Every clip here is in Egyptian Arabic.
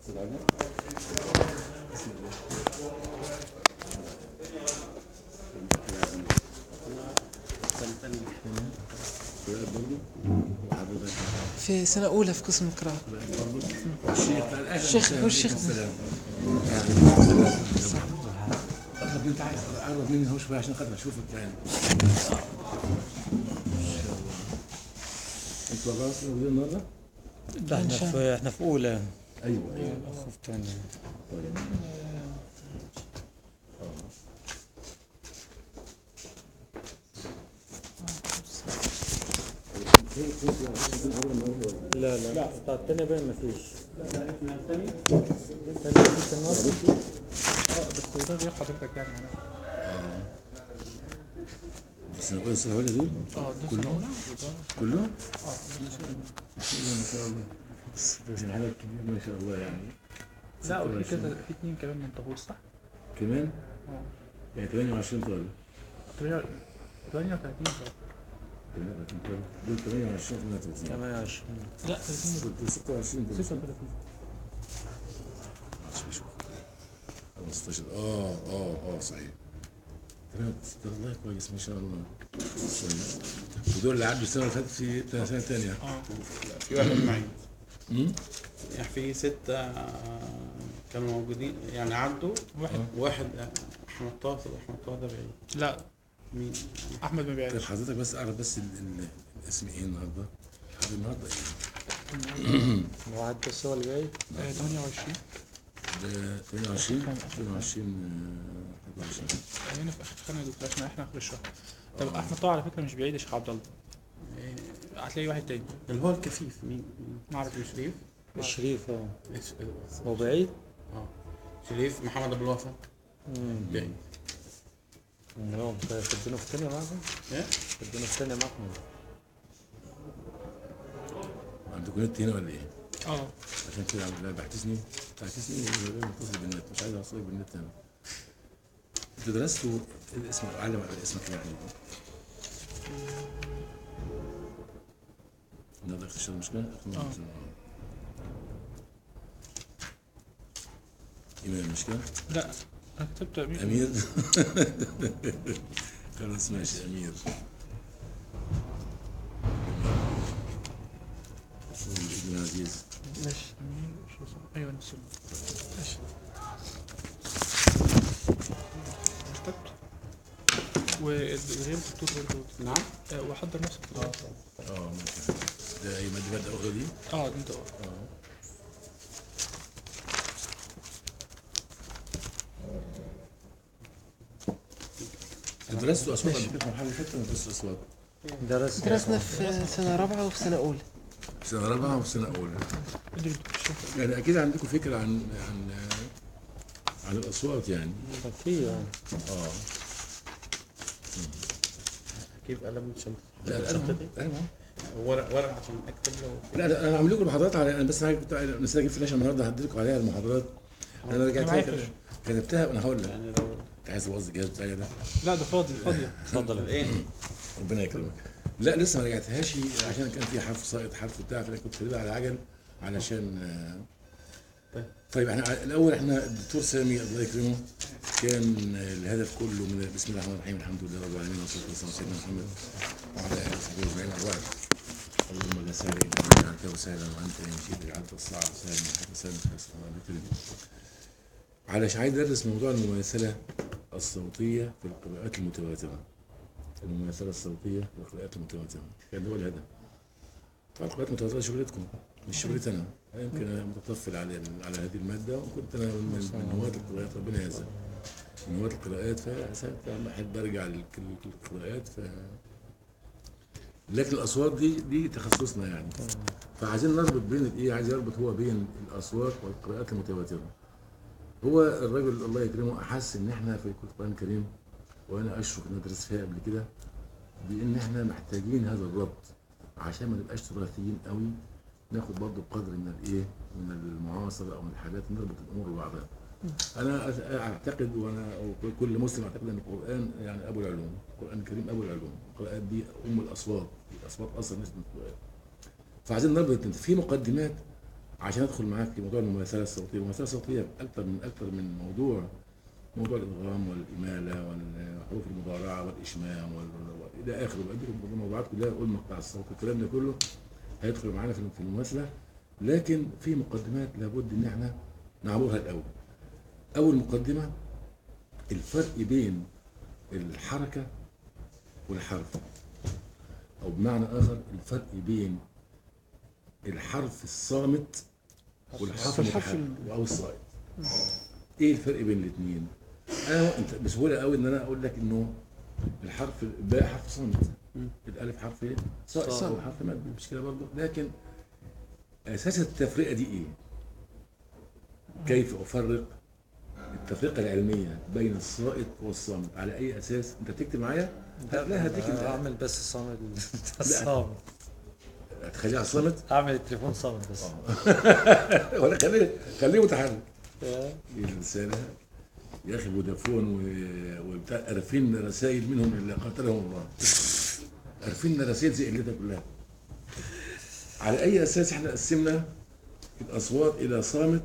في سنة أولى في قسم القراءة الشيخ هو الشيخ ده. قرب انت عايز قرب مني هو شويه عشان خاطر اشوفك يعني انت خلاص موجودين النهارده؟ لا احنا في احنا في اولى ايوه ايوه اخو في ثانيه لا لا لا بتاع الثانيه باين ما فيش بس ده غير حضرتك يعني انا بس انا كويس السنه دول اه ده كلهم كلهم؟ اه ما شاء الله بس الحاجات كبير ما شاء الله يعني لا وفي كذا في اتنين كمان من طابور صح؟ كمان اه يعني 28 طالب 38 طابور 38 طالب دول 28 38 28 لا 30 دول 26 دول 36 مش بشوف 15 اه اه اه صحيح تمام والله كويس ما شاء الله كويس. ودول اللي عدوا السنه اللي فاتت في سنه ثانيه اه في واحد معين امم يعني في ستة آه، كانوا موجودين يعني عدوا واحد واحد آه، أحمد طه طب أحمد طه ده بعيد لا مين؟ احمد طيب مبيعش حضرتك بس اعرف بس ال- ال- الاسم ايه النهارده؟ حضرتك النهارده ايه؟ واحد بس هو اللي جاي آه، 28 ده 28 22 آه، 24 هنا في اخر سنه دول عشان احنا اخر الشهر طب احمد طه على فكره مش بعيد يا شيخ عبد الله آه، هتلاقي واحد تاني اللي هو الكفيف مين؟ مين؟ ما اعرف شريف الشريف اه إيش- هو بعيد اه شريف محمد أبو الوفا بعيد هو تدينه في الثانيه معكم إيه؟ تدينه في الثانيه معكم عندكم نت هنا ولا ايه؟ اه عشان كده عم- لا بحتسني بحتسني متصل بالنت مش عايز اوصلك بالنت انا انتوا درستوا الاسم علم على اسمك يعني ده اختشار مشكلة؟ آه. إيمان مشكلة؟ لا انا كتبت امير أمير خلاص ماشي أمير ابن عزيز ماشي امير شو اسمه ايوه نفس ال- ماشي كتبت وغير الدكتور برضه نعم آه، وحضر نفسك اه ممكن ده أي مادة مادة أخرى دي؟ اه انت اه اه درستوا أصوات قبل كده في المرحلة اللي فاتت ولا درستوا أصوات؟ درس درسنا في سنة رابعة وفي سنة أولى في سنة رابعة وفي سنة أولى ادري دكتور الشيخ. يعني أكيد عندكم فكرة عن عن عن الأصوات يعني في يعني اه أجيب قلم شمس لا لا الشنطة دي أيوة. ورق ورق عشان أكتب له لا لا انا عامل لكم المحاضرات على انا بس حاجه كنت نسيت اجيب فلاشه النهارده هديلكم عليها المحاضرات انا رجعت معايا فيها فلاش. كتبتها وانا هقول لك يعني لو انت عايز تبوظ الجهاز بتاعي ده لا ده فاضي فاضية اتفضل إيه؟ ربنا يكرمك لا لسه ما رجعتهاش عشان كان في حرف ساقط حرف بتاع فانا كنت كاتبها على عجل علشان آه، طيب. طيب احنا الاول احنا الدكتور سامي الله يكرمه كان الهدف كله من بسم الله الرحمن الرحيم الحمد لله رب العالمين والصلاه والسلام على سيدنا محمد وعلى اله وصحبه اجمعين وبعد اللهم لا سهل الا ما جعلته سهلا وانت ان شئت جعلت الصعب سهلا حتى سهلا حسنا علشان عايز ادرس موضوع المماثله الصوتيه في القراءات المتواتره المماثله الصوتيه في القراءات المتواتره كان هو الهدف طبعا القراءات المتواتره شغلتكم مش شغلتي انا أنا يمكن انا متطفل على على هذه الماده وكنت انا من, من هواة القراءات ربنا يعزك من هواة القراءات فساعات لما احب ارجع للك- للقراءات ف لكن الاصوات دي دي تخصصنا يعني فعايزين نربط بين الايه عايز يربط هو بين الاصوات والقراءات المتواتره هو الراجل الله يكرمه احس ان احنا في القران الكريم وانا اشرف ان ادرس فيها قبل كده بان احنا محتاجين هذا الربط عشان ما نبقاش تراثيين قوي ناخد برضه قدر من الايه من المعاصره او من الحاجات نربط الامور ببعضها انا أ- اعتقد وانا وكل مسلم اعتقد ان القران يعني ابو العلوم القران الكريم ابو العلوم القراءات دي ام الاصوات الاصوات اصلا نسبه القران فعايزين نربط انت في مقدمات عشان ادخل معاك في موضوع المماثله الصوتيه، المماثله الصوتيه اكثر من اكثر من موضوع موضوع الادغام والاماله والحروف المضارعه والاشمام وال- الى اخره بقى الموضوعات كلها والمقطع الصوتي الكلام ده كله هيدخل معانا في في المماثله لكن في مقدمات لابد ان احنا نعبرها الاول. اول مقدمه الفرق بين الحركه والحرف او بمعنى اخر الفرق بين الحرف الصامت والحرف الحرف المتحرك او الصائت ايه الفرق بين الاثنين انا انت بسهوله قوي ان انا اقول لك انه الحرف الباء حرف صامت الالف حرف ايه صائت صامت. او حرف مد مش كده برضه لكن اساس التفرقه دي ايه كيف افرق التفرقه العلميه بين الصائت والصامت على اي اساس انت بتكتب معايا هتلاقي هديك آه، انت اعمل بس صامت الصامت هتخليها صامت اعمل التليفون صامت بس ولا خليه خليه متحرك آه. الانسان يا اخي فودافون و- وبتاع قرفين رسائل منهم اللي قاتلهم الله قرفين رسائل زي قلتها كلها على اي اساس احنا قسمنا الاصوات الى صامت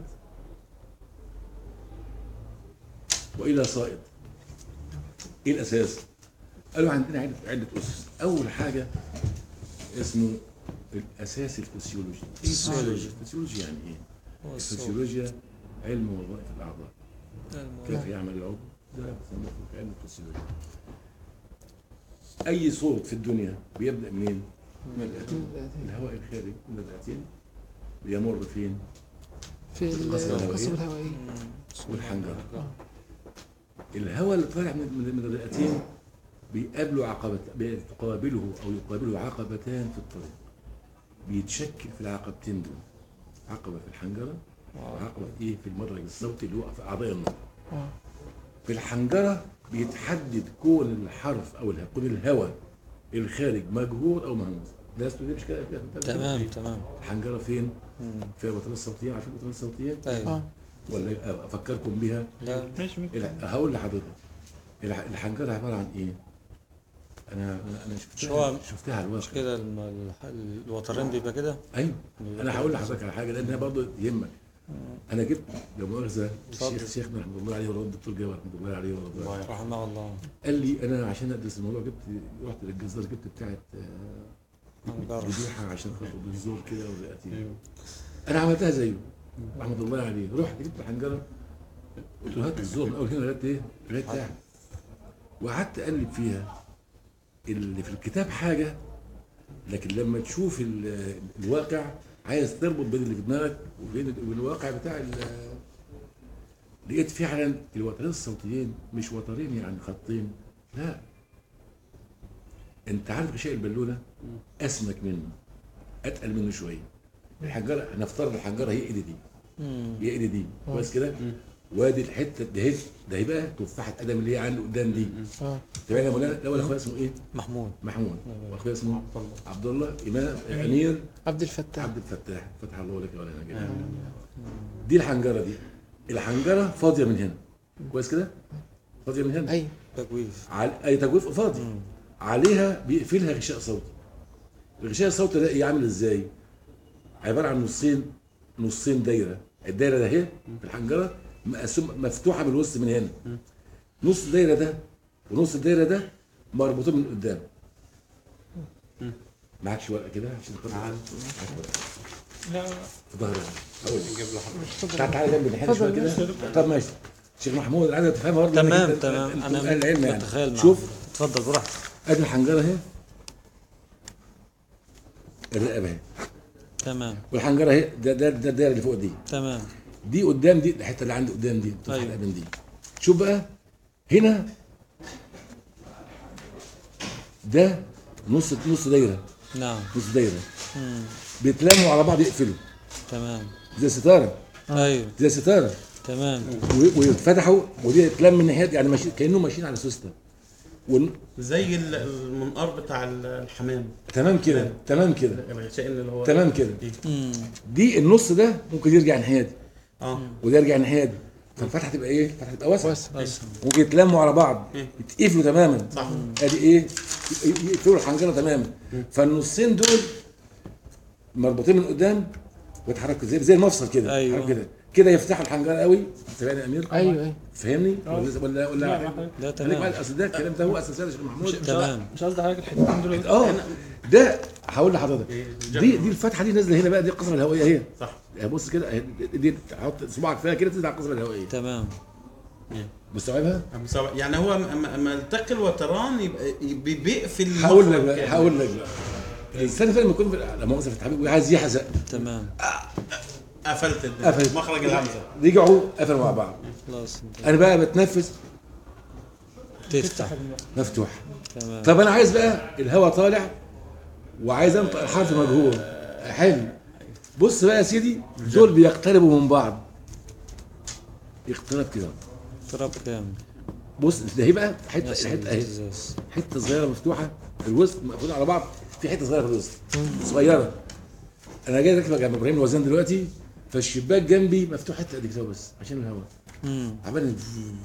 والى صائد ايه الاساس قالوا عندنا عده عده اسس اول حاجه اسمه الاساس الفسيولوجي ايه الفسيولوجي الفسيولوجي يعني ايه هو الصوت. الفسيولوجيا علم وظائف الاعضاء المهم. كيف يعمل العضو ده بيسموه في علم الفسيولوجيا اي صوت في الدنيا بيبدا منين؟ من الأتون. الهواء الخارج من الرئتين بيمر فين؟ في القصبة الهوائية. القصبة الهوائية والحنجره الهواء اللي طالع من من من الرئتين بيقابله عقبة بتقابله او يقابله عقبتان في الطريق بيتشكل في العقبتين دول عقبه في الحنجره وعقبه ايه في المدرج الصوتي اللي هو في اعضاء النطق اه في الحنجره بيتحدد كون الحرف او الها- كون الهواء الخارج مجهور او مهموس ده دي مش كده تمام تمام الحنجره فين؟ مم. فيها بطاريه صوتيه عارفين البطاريه الصوتيه؟ ايوه اه ولا افكركم بيها لا ماشي ممكن الح- هقول لحضرتك الح- الحنجره عباره عن ايه؟ انا انا أنا مش هو- شفتها شفتها على مش الواقع كده الم- الح- الوترين بيبقى كده ايوه انا هقول لحضرتك على حاجه لانها برضه يهمك انا جبت لا مؤاخذه اتفضل. الشيخ شيخنا رحمه الله عليه والله الدكتور جابر رحمه الله عليه والله رحمه الله قال لي انا عشان ادرس الموضوع جبت رحت للجزار جبت بتاعه آه، حنجرة. ذبيحه عشان خاطر بالزور كده والرئتين ايوه انا عملتها زيه رحمه الله عليه رحت جبت الحنجره قلت له هات الزور من اول هنا لغايه ايه؟ لغايه تحت وقعدت اقلب فيها اللي في الكتاب حاجه لكن لما تشوف ال- الواقع عايز تربط بين اللي في دماغك وبين وبين الواقع بتاع ال- لقيت فعلا الوترين الصوتيين مش وترين يعني خطين لا انت عارف غشاء البالونه اسمك منه اتقل منه شويه الحنجره هنفترض الحنجره هي ايدي دي مم. هي ايدي دي كويس كده وادي الحته ده هي ده هيبقى تفاحه ادم اللي هي عندي قدام دي اه تمام يا مولانا الاول اخويا اسمه ايه؟ محمود محمود واخويا اسمه عبد الله امام امير عبد الفتاح عبد الفتاح فتح الله لك يا مولانا جميل. دي الحنجره دي الحنجره فاضيه من هنا كويس كده؟ فاضيه من هنا ايوه تجويف على اي تجويف فاضي عليها بيقفلها غشاء صوتي الغشاء الصوتي ده ايه عامل ازاي عباره عن نصين نصين دايره الدايره ده اهي في الحنجره مقسوم مفتوحه من الوسط من هنا نص الدايره ده ونص الدايره ده مربوطين من قدام معكش ورقه كده عشان خاطر معاك ورقه لا في ظهرك هقول لك نجيب له حضرتك اتفضل تعال تعالى جنب الحته شويه اتفضل كده طب ماشي شيخ محمود انا عايز افهمها برضه تمام لأنك أنت- تمام أنت انا أهل العلم يعني متخيل معاك. شوف اتفضل براحتك ادي الحنجره اهي الرقبه اهي تمام والحنجره اهي ده ده ده الدايره اللي فوق دي تمام دي قدام دي الحته اللي عندي قدام دي تفتح أيوة. الأبن دي شوف بقى هنا ده نص نص دايره نعم نص دايره مم. بيتلموا على بعض يقفلوا تمام زي ستاره ايوه زي ستاره تمام و- ويتفتحوا ودي تلم من ناحيه يعني ماشي كانهم ماشيين على سوسته ون... زي ال- المنقار بتاع ال- الحمام تمام كده تمام كده الغشاء اللي هو تمام كده مم. دي النص ده ممكن يرجع الناحيه دي اه وده يرجع الناحيه دي فالفتحه تبقى ايه؟ الفتحه تبقى واسعه واسع بس ممكن يتلموا على بعض مم. يتقفلوا تماما صح ادي ايه ي- ي- يقفلوا الحنجره تماما فالنصين دول مربوطين من قدام ويتحرك زي زي المفصل كده أيوة. يتحرك كده كده يفتح الحنجره قوي سامعني يا امير ايوه ايوه فاهمني آه. ولا ولا ولا لا، ما حضرتك. لا خليك تمام بقى اصل ده الكلام ده هو اساسا يا شيخ محمود تمام مش قصدي حضرتك الحتتين دول اه ده هقول لحضرتك إيه، دي دي الفتحه دي نازله هنا بقى دي القسمه الهوائيه اهي صح يعني بص كده أهي دي- دي تحط صباعك فيها كده تنزل على القسمه الهوائيه تمام مستوعبها؟ مساواة. يعني هو اما أما التقي الوتران يبقى يبقى بيقفل هقول لك المخرج بقى كامل. هقول لك بقى الانسان فعلا لما يكون في لا مؤاخذه في التعبير عايز يحزق تمام قفلت الدنيا. قفلت مخرج الهمزه رجعوا قفلوا مع بعض خلاص انت انا بقى بتنفس تفتح مفتوح تمام طب انا عايز بقى الهواء طالع وعايز انطق الحرف مجهول حلو بص بقى يا سيدي دول بيقتربوا من بعض اقترب كده تراب كام بص ده هيبقى حته نفس الحته اهي الازاز حته صغيره مفتوحه الوسط مقفولين على بعض في حته صغيره في الوسط صغيره انا جاي راكب جنب ابراهيم الوزان دلوقتي فالشباك جنبي مفتوح حته قد كده بس عشان الهواء امم عمال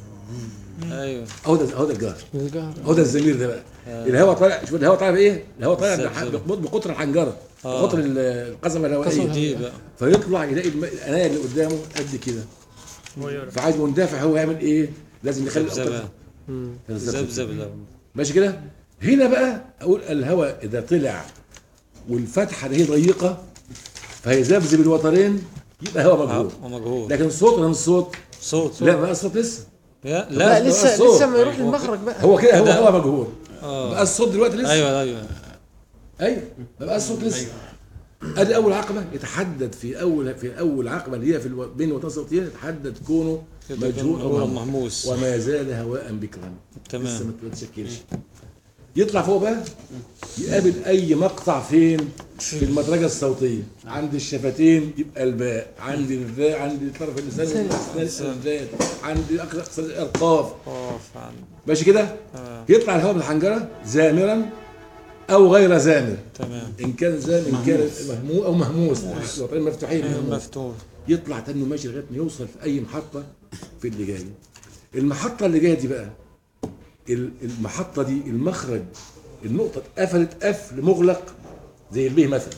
ايوه اهو ده اهو ده الجار الجهر هو ده الزمير ده بقى الهواء طالع شوف الهواء طالع بايه؟ الهواء طالع بالظبط. بح- بقطر الحنجره آه. بقطر ال- القزمه الهوائيه دي بقى فيطلع يلاقي الم- الانايه اللي قدامه قد كده صغيرة. فعايز مندفع هو يعمل ايه؟ لازم يخلي ذبذبه القطر- ذبذب لو ماشي كده؟ هنا بقى اقول الهواء اذا طلع والفتحه دي ضيقه فهيذبذب الوترين يبقى هواء مجهول ومجهول لكن صوت ولا مش صوت؟ صوت لا بقى الصوت لسه لا لا لا لسه الصوت. لسه ما يروح للمخرج بقى هو كده هو كده. هواء مجهول بقى اه الصوت دلوقتي لسه ايوه ايوه ايوه ما بقى الصوت لسه ادي اول عقبه يتحدد في اول في اول عقبه اللي هي في الو... بين الوتر الصوتيه يتحدد كونه مجهول هو او مهموس محموس وما زال هواء بكرا لسه تمام ما تتشكلش يطلع فوق بقى يقابل اي مقطع فين في المدرجه الصوتيه عند الشفتين يبقى الباء عند الذاء عند طرف اللسان الاسنان الذات عند اقصى الارقاف اوف عن ماشي كده تمام يطلع الهواء من الحنجره زامرا او غير زامر تمام ان كان زام ان كان مهموم او مهموس الوترين مفتوحين أيوة، مهموس. مفتوح يطلع تاني ماشي لغايه ما يوصل في اي محطه في اللي جايه المحطه اللي جايه دي بقى ال- المحطه دي المخرج النقطه اتقفلت قفل مغلق زي البيه مثلا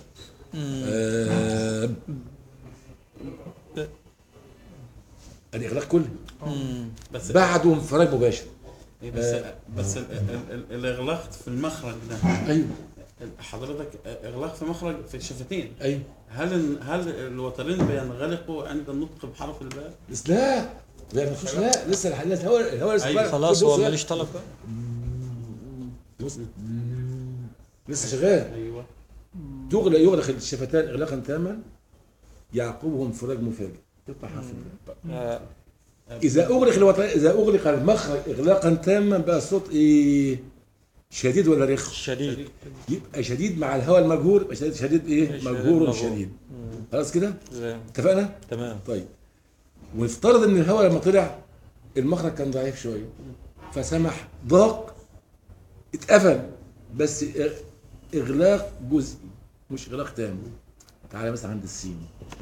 آه ادي اغلاق كلي امم بس بعده انفراج مباشر إيه بس بس ال- ال- ال- الاغلاق في المخرج ده ايوه حضرتك اغلاق في مخرج في الشفتين ايوه هل هل الوترين بينغلقوا عند النطق بحرف الباء؟ بس لا لا ما فيش لا لسه الح- الهواء الهواء لسه أيوة، بقى- خلاص بص هو بقى. ماليش طلب بقى بص لسه شغال ايوه يغلق يغلق الشفتان اغلاقا تاما يعقبه انفراج مفاجئ يطلع حرف الباء. آه، اذا اغلق الوطن اذا اغلق المخرج اغلاقا تاما بقى الصوت ايه شديد ولا رخ شديد يبقى شديد مع الهواء المجهور يبقى شديد شديد ايه شديد مجهور مجهور. شديد مم. خلاص كده زي- اتفقنا تمام طيب ونفترض ان الهواء لما طلع المخرج كان ضعيف شويه فسمح ضاق اتقفل بس إغ- اغلاق جزئي مش اغلاق تام تعالى مثلا عند السين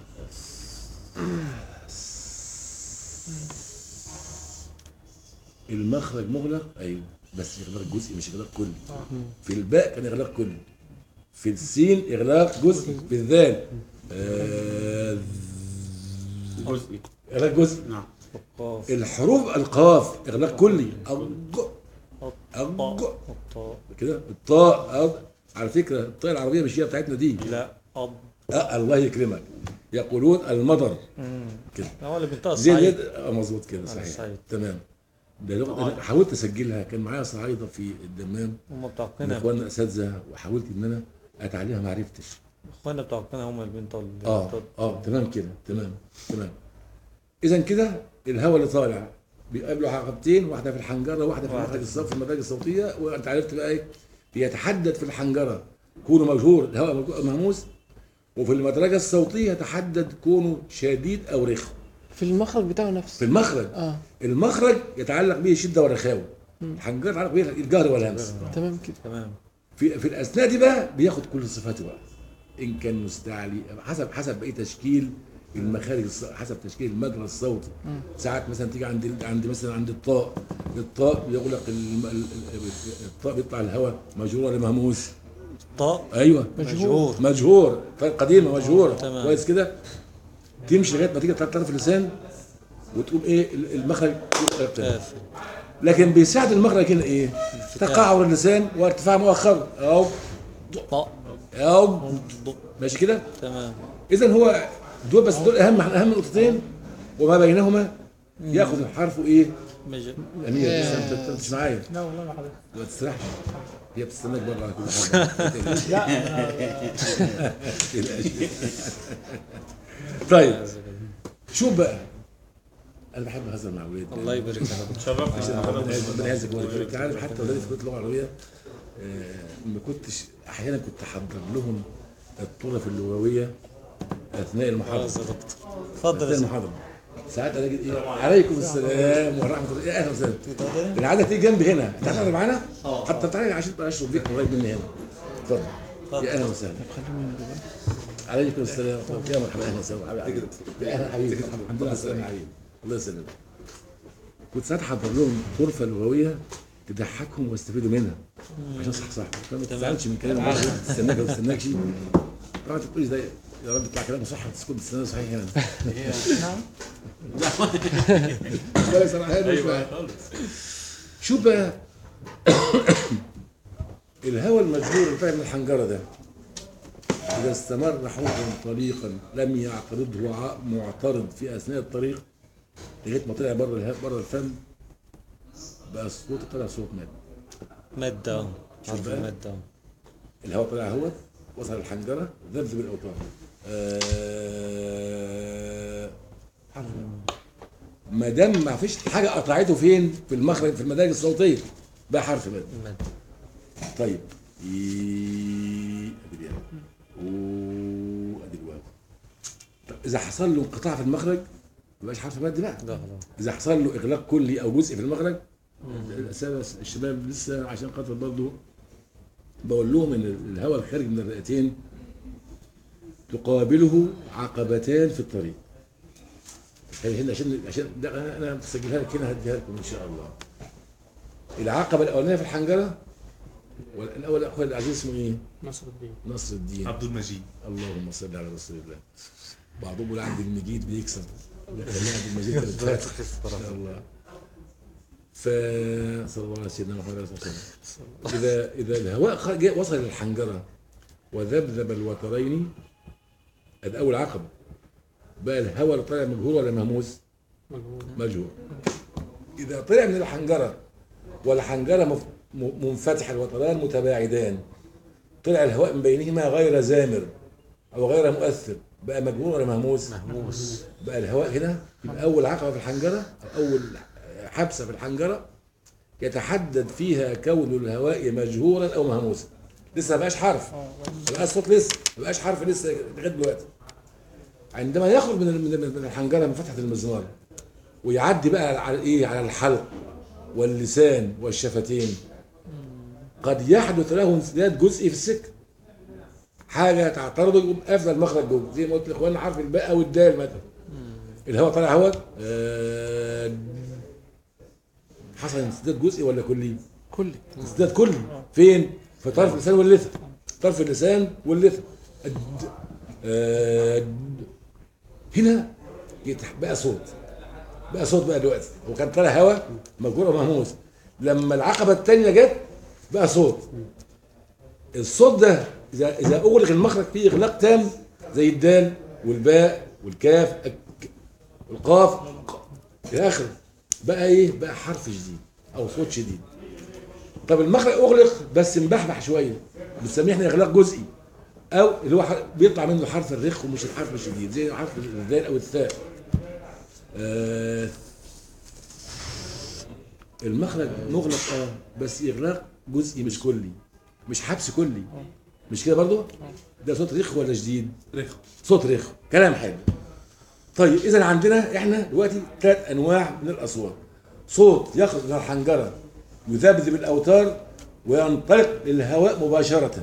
المخرج مغلق ايوه بس اغلاق جزئي مش اغلاق كلي في الباء كان اغلاق كلي في السين اغلاق جزئي في الذال آه جزئي اغلاق جزئي نعم القاف الحروف القاف اغلاق كلي أج أج الطاء كده الطاء أض. على فكره الطاء العربيه مش هي بتاعتنا دي لا أض أه الله يكرمك يقولون المضر مم. كده هو اللي بنطق زي الصعيد اليد اه مظبوط كده صحيح الصعيد. تمام ده لغه أنا حاولت اسجلها كان معايا صعايده في الدمام هم من بتوع قنا اخواننا اساتذه وحاولت ان انا اتعلمها ما عرفتش اخوانا بتوع قنا هم اللي بنطق ال- اه بنطق- اه تمام كده تمام تمام اذا كده الهواء اللي طالع بيقابله عقبتين واحده في الحنجره واحده في واحدة. المخرج الصوت في المدارج الصوتيه وانت عرفت بقى ايه بيتحدد في الحنجره كونه مجهور الهواء مجهور- مهموس وفي المدرجه الصوتيه يتحدد كونه شديد او رخو في المخرج بتاعه في نفسه المخرج اه المخرج يتعلق به الشده والرخاوه الحنجره يتعلق به الجهر والهمس تمام كده تمام في في الاثناء دي بقى بياخد كل صفاته بقى ان كان مستعلي حسب حسب ايه تشكيل المخارج الص- حسب تشكيل المجرى الصوتي ساعات مثلا تيجي عند ال- عند مثلا عند الطاء الطاء بيغلق الم- ال- ال- الطاء بيطلع الهواء مجرور ولا مهموس طاء ايوه مجهور مجهور قديمه مجهوره تمام. كويس كده تمشي لغايه ما تيجي تحت طرف اللسان وتقوم ايه ال- المخرج يقتل. قافل لكن بيساعد المخرج هنا ايه تقعر اللسان وارتفاع مؤخر او طاء او ض ماشي كده تمام اذا هو دول بس دول اهم اهم نقطتين وما بينهما ياخذ الحرف ايه مج... امير بس انت أنت مش معايا لا والله ما حضرتك ما تسرحش هي بتستناك بره على كل حاجه طيب شوف بقى انا بحب هزر مع اولادي الله يبارك لك شرفتني ربنا ربنا يعزك ويبارك فيك. انت عارف حتى اولادي في كليه اللغه العربيه آه، ما كنتش احيانا كنت احضر لهم الطرف اللغويه اثناء المحاضره خلاص يا دكتور اتفضل اثناء يا سيدي. المحاضره ساعات الاقي ايه عليكم السلام ورحمه الله يا اهلا وسهلا العاده تيجي جنبي هنا انت هتقعد معانا حتى تعالى عشان تبقى اشرب بيك قريب مني هنا اتفضل يا اهلا وسهلا عليكم السلام ورحمه الله يا مرحبا اهلا وسهلا حبيبي يا اهلا حبيبي مرحبا. الحمد لله على السلامه يا حبيبي الله يسلمك كنت ساعات احضر لهم طرفه لغويه تضحكهم ويستفيدوا منها عشان صح صح فما تزعلش من كلام الواحد تستناك ولا تستناكش طبعا انت تقولي ده يا رب يطلع كلامه صح تسكت تستنى صحيح هنا لا صراحه ايوه شوف بقى الهواء المجهور اللي طالع من الحنجره ده اذا استمر حوطا طليقا لم يعترضه ع- معترض في اثناء الطريق لغايه ما طلع بره الها- بره الفم بقى الصوت طلع صوت ماد مادة حرف بقى. المادة الهواء طلع اهوت وصل الحنجره ذبذب الاوتار آه، حرف ماد. ما دام ما فيش حاجه قطعته فين في المخرج في المدارج الصوتيه بقى حرف ماد مادة طيب اي ادي الياء و ادي الواو طب اذا حصل له انقطاع في المخرج ما بقاش حرف مد بقى ده خلاص اذا حصل له اغلاق كلي او جزئي في المخرج الأسئلة الشباب لسه عشان خاطر برضه بقول لهم ان الهواء الخارج من الرئتين تقابله عقبتان في الطريق يعني هنا عشان عشان ده انا انا مسجلها لك هنا هديها لكم ان شاء الله العقبه الاولانيه في الحنجره والاول اخويا العزيز اسمه ايه؟ نصر الدين نصر الدين عبد المجيد اللهم صل على رسول الله بعضهم يقول عبد المجيد بيكسب خلينا عبد المجيد بالفاتح ان شاء الله ف صلى الله على سيدنا محمد صلى الله عليه وسلم اذا اذا الهواء خ- جاء وصل للحنجره وذبذب الوترين ادي اول عقبه بقى الهواء اللي طالع مجهول ولا مهموس؟ مجهول مجهول اذا طلع من الحنجره والحنجره مف- م- منفتحه الوتران متباعدان طلع الهواء من بينهما غير زامر او غير مؤثر بقى مجهول ولا مهموس؟ مهموس بقى الهواء هنا يبقى اول عقبه في الحنجره او اول حبسه في الحنجره يتحدد فيها كون الهواء مجهورا او مهموسا لسه ما بقاش حرف اه ما بقاش صوت لسه ما بقاش حرف لسه لغايه دلوقتي عندما يخرج من من من الحنجره من فتحه المزمار ويعدي بقى على ايه على الحلق واللسان والشفتين قد يحدث له انسداد جزئي في السكه حاجه تعترض يقوم قافله المخرج جوه زي ما قلت لاخواننا حرف الباء والدال مثلا الهواء طالع هواء آه، حصل انسداد جزئي ولا كلي؟ كلي ازداد كلي فين؟ في طرف اللسان واللثه طرف اللسان واللثه الد- آه، الد- هنا يتح- بقى صوت بقى صوت بقى دلوقتي هو كان طالع هواء مجهور ومهموس لما العقبه الثانيه جت بقى صوت الصوت ده اذا اذا اغلق المخرج فيه اغلاق تام زي الدال والباء والكاف الك- والقاف الى اخره بقى ايه بقى حرف جديد او صوت شديد طب المخرج اغلق بس مبحبح شويه بنسميه احنا اغلاق جزئي او اللي هو ح- بيطلع منه حرف الرخ ومش الحرف الشديد زي حرف الدال او الثاء آه المخرج مغلق اه بس اغلاق جزئي مش كلي مش حبس كلي مش كده برضو ده صوت رخ ولا شديد رخ صوت رخ كلام حلو طيب اذا عندنا احنا دلوقتي ثلاث انواع من الاصوات صوت يخرج من الحنجره يذبذب الاوتار وينطلق للهواء مباشره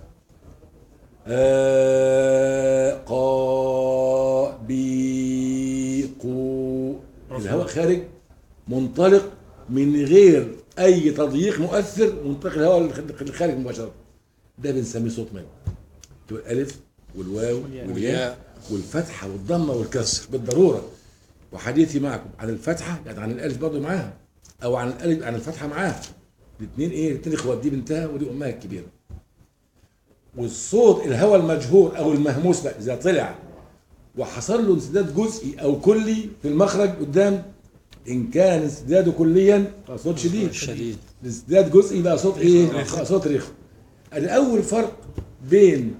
آه قا بي قو الهواء خارج منطلق من غير اي تضييق مؤثر منطلق الهواء الخارج مباشره ده بنسميه صوت مد تبقى الالف والواو والياء. والياء والفتحه والضمه والكسر بالضروره وحديثي معكم عن الفتحه يعني عن الالف برضه معاها او عن الالف عن الفتحه معاها الاثنين ايه الاثنين اخوات دي بنتها ودي امها الكبيره والصوت الهوى المجهور او المهموس بقى اذا طلع وحصل له انسداد جزئي او كلي في المخرج قدام ان كان انسداده كليا يبقى صوت شديد شديد ازداد جزئي بقى صوت ايه؟ بقى صوت رخم. ادي اول فرق بين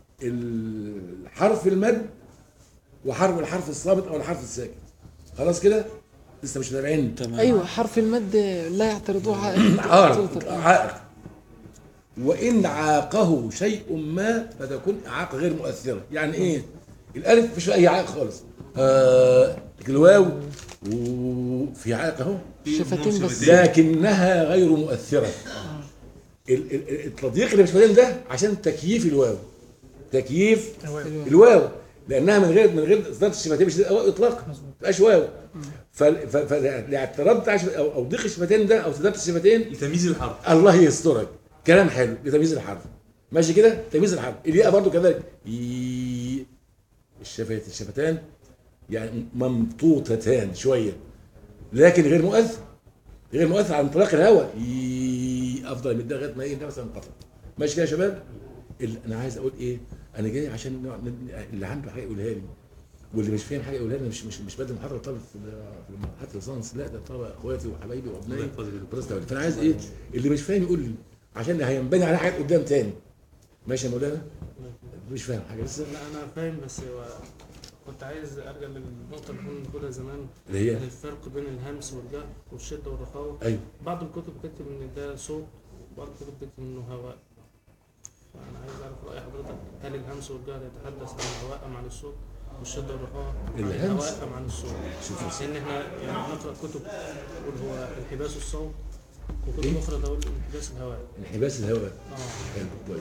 الحرف المد وحرف الحرف الصامت او الحرف الساكن. خلاص كده؟ لسه مش متابعين تمام ايوه حرف المد لا يعترضوه عائق عارف عائق وان عاقه شيء ما فتكون اعاقه غير مؤثره، يعني ايه؟ الالف مفيش فيها اي عائق خالص. آه الواو وفي عائق اهو شفتين بس لكنها غير مؤثرة ال- ال- ال- التضييق اللي مش فاهم ده عشان تكييف الواو تكييف الواو لانها من غير من غير اصدار الشفتين مش هتبقى واو اطلاقا ما تبقاش واو فالاعتراض بتاع الشف- او او ضيق الشفتين ده او سداد الشفتين لتمييز الحرف الله يسترك كلام حلو لتمييز الحرف ماشي كده تمييز الحرف الياء برضو كذلك ي- الشفت الشفتان يعني ممطوطتان شويه لكن غير مؤثر غير مؤثر على انطلاق الهواء ي- افضل من ده لغايه ما ايه ده مثلا انقطع ماشي كده يا شباب ال- انا عايز اقول ايه انا جاي عشان نوع- ن- اللي عنده حاجه يقولها لي واللي مش فاهم حاجه يقولها لي مش مش مش بدي محاضره طالب في في محاضره ليسانس لا ده طلبه اخواتي وحبايبي وابنائي الله يحفظك. ودراسة دولة. فانا عايز ايه اللي مش فاهم يقول لي عشان هينبني على حاجات قدام تاني ماشي يا مولانا مش فاهم حاجه لسه لا انا فاهم بس هو كنت عايز ارجع للنقطه اللي كنا بنقولها زمان اللي هي الفرق بين الهمس والجهر والشده والرخاوه ايوه بعض الكتب بتكتب ان ده صوت وبعض الكتب بتكتب انه هواء فانا عايز اعرف راي حضرتك هل الهمس والجهر يتحدث عن الهواء ام عن الصوت والشده والرخاوه عن الهمس. الهواء ام عن الصوت شوف يا سيدي. لان احنا يعني بنقرا كتب تقول هو انحباس الصوت إيه؟ وكتب اخرى تقول انحباس الهواء انحباس الهواء اه حلو كويس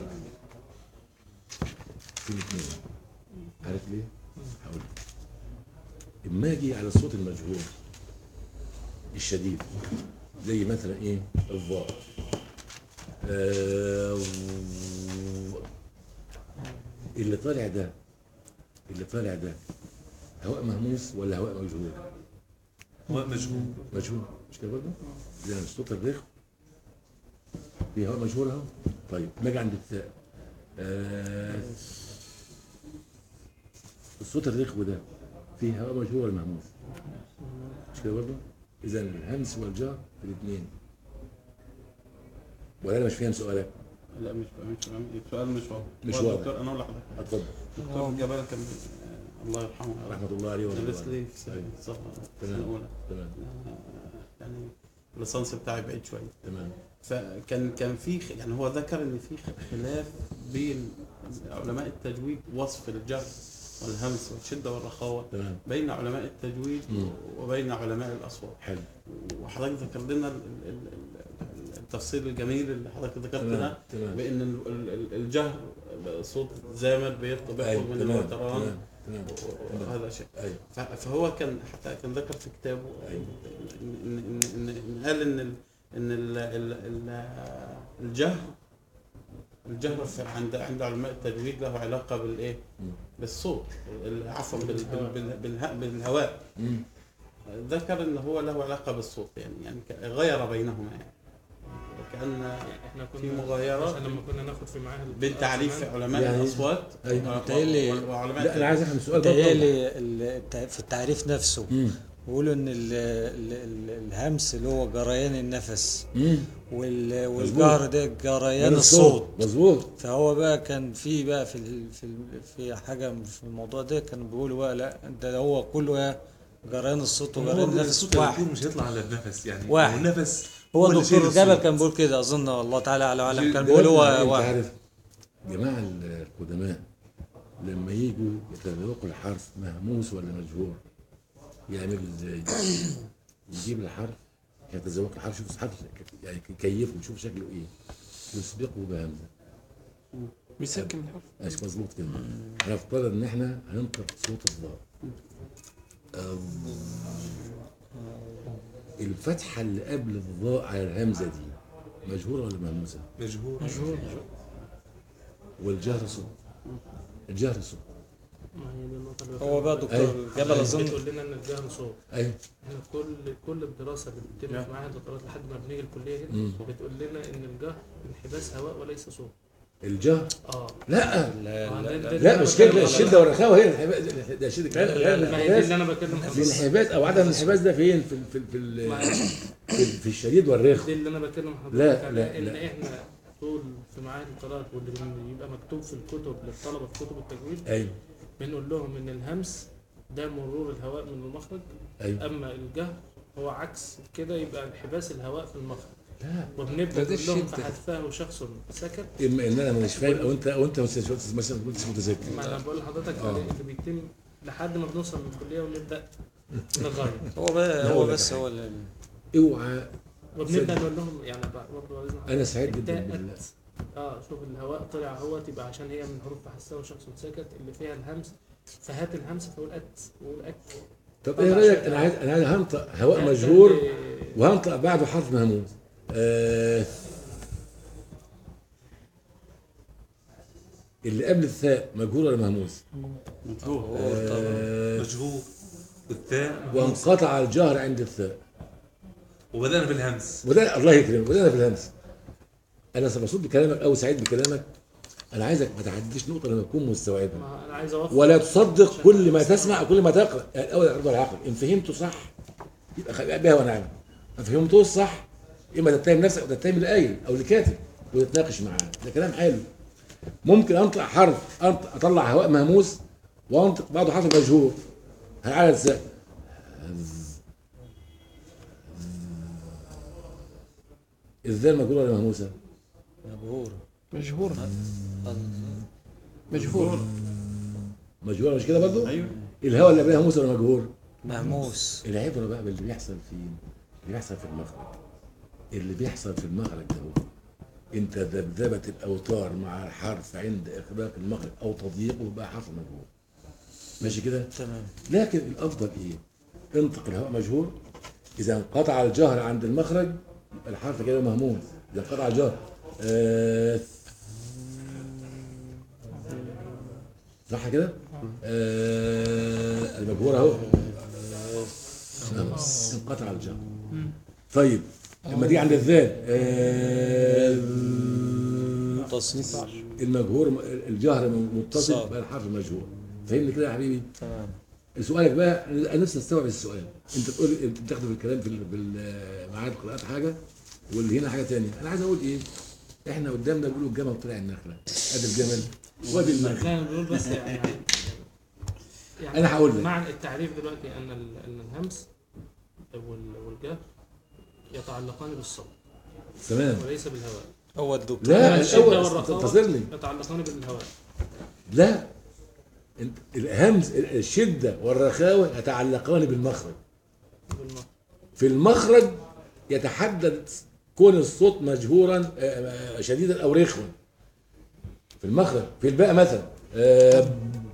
في الاثنين عارف ليه؟ هقول لك. اما اجي على الصوت المجهول الشديد زي مثلا ايه؟ الضاء آه، اللي طالع ده اللي طالع ده هواء مهموس ولا هواء مجهول؟ هو مجهول مجهول مش كده برضه؟ زي الصوت الرخم في هواء مجهول اهو طيب ما اجي عند التاء آه الصوت الرخو ده فيه هواء مجهول ولا مهموس؟ مش كده برضه؟ اذا الهمس والجار في الاثنين ولا انا مش فاهم سؤالك؟ لا مش مش السؤال مش واضح مش هو واضح. الدكتور انا اقول لحضرتك اتفضل الدكتور جبال كان آه، الله يرحمه رحمه الله عليه ورحمه درس الله لي عليه. في سنه أيوة. سنة تمام. اولى تمام آه، يعني الليسانس بتاعي بعيد شويه تمام فكان كان في خ- يعني هو ذكر ان في خلاف بين علماء التجويد وصف الجر والهمس والشده والرخاوه تمام بين علماء التجويد مم. وبين علماء الاصوات حلو وحضرتك ذكر لنا ال- ال- ال- التفصيل الجميل اللي حضرتك ذكرت تمام ده تمام بان ال- ال- ال- الجهر صوت زامر بيخرج أيوة، من تمام الوتران تمام تمام وهذا شيء ايوه ف- فهو كان حتى كان ذكر في كتابه أيوة. ان ان ان, إن قال ان ال ان ال ال ال الجهر الجهر في عند عند علماء التجويد له علاقه بالايه؟ مم. بالصوت ال- عفوا بال- بال- بال- بالها- بالهواء مم. ذكر ان هو له علاقه بالصوت يعني يعني ك- غير بينهما يعني وكان احنا في كنا مغايرات عشان لما كنا ناخد في معاهد بين تعريف زمان، علماء يعني- الاصوات أيوة. و- متهيألي- و- وعلماء لا انا عايز افهم السؤال برضه متهيألي ال- في التعريف نفسه مم. بيقولوا ان ال ال ال الهمس اللي هو جريان النفس مم. وال والجهر ده جريان من الصوت مظبوط فهو بقى كان في بقى في ال في ال في حاجه في الموضوع ده كانوا بيقولوا بقى لا ده هو كله إيه؟ جريان الصوت وجريان هو النفس الصوت اللي واحد يكون مش هيطلع على النفس يعني واحد. النفس هو اللي دكتور شايل جبل الصوت. كان بيقول كده اظن والله تعالى على اعلم كان ده بيقول هو انت واحد عارف جماعة القدماء لما يجوا يتذوقوا الحرف مهموس ولا مجهور يعملوا ازاي؟ يجيب الحرف يتذوق الحرف شوف الحرف يعني كيفه يشوف شكله ايه يسبقه بهمزه بيسكن الحرف مش مظبوط كده هنفترض ان احنا هننطق صوت الضاء أم- الفتحه اللي قبل الضاء على الهمزه دي مجهوره ولا مهموسه؟ مجهول مجهول والجهر صوت الجهر صوت ما هي دي النقطة اللي هو بقى أيوة. دكتور جبل اظن بتقول لنا ان الجهل صوت ايوه احنا كل كل الدراسة اللي بتتم في معاهد القراءات لحد ما بنيجي الكلية هنا مم. بتقول لنا ان الجهل انحباس هواء وليس صوت الجهر اه لا لا آه، لا ده- لا ده- لا ده مش أنا كده بتكلم الشده على- والرخاوه هي الانحباس ده شده كلام لا، لا، ما هي دي اللي انا بتكلم حضرتك الانحباس او عدم الانحباس ده فين في في في, ما في, هي- في, في الشديد والرخو دي اللي انا بتكلم حضرتك لا، عليه، لا، ان لا. احنا طول في معاهد القراءات واللي بن- يبقى مكتوب في الكتب للطلبه في كتب التجويد ايوه بنقول لهم ان الهمس ده مرور الهواء من المخرج ايوه اما الجهر هو عكس كده يبقى انحباس الهواء في المخرج لا وبنبدا ده نقول لهم الشدة. فحذفه شخص سكت اما ان انا مش فاهم او انت او انت مش- مثلا كنت متذكر ما انا بقول لحضرتك آه. عليه اللي بيتم لحد ما بنوصل من الكليه ونبدا نغير هو بقى لا، هو أقول لك بس حاجة. هو اللي اوعى وبنبدا نقول لهم يعني برضه عايزين انا سعيد جدا التاء بالله اه شوف الهواء طلع هو تبقى عشان هي من حروف فحسها وشخص سكت اللي فيها الهمس فهات الهمس فقول ات وقول اك طب ايه رايك انا عايز انا عايز هنطق هواء مجهور وهنطق بعده حرف مهموس آه اللي قبل الثاء مجهور ولا مهموس؟ مجهول هو طبعا آه مجهول والثاء وانقطع الجهر عند الثاء وبدأنا بالهمس وده الله يكرمك وده في الهمس انا مبسوط بكلامك او سعيد بكلامك انا عايزك ما تعديش نقطه لما تكون مستوعبها ما انا عايز اوفر ولا تصدق كل ما تسمع وكل ما تقرا يعني اول العقل والعقل ان فهمته صح يبقى خ- بها ونعم ما فهمتوش صح اما تتهم نفسك او تتهم القايل او الكاتب وتتناقش معاه ده كلام حلو ممكن انطق حرف انطق اطلع هواء مهموس وانطق بعضه حرف مجهور هنعمل ازاي ازاي المجهور ولا مهموسه مبهور مجهور مجهور مجهوره مش كده برضه ايوه الهواء اللي قبلها مهموس ولا مجهور مهموس العبره بقى باللي بيحصل فين اللي بيحصل في المخرج اللي بيحصل في المخرج ده هو انت ذبذبت الاوتار مع الحرف عند اخراج المخرج او تضييقه بقى حرف مجهور ماشي كده تمام لكن الافضل ايه انطق الهواء مجهور اذا انقطع الجهر عند المخرج يبقى الحرف كده مهموس اذا انقطع الجهر آه صح كده آه المجهور اهو خلاص انقطع الجهر طيب لما تيجي عند الذال آه متصل المجهور الجهر متصل صعب. بقى الحرف مجهور فهمني كده يا حبيبي تمام سؤالك بقى انا نفسي استوعب السؤال انت بتقول انت بتاخده في الكلام في ال- في ال- معاد القراءات حاجه واللي هنا حاجه تانية انا عايز اقول ايه احنا قدامنا بيقولوا الجمل طلع النخله ادي الجمل وادي النخله لا انا بقول بس يعني يعني أنا هقول لك. مع التعريف دلوقتي ان ال- ان الهمس وال- والجهر يتعلقان بالصوت تمام وليس بالهواء هو الدكتور لا الشدة الاول والرخاوة انتظرني يتعلقان بالهواء لا انت الهمز الشده والرخاوه يتعلقان بالمخرج بالم- في المخرج يتحدد كون الصوت مجهورا آه، آه، شديدا او رخوا في المخرج في الباء مثلا آه،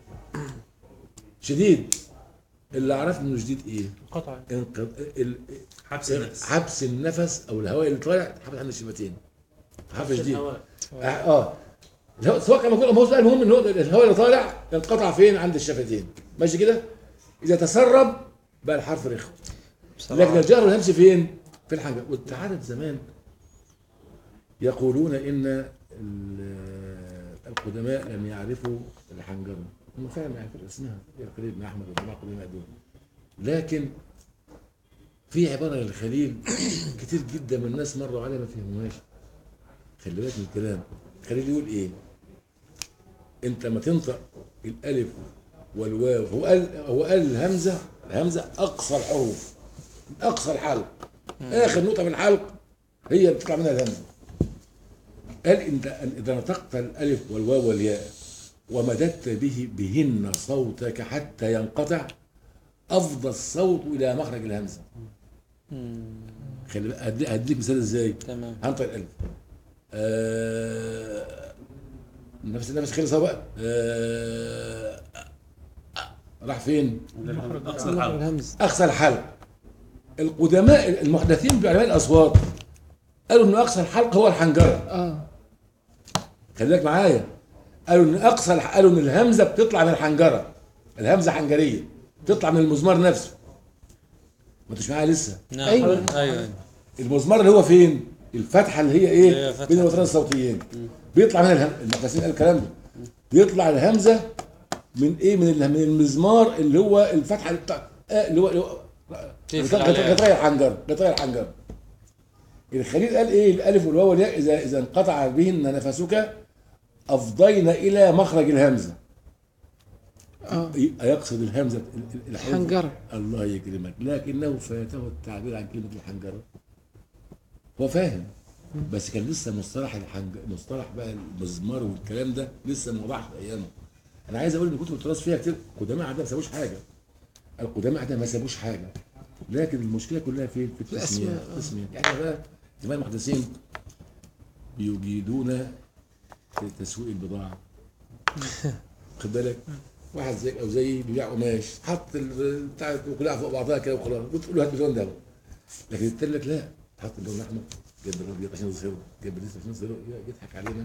شديد اللي عرفنا انه شديد ايه؟ قطع انق- ال- حبس النفس حبس النفس او الهواء اللي طالع حبس عند الشفتين حبس شديد الهواء اه اه الهواء- سواء كان مجهول او هو المهم ان هو الهواء اللي طالع انقطع فين عند الشفتين ماشي كده اذا تسرب بقى الحرف رخو لكن الجهر والهمس فين؟ في الحنجره وانت عارف زمان يقولون ان ال- القدماء لم يعرفوا الحنجره هم فعلا ما يعرفوا اسمها يا خليل بن احمد والجماعه القدماء دول لكن في عباره للخليل كتير جدا من الناس مروا عليها ما فهموهاش خلي بالك من الكلام الخليل يقول ايه؟ انت لما تنطق الالف والواو هو قال هو قال الهمزه الهمزه اقصى الحروف اقصى الحلق اخر نقطه في الحلق هي اللي بتطلع منها الهمزه قال انت اذا نطقت الالف والواو والياء ومددت به بهن صوتك حتى ينقطع افضى الصوت الى مخرج الهمزه خلي بالك هدي- هديك مثال ازاي تمام هنطق الالف آه نفس النفس خلص أهو بقى آه راح فين؟ اقصى الحلقه الهمز اقصى الحلق القدماء المحدثين بعلماء الاصوات قالوا ان اقصى الحلق هو الحنجره اه خلي بالك معايا قالوا ان اقصى قالوا ان الهمزه بتطلع من الحنجره الهمزه حنجريه بتطلع من المزمار نفسه ما انتوش معايا لسه نعم أيوة. ايوه ايوه المزمار اللي هو فين الفتحه اللي هي اللي ايه هي فتحة. بين الوترين الصوتيين بيطلع من الهم المحدثين قال الكلام ده بيطلع الهمزه من ايه من ال- من المزمار اللي هو الفتحه اللي بتاع آه، اللي هو اللي هو تقفل عليها. قطايع الحنجر قطايع الحنجر الخليل قال ايه الالف والواو والياء اذا اذا انقطع بهن نفسك افضينا الى مخرج الهمزه اه يبقى يقصد الهمزه ال- ال- الحروف حنجرة الله يكرمك لكنه فاته التعبير عن كلمه الحنجره هو فاهم بس كان لسه مصطلح الحنج مصطلح بقى المزمار والكلام ده لسه ما وضعش في ايامه انا عايز اقول ان كتب التراث فيها كتير قدماء عندنا ما سابوش حاجه القدماء عندنا ما سابوش حاجه لكن المشكله كلها فين في التسميات الأسماء، آه. التسميات يعني بقى جماعه المحدثين بيجيدون في تسويق البضاعه خد بالك واحد زيك او زيي بيبيع قماش حط ال- بتاع كلها فوق بعضها كده وخلاص وتقول له هات اللون ده لكن التاني لك لا حط اللون الاحمر جاب الابيض عشان يظهره جاب الاسود عشان يظهره يضحك علينا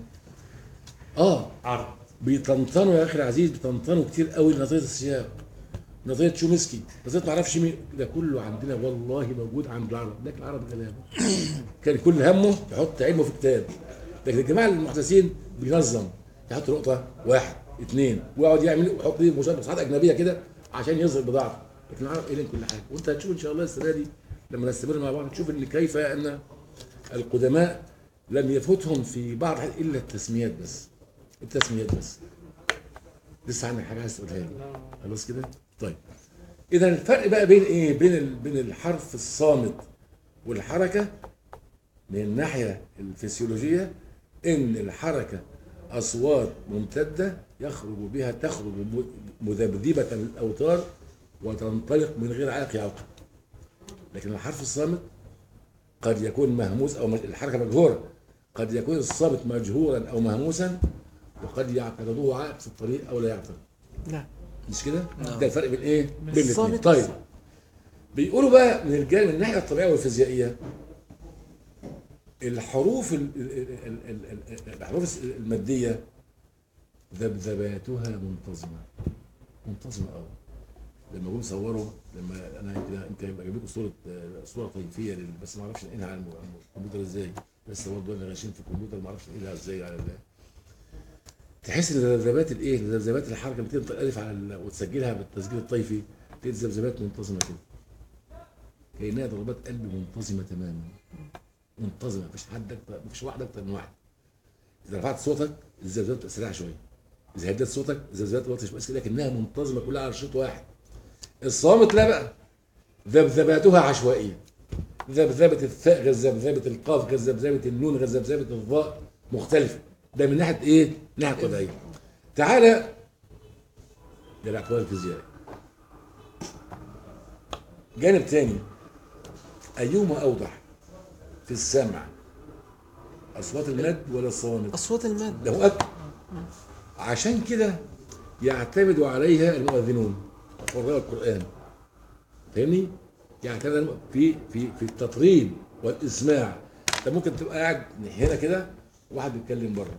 اه عرض بيطنطنوا يا اخي العزيز بيطنطنوا كتير قوي نظريه السياق نظريه شومسكي نظريه ما اعرفش مين ده كله عندنا والله موجود عند العرب لكن العرب كلام كان كل همه يحط علمه في كتاب لكن الجماعه المحدثين بينظم يحط نقطه واحد اثنين ويقعد يعمل ويحط لي مصطلحات اجنبيه كده عشان يظهر بضاعته لكن العرب قايلين كل حاجه وانت هتشوف ان شاء الله السنه دي لما نستمر مع بعض تشوف ان كيف ان القدماء لم يفوتهم في بعض الحاجات الا التسميات بس التسميات بس لسه عندك حاجه عايز تقولها لي خلاص كده طيب اذا الفرق بقى بين ايه بين ال... بين الحرف الصامت والحركه من الناحيه الفسيولوجيه ان الحركه اصوات ممتده يخرج بها تخرج م- مذبذبه الاوتار وتنطلق من غير عائق يعوقها لكن الحرف الصامت قد يكون مهموس او مج- الحركه مجهوره قد يكون الصامت مجهورا او مهموسا وقد يعترضه عائق في الطريق او لا يعترض نعم مش كده؟ ده الفرق بين ايه؟ بين الاثنين الصامت طيب والصامت. بيقولوا بقى من الجانب من الناحيه الطبيعيه والفيزيائيه الحروف ال- ال- ال- ال- ال- الحروف الماديه ذبذباتها منتظمه منتظمه قوي لما جم صوروا لما انا يمكن يمكن يبقى اجيب لكم صوره آه، صوره طيفيه لل- بس ما اعرفش انقلها على الم- على الكمبيوتر ازاي لسه برضه انا غاشين في الكمبيوتر ما اعرفش انقلها ازاي على ال- تحس ان ذبذبات الايه ذبذبات الحركه لما تيجي تالف على ال- وتسجلها بالتسجيل الطيفي تلاقي ذبذبات منتظمه كده كانها ضربات قلب منتظمه تماما منتظمه مفيش حد اكتر مفيش واحد اكتر من واحد اذا رفعت صوتك الذبذبات بتبقى سريعه شويه اذا هديت صوتك الذبذبات بتبقى بس كده لكنها منتظمه كلها على شريط واحد الصامت لا بقى ذبذباتها عشوائيه ذبذبه الثاء غير ذبذبه القاف غير ذبذبه النون غير ذبذبه الظاء مختلفه ده من ناحيه ايه؟ ناحيه طبيعيه تعالى للاعتبار الفيزيائي جانب تاني ايهما اوضح في السمع اصوات المد ولا الصوامت اصوات المد ده مؤكد عشان كده يعتمد عليها المؤذنون قراء القرآن فاهمني؟ يعتمد في في في التطريب والإسماع انت ممكن تبقى قاعد هنا كده وواحد بيتكلم بره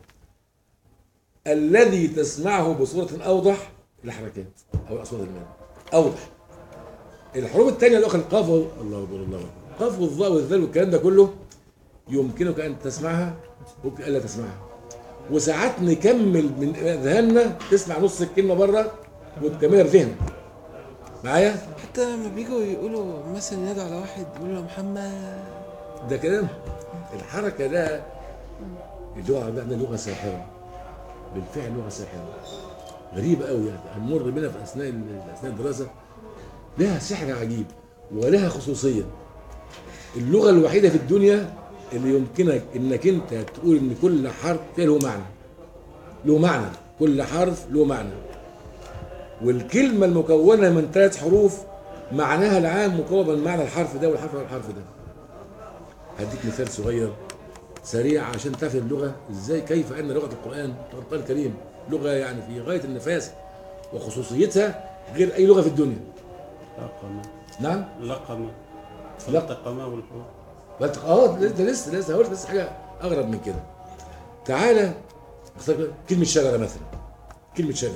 الذي تسمعه بصورة أوضح الحركات أو أصوات المال أوضح الحروف الثانية الأخرى القاف وال- الله أكبر الله أكبر القاف والظاء والذال والكلام ده كله يمكنك أن تسمعها ممكن ألا تسمعها وساعات نكمل من اذهاننا تسمع نص الكلمه بره وتكملها في ذهنك معايا حتى لما بيجوا يقولوا مثلا ينادوا على واحد يقولوا له محمد ده كلام الحركه ده اللغه عندنا لغه ساحره بالفعل لغه ساحره غريبه قوي يعني هنمر بينا في اثناء ال- اثناء الدراسه لها سحر عجيب ولها خصوصيه اللغه الوحيده في الدنيا اللي يمكنك انك انت تقول ان كل حرف فيه له معنى له معنى كل حرف له معنى والكلمه المكونه من ثلاث حروف معناها العام مكون من معنى الحرف ده والحرف ده والحرف ده هديك مثال صغير سريع عشان تفهم اللغه ازاي كيف ان لغه القران القران الكريم لغه يعني في غايه النفاس وخصوصيتها غير اي لغه في الدنيا لقمة نعم لقمة لا. التقمة والحروف بس اه ده لسه لسه هقول لك بس حاجه اغرب من كده تعالى اختار كلمه شجره مثلا كلمه شجره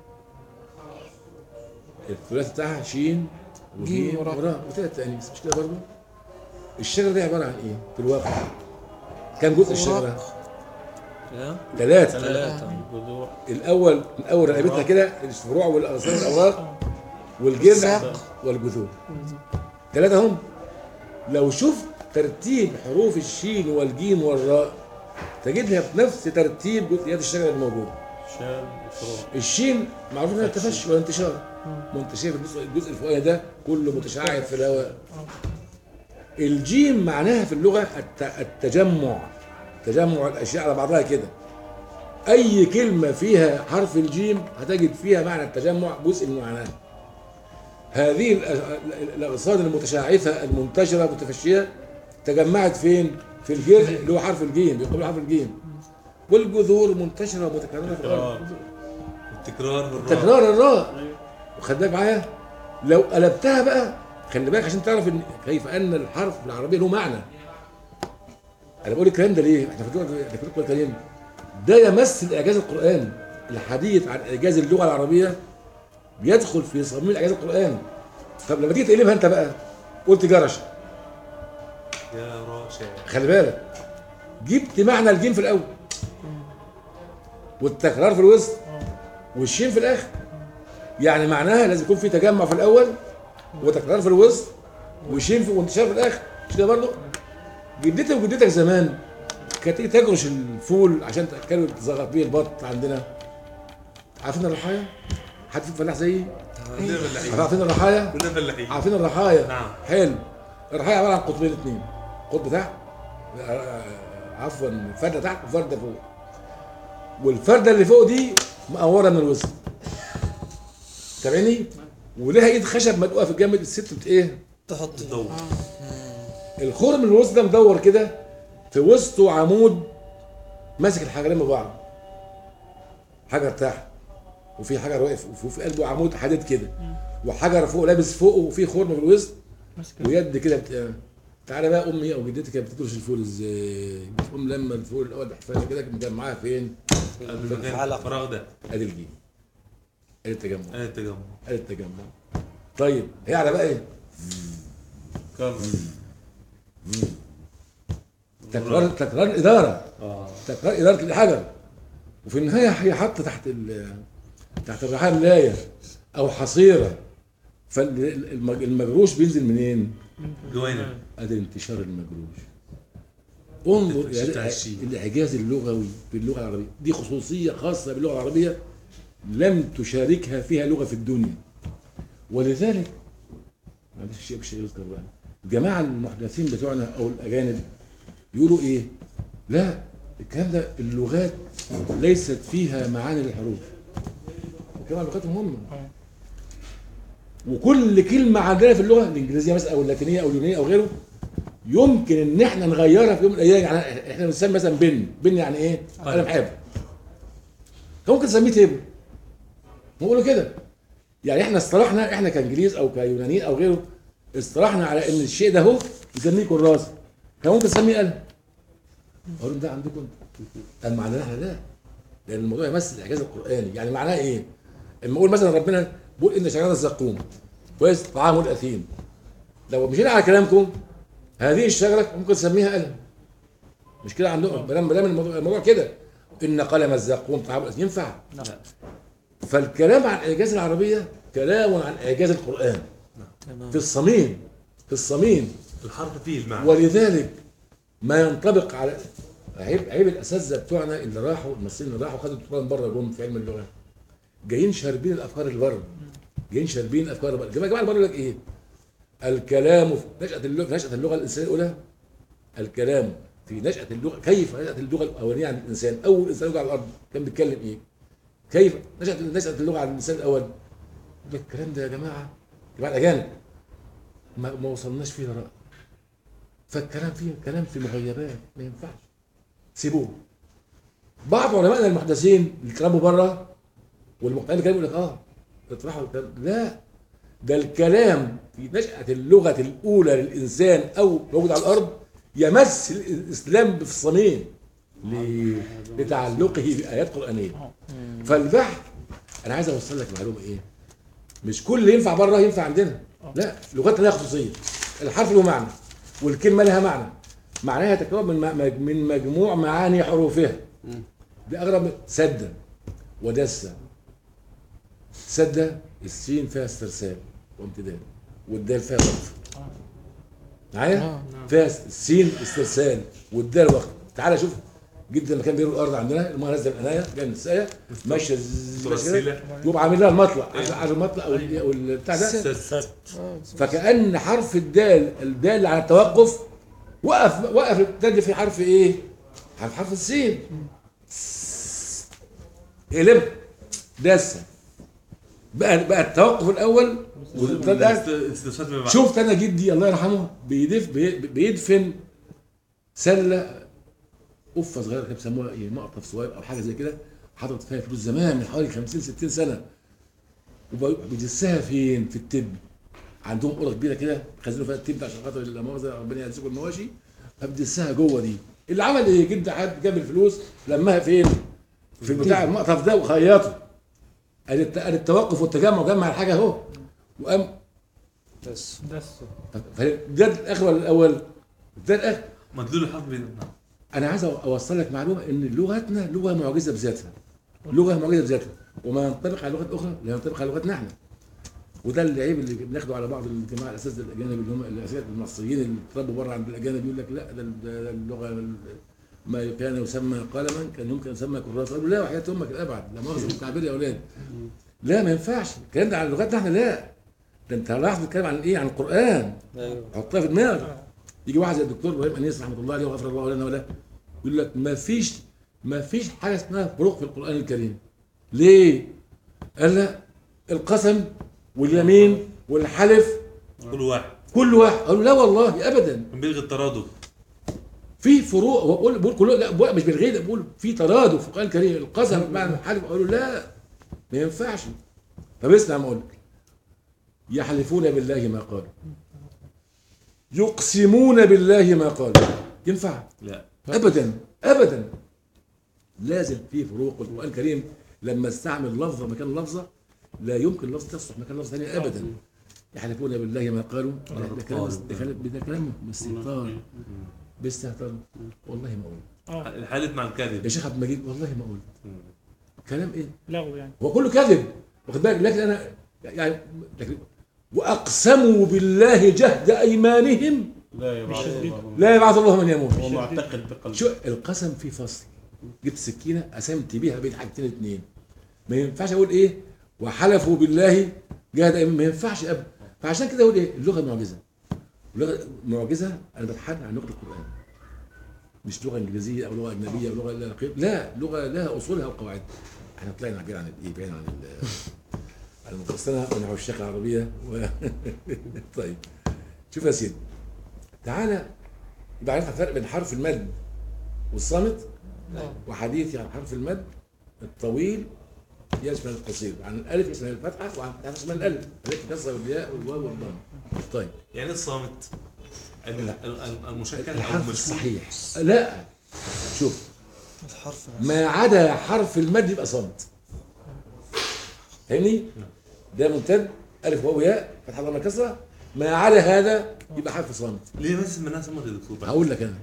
الثلاثي بتاعها شين وجيم جيم وراء. وراء وثلاث تانيث مش كده برضه الشجره دي عباره عن ايه في الواقع كم جزء الشجره ثلاثه ثلاثة جذوع الاول الاول رقبتها كده الفروع والاغصان والاوراق والجذع الساق. والجذور ثلاثه هم لو شفت ترتيب حروف الشين والجيم والراء تجدها بنفس ترتيب جزئيات الشجره الموجوده شال فروع الشين معروف انها تفشي وانتشار منتشر في الجزء الجزء الفوقاني ده كله متشعب في الهواء الجيم معناها في اللغه الت- التجمع تجمع الاشياء على بعضها كده اي كلمه فيها حرف الجيم هتجد فيها معنى التجمع جزء من معناها هذه الأ- الاغصان المتشعثه المنتشره المتفشيه تجمعت فين في الجذع اللي هو حرف الجيم بيقابل حرف الجيم والجذور منتشره ومتكرره في الارض التكرار والراء تكرار الراء وخد بالك معايا لو قلبتها بقى خلي بالك عشان تعرف ان كيف ان الحرف بالعربيه له معنى انا بقول الكلام ده ليه؟ احنا فاكرين احنا فاكرين الكلام ده يمثل اعجاز القران الحديث عن اعجاز اللغه العربيه بيدخل في صميم اعجاز القران طب لما تيجي تقلبها انت بقى قلت جرش يا راشع خلي بالك جبت معنى الجيم في الاول والتكرار في الوسط والشين في الاخر يعني معناها لازم يكون في تجمع في الاول وتكرار في الوسط وشين في وانتشار في الاخر مش كده برضه جدتك وجدتك زمان كانت تيجي تجرش الفول عشان تاكلوا تزغط بيه البط عندنا عارفين الرحايا؟ حد فيكم فلاح زيي؟ كلنا فلاحين عارفين الرحايا؟ كلنا فلاحين عارفين الرحايا نعم. حلو الرحايا عباره عن قطبين اثنين قطب تحت آه، عفوا فرده تحت وفرده فوق والفرده اللي فوق دي مقوره من الوسط تابعني ولها ايد خشب مدقوقه في الجنب الست بت ايه تحط تدور الخرم من الوسط ده مدور كده في وسطه عمود ماسك الحجرين ببعض حجر تحت وفي حجر واقف وفي- وفي قلبه عمود حديد كده وحجر فوق لابس فوقه وفي خرم في الوسط ويد كده بت... تعالى بقى امي او جدتي كانت بتدرس الفول ازاي بتقوم لما الفول الاول بحفاظه كده كانت مجمعاها فين قبل المكان الحلقة. الفراغ ده ادي الجيم ادي التجمع انا التجمع ادي التجمع طيب هي على بقى ايه كرر تكرار تكرار الاداره اه تكرار اداره الحجر وفي النهايه هي حاطه تحت ال تحت الرحال ملايه او حصيره فالمجروش بينزل منين؟ جوانب ادي انتشار المجروش انظر الشتاء الى الشين. الاعجاز اللغوي في اللغه العربيه دي خصوصيه خاصه باللغه العربيه لم تشاركها فيها لغه في الدنيا ولذلك معلش الشيء مش يذكر بقى الجماعه المحدثين بتوعنا او الاجانب يقولوا ايه؟ لا الكلام ده اللغات ليست فيها معاني للحروف الكلام عن لغتهم هم وكل كلمه عندنا في اللغه الانجليزيه مثلا او اللاتينيه او اليونانيه او غيره يمكن ان احنا نغيرها في يوم من الايام يعني احنا بنسمي مثلا بن بن يعني ايه؟ قلم حبر ممكن نسميه تيبل نقوله كده يعني احنا اصطلحنا احنا كانجليز او كيونانيين او غيره اصطلحنا على ان الشيء ده هو نسميه كراسه كان ممكن نسميه قلم اقول لهم ده عندكم انتوا اما عندنا احنا لا لان الموضوع يمثل الاعجاز القراني يعني معناه ايه؟ اما اقول مثلا ربنا بيقول ان شجره الزقوم كويس طعام الاثيم لو مشينا على كلامكم هذه الشجره ممكن تسميها قلم مش كده عندكم ما دام ما دام الموضوع, الموضوع كده ان قلم الزقوم طعام الاثيم ينفع فالكلام عن اعجاز العربيه كلام عن اعجاز القران في الصميم في الصميم الحرف فيه المعنى ولذلك ما ينطبق على عيب عيب الاساتذه بتوعنا اللي راحوا الممثلين اللي راحوا خدوا دكتوراه من بره جم في علم اللغه جايين شاربين الافكار اللي بره جايين شاربين الافكار اللي بره الجماعه الجماعة اللي بره يقول لك ايه؟ الكلام في نشأة اللغة في نشأة اللغة الإنسانية الأولى الكلام في نشأة اللغة كيف نشأت اللغة الأولانية عند الإنسان أول إنسان وجع على الأرض كان بيتكلم إيه؟ كيف نشأت نشأت اللغة عند الإنسان الأول؟ يقول لك الكلام ده يا جماعة جماعة الأجانب ما, ما وصلناش فيه لرأي فالكلام فيه كلام في مغيبات ما ينفعش سيبوه بعض علمائنا المحدثين اللي كلامه بره والمقتنعين بالكلام يقول لك اه اطرحوا الكلام لا ده الكلام في نشأة اللغة الأولى للإنسان أو موجود على الأرض يمس الإسلام في الصميم ل- لتعلقه بآيات قرآنية فالبحث انا عايز اوصل لك معلومه ايه مش كل اللي ينفع بره ينفع عندنا لا لغتنا لها خصوصيه الحرف له معنى والكلمه لها معنى معناها يتكون من م- من مجموع معاني حروفها دي اغرب من- سده ودسه سده السين فيها استرسال وامتداد والدال فيها وقف معايا فيها السين استرسال والدال وقف تعالى شوف جدا لما كان بيروي الارض عندنا الميه نازله من القنايه جايه من السقايه ماشيه زز- ماشيه كده رسيلة. يقوم عامل لها المطلع على المطلع او ال- أو ال- بتاع ده سد فكأن حرف الدال الدال على التوقف وقف وقف الدال في حرف ايه؟ حرف حرف السين قلب داسه بقى بقى التوقف الاول والدال ده استفساد من بعض شفت انا جدي الله يرحمه بيدف بي- بيدفن سله قفه صغيره كانوا بيسموها ايه مقطف صغير او حاجه زي كده حاطط فيها فلوس زمان من حوالي 50 60 سنه وبيدسها فين؟ في التب عندهم اوضه كبيره كده خزنوا فيها التب عشان خاطر لا مؤاخذه ربنا يرزقكم المواشي فبدسها جوه دي اللي عمل ايه؟ جد حد جاب الفلوس لمها فين؟ في البتاع المقطف ده وخيطه قال الت- قال التوقف والتجمع جمع الحاجه اهو وقام بس بس ده الاخر ولا الاول؟ ده الاخر مدلول الحرف بين انا عايز اوصل لك معلومه ان لغتنا لغه معجزه بذاتها لغه معجزه بذاتها وما ينطبق على لغات اخرى لا ينطبق على لغتنا احنا وده العيب اللي بناخده على بعض الجماعه الاساتذه الاجانب اللي هم الاساتذه المصريين اللي اتربوا بره عند الاجانب يقول لك لا ده ده- ده اللغه ما كان يسمى قلما كان يمكن يسمى كراسه قالوا لا وحياه امك الابعد لا مؤاخذه بالتعبير يا اولاد لا ما ينفعش الكلام ده على لغتنا احنا لا ده انت لاحظ بتتكلم عن ايه عن القران ايوه حطها في دماغك يجي واحد زي الدكتور ابراهيم انيس رحمه الله عليه وغفر الله لنا وله يقول لك ما فيش ما فيش حاجه اسمها فروق في القران الكريم ليه؟ قال لا القسم واليمين والحلف كل واحد كل واحد قالوا لا والله ابدا بيلغي الترادف في فروق هو بقول بقول كله لا بقول مش بالغير بقول في ترادف في القران الكريم القسم بمعنى الحلف قالوا لا ما ينفعش طب اسمع ما اقول لك يحلفون بالله ما قالوا يقسمون بالله ما قالوا ينفع لا ابدا ابدا لازم في فروق القران الكريم لما استعمل لفظه مكان لفظه لا يمكن لفظ تصلح مكان لفظ ثاني ابدا يحلفون بالله ما قالوا ده ده كلام ده كلام ده كلام باستهتار باستهتار والله ما اقول الحالف مع يا الكذب شيخ عبد المجيد والله ما اقول كلام ايه لغو يعني هو كله كذب واخد بالك لكن انا يعني لكن واقسموا بالله جهد ايمانهم لا يبعث الله لا يبعث الله من يموت هو معتقد بقلبه شو القسم في فصل جبت سكينه قسمت بيها بين حاجتين اتنين ما ينفعش اقول ايه وحلفوا بالله جهد أيمانهم. ما ينفعش ابدا فعشان كده اقول ايه اللغه معجزه اللغه معجزه انا بتحدث عن لغه القران مش لغه انجليزيه او لغه اجنبيه او لغه لا لا لغه لها اصولها وقواعدها احنا طلعنا بعيد عن الايه بعيد عن ال- عن المفصله ونحو الشيخ العربيه و... طيب شوف يا سيدي تعالى يبقى عرفنا الفرق بين حرف المد والصامت وحديثي عن حرف المد الطويل يشمل القصير عن الالف يشمل الفتحه وعن الفتحه يشمل الالف الف كسر والياء والواو والضم طيب يعني الصامت ال- ال- ال- المشكل او الحرف المشكوك الصحيح لا شوف الحرف ما عدا حرف المد يبقى صامت فاهمني؟ ده ممتد الف واو ياء فتحه ضمه كسره ما عدا هذا يبقى حرف صامت ليه بس من الناس صمت يا دكتور بقى؟ هقول لك انا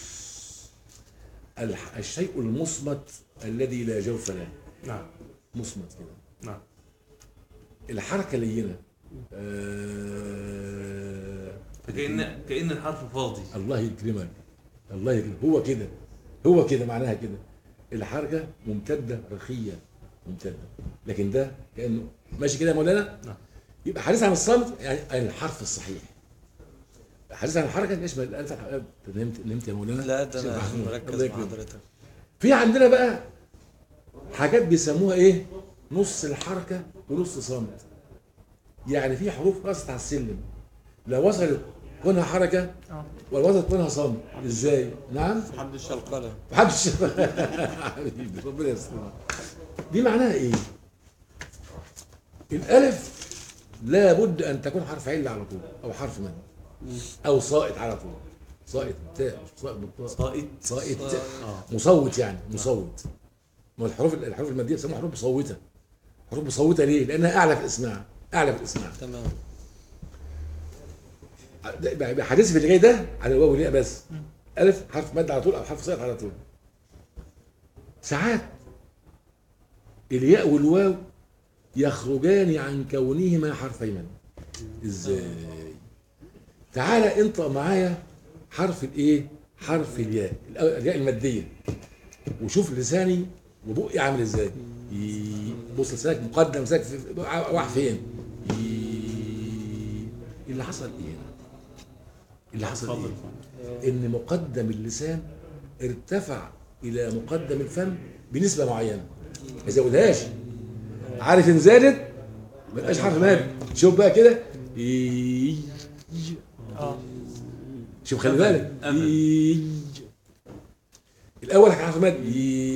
الح- الشيء المصمت الذي لا جوف له نعم مصمت كده نعم الحركه لينه آه فكأن كأن الحرف فاضي الله يكرمك الله يكرمك هو كده هو كده معناها كده الحركه ممتده رخيه ممتده لكن ده كانه ماشي كده يا مولانا نعم. يبقى حديث عن الصمت يعني الحرف الصحيح حديث عن الحركه يشمل الالف نمت نمت يا مولانا لا ده شيخ انا محمود. مركز الله مع يكرمك. حضرتك في عندنا بقى حاجات بيسموها ايه نص الحركه ونص صامت يعني في حروف رست على السلم لو وصلت كونها حركه اه ولو وصلت كونها صامت ازاي نعم محدش القلم محدش حبيبي ربنا يستر دي معناها ايه الالف لابد ان تكون حرف عله على طول او حرف مد او صائت على طول صائت تاء مش صائت بالطاء صائد صائت اه مصوت يعني مصوت ما الحروف الحروف الماديه بيسموها حروف مصوته حروف مصوته ليه؟ لانها اعلى في الاسماع اعلى في الاسماع تمام ده يبقى يبقى حديثي في اللي جاي ده على الواو والياء بس الف حرف مد على طول او حرف صيغه على طول ساعات الياء والواو يخرجان عن كونهما حرفي مد ازاي تعالى انطق معايا حرف الايه حرف الياء الأ- الياء الماديه وشوف لساني وبقي عامل ازاي ي- بص لسانك مقدم لسانك في- راح فين ي- اللي حصل ايه هنا اللي حصل اتفضل ايه ان مقدم اللسان ارتفع الى مقدم الفم بنسبه معينه ما يزودهاش عارف ان زادت ما يبقاش حرف ماد شوف بقى كده ي- اه شوف خلي بالك أمل. ي- الاول كان حرف ماد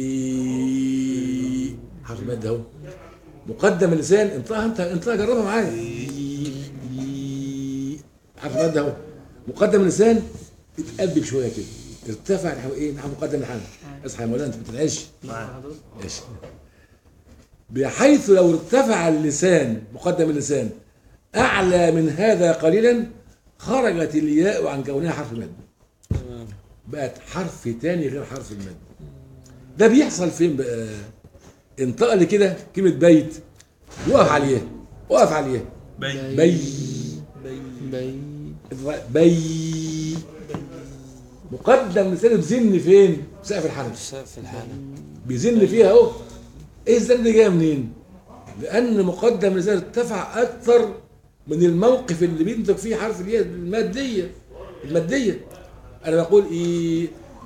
ي- حرف ماد اهو مقدم اللسان انطقها انت انطقها جربها معايا ي- ي- حرف ماد اهو مقدم اللسان اتقلب شويه كده ارتفع نحو ايه نحو مقدم الحنك اصحى يا مولانا انت ما بتنعش ماشي بحيث لو ارتفع اللسان مقدم اللسان اعلى من هذا قليلا خرجت الياء عن كونها حرف مد تمام بقت حرف تاني غير حرف المد ده بيحصل فين بقى انتقل كده كلمه بيت وقف عليه وقف عليه بي بي بي بي مقدم لسانه بزن فين؟ في سقف الحنك في الحالة بيزن فيها اهو ايه الزن ده جاي منين؟ لان مقدم لسانه ارتفع اكثر من الموقف اللي بينتج فيه حرف الياء الماديه الماديه انا بقول ايه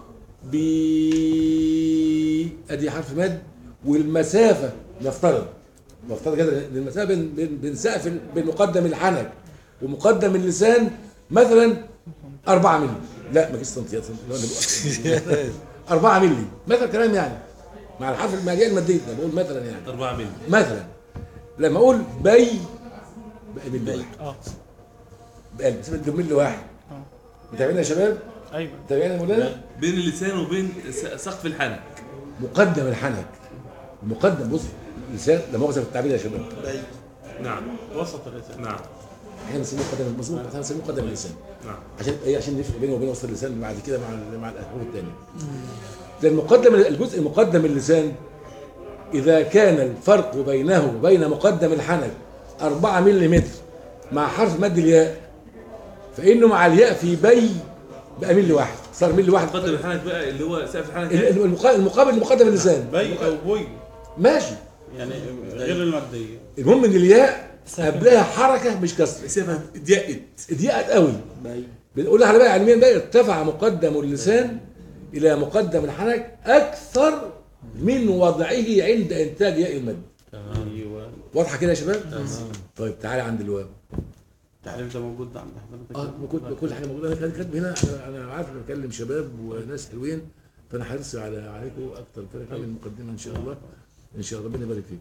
بي ادي حرف مد والمسافه نفترض نفترض كده إن المسافه بين بين بين سقف ال- بين مقدم الحنك ومقدم اللسان مثلا 4 مللي لا ما فيش سنتيات اللي هو أنا بقول- 4 مللي مثلا كلام يعني مع الحرف الماليه الماديه ده بقول مثلا يعني 4 مللي مثلا لما اقول بي بقى ملي واحد اه بقى مسافه ملي واحد اه متابعين يا شباب ايوه متابعين يا مولانا بين اللسان وبين س- سقف الحنك مقدم الحنك المقدم بص لسان لا مؤاخذه في التعبير يا شباب نعم وسط اللسان نعم احنا بنسميه مقدم مظبوط احنا بنسميه مقدم اللسان نعم عشان ايه عشان نفرق بينه وبين وسط اللسان بعد كده مع ال- مع الحروف الثانيه لان المقدم الجزء المقدم اللسان اذا كان الفرق بينه وبين مقدم الحنك 4 ملم مع حرف مد الياء فانه مع الياء في بي بقى ملي واحد صار ملي واحد مقدم الحنك بقى اللي هو سقف الحنك ال- ال- المقا- المقابل لمقدم اللسان بي او بوي ماشي يعني غير الماديه المهم ان الياء قبلها حركه مش كسر مسافه ضيقت ضيقت قوي بنقول على بقى علميا بقى ارتفع مقدم اللسان الى مقدم الحنك اكثر من وضعه عند انتاج ياء المد ايوه واضحه كده يا شباب طيب تعالى عند الواو التعريف ده موجود عند حضرتك اه كل كل حاجه موجوده انا كاتب كاتب هنا انا انا عارف إني بكلم شباب وناس حلوين فانا حريص على عليكم اكتر كده كمان المقدمه ان شاء الله ان شاء الله ربنا يبارك فيكم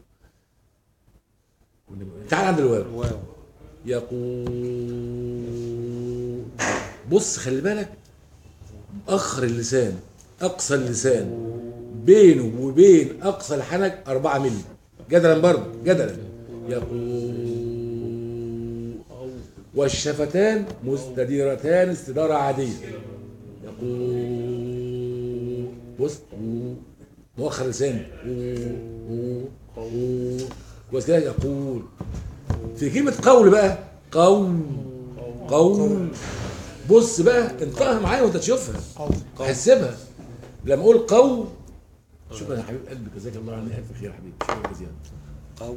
تعالى عند الواو واو يقول بص خلي بالك اخر اللسان اقصى اللسان بينه وبين اقصى الحنك 4 مللي جدلا برضه جدلا يقول والشفتان مستديرتان استداره عاديه يقول بص مؤخر لسان بص كده يقول في كلمة قول بقى قول قول بص بقى انطقها معايا وانت تشوفها حسبها لما اقول قول شكرا يا حبيب قلبي جزاك الله عني الف خير يا حبيبي شكرا جزيلا قو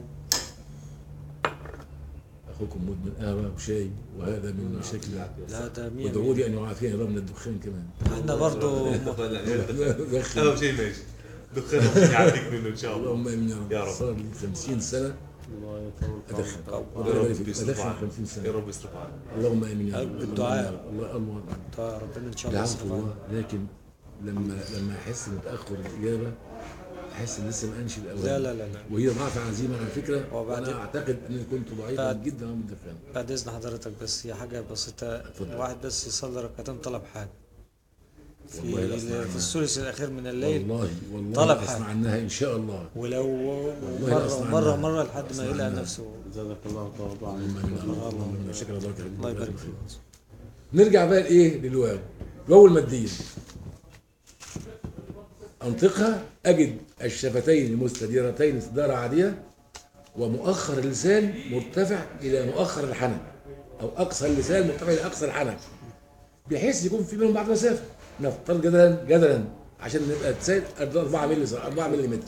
اخوكم مدمن قهوه وشاي وهذا من مشاكل لا ده مية وادعوا مية لي ان يعافيني الله من الدخان كمان احنا برضو دخن. اهم شيء ماشي دخان يعديك منه ان شاء الله اللهم امين يا رب يا رب. صار لي 50 سنه الله يطول في ادخن عمرك. ربنا يا يبارك رب فيك يصرف ادخن عنك 50 يا سنه رب يصرف عنك اللهم امين يا رب بالدعاء. الله الله طيب ربنا ان شاء الله دعوت يصرف عنك. الله لكن لما لما احس بتاخر الاجابه احس ان لسه ما انشي الاوان لا لا لا لا وهي ضعف عزيمه على فكره وبعدين- وانا اعتقد اني كنت ضعيفا بعد- جدا من الدخان بعد اذن حضرتك بس هي حاجه بسيطه اتفضل. واحد بس يصلي ركعتين طلب حاجه في والله لا أسمع في عنها. الثلث الاخير من الليل والله والله طلب لا اسمع حاجة. عنها ان شاء الله ولو والله لا مره أسمع مره عنها. مره لحد ما أسمع يلاقي عنها. نفسه زادك الله تواضعا اللهم شكرا الله الله يبارك فيك نرجع بقى لايه للواو الواو الماديه انطقها اجد الشفتين مستديرتين استداره عاديه ومؤخر اللسان مرتفع الى مؤخر الحنك او اقصى اللسان مرتفع الى اقصى الحنك بحيث يكون في بينهم بعض مسافه نفترض جدلا جدلا عشان نبقى تسال 4 مللي 4 مللي متر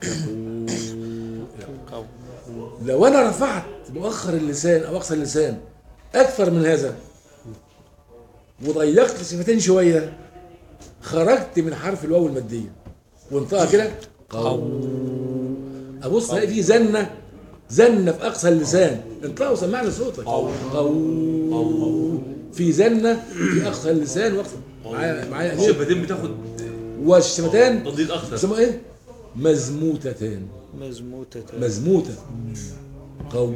لو انا رفعت مؤخر اللسان او اقصى اللسان اكثر من هذا وضيقت الشفتين شويه خرجت من حرف الواو الماديه وانطقها كده قو ابص الاقي في زنه زنه في اقصى اللسان انطقها وسمعنا صوتك قو في زنه في اقصى اللسان واقصى معايا معايا أمير؟ الشفتين بتاخد والشفتان تضييق اكتر يسموها ايه؟ مزموتتان مزموتة مزموته قو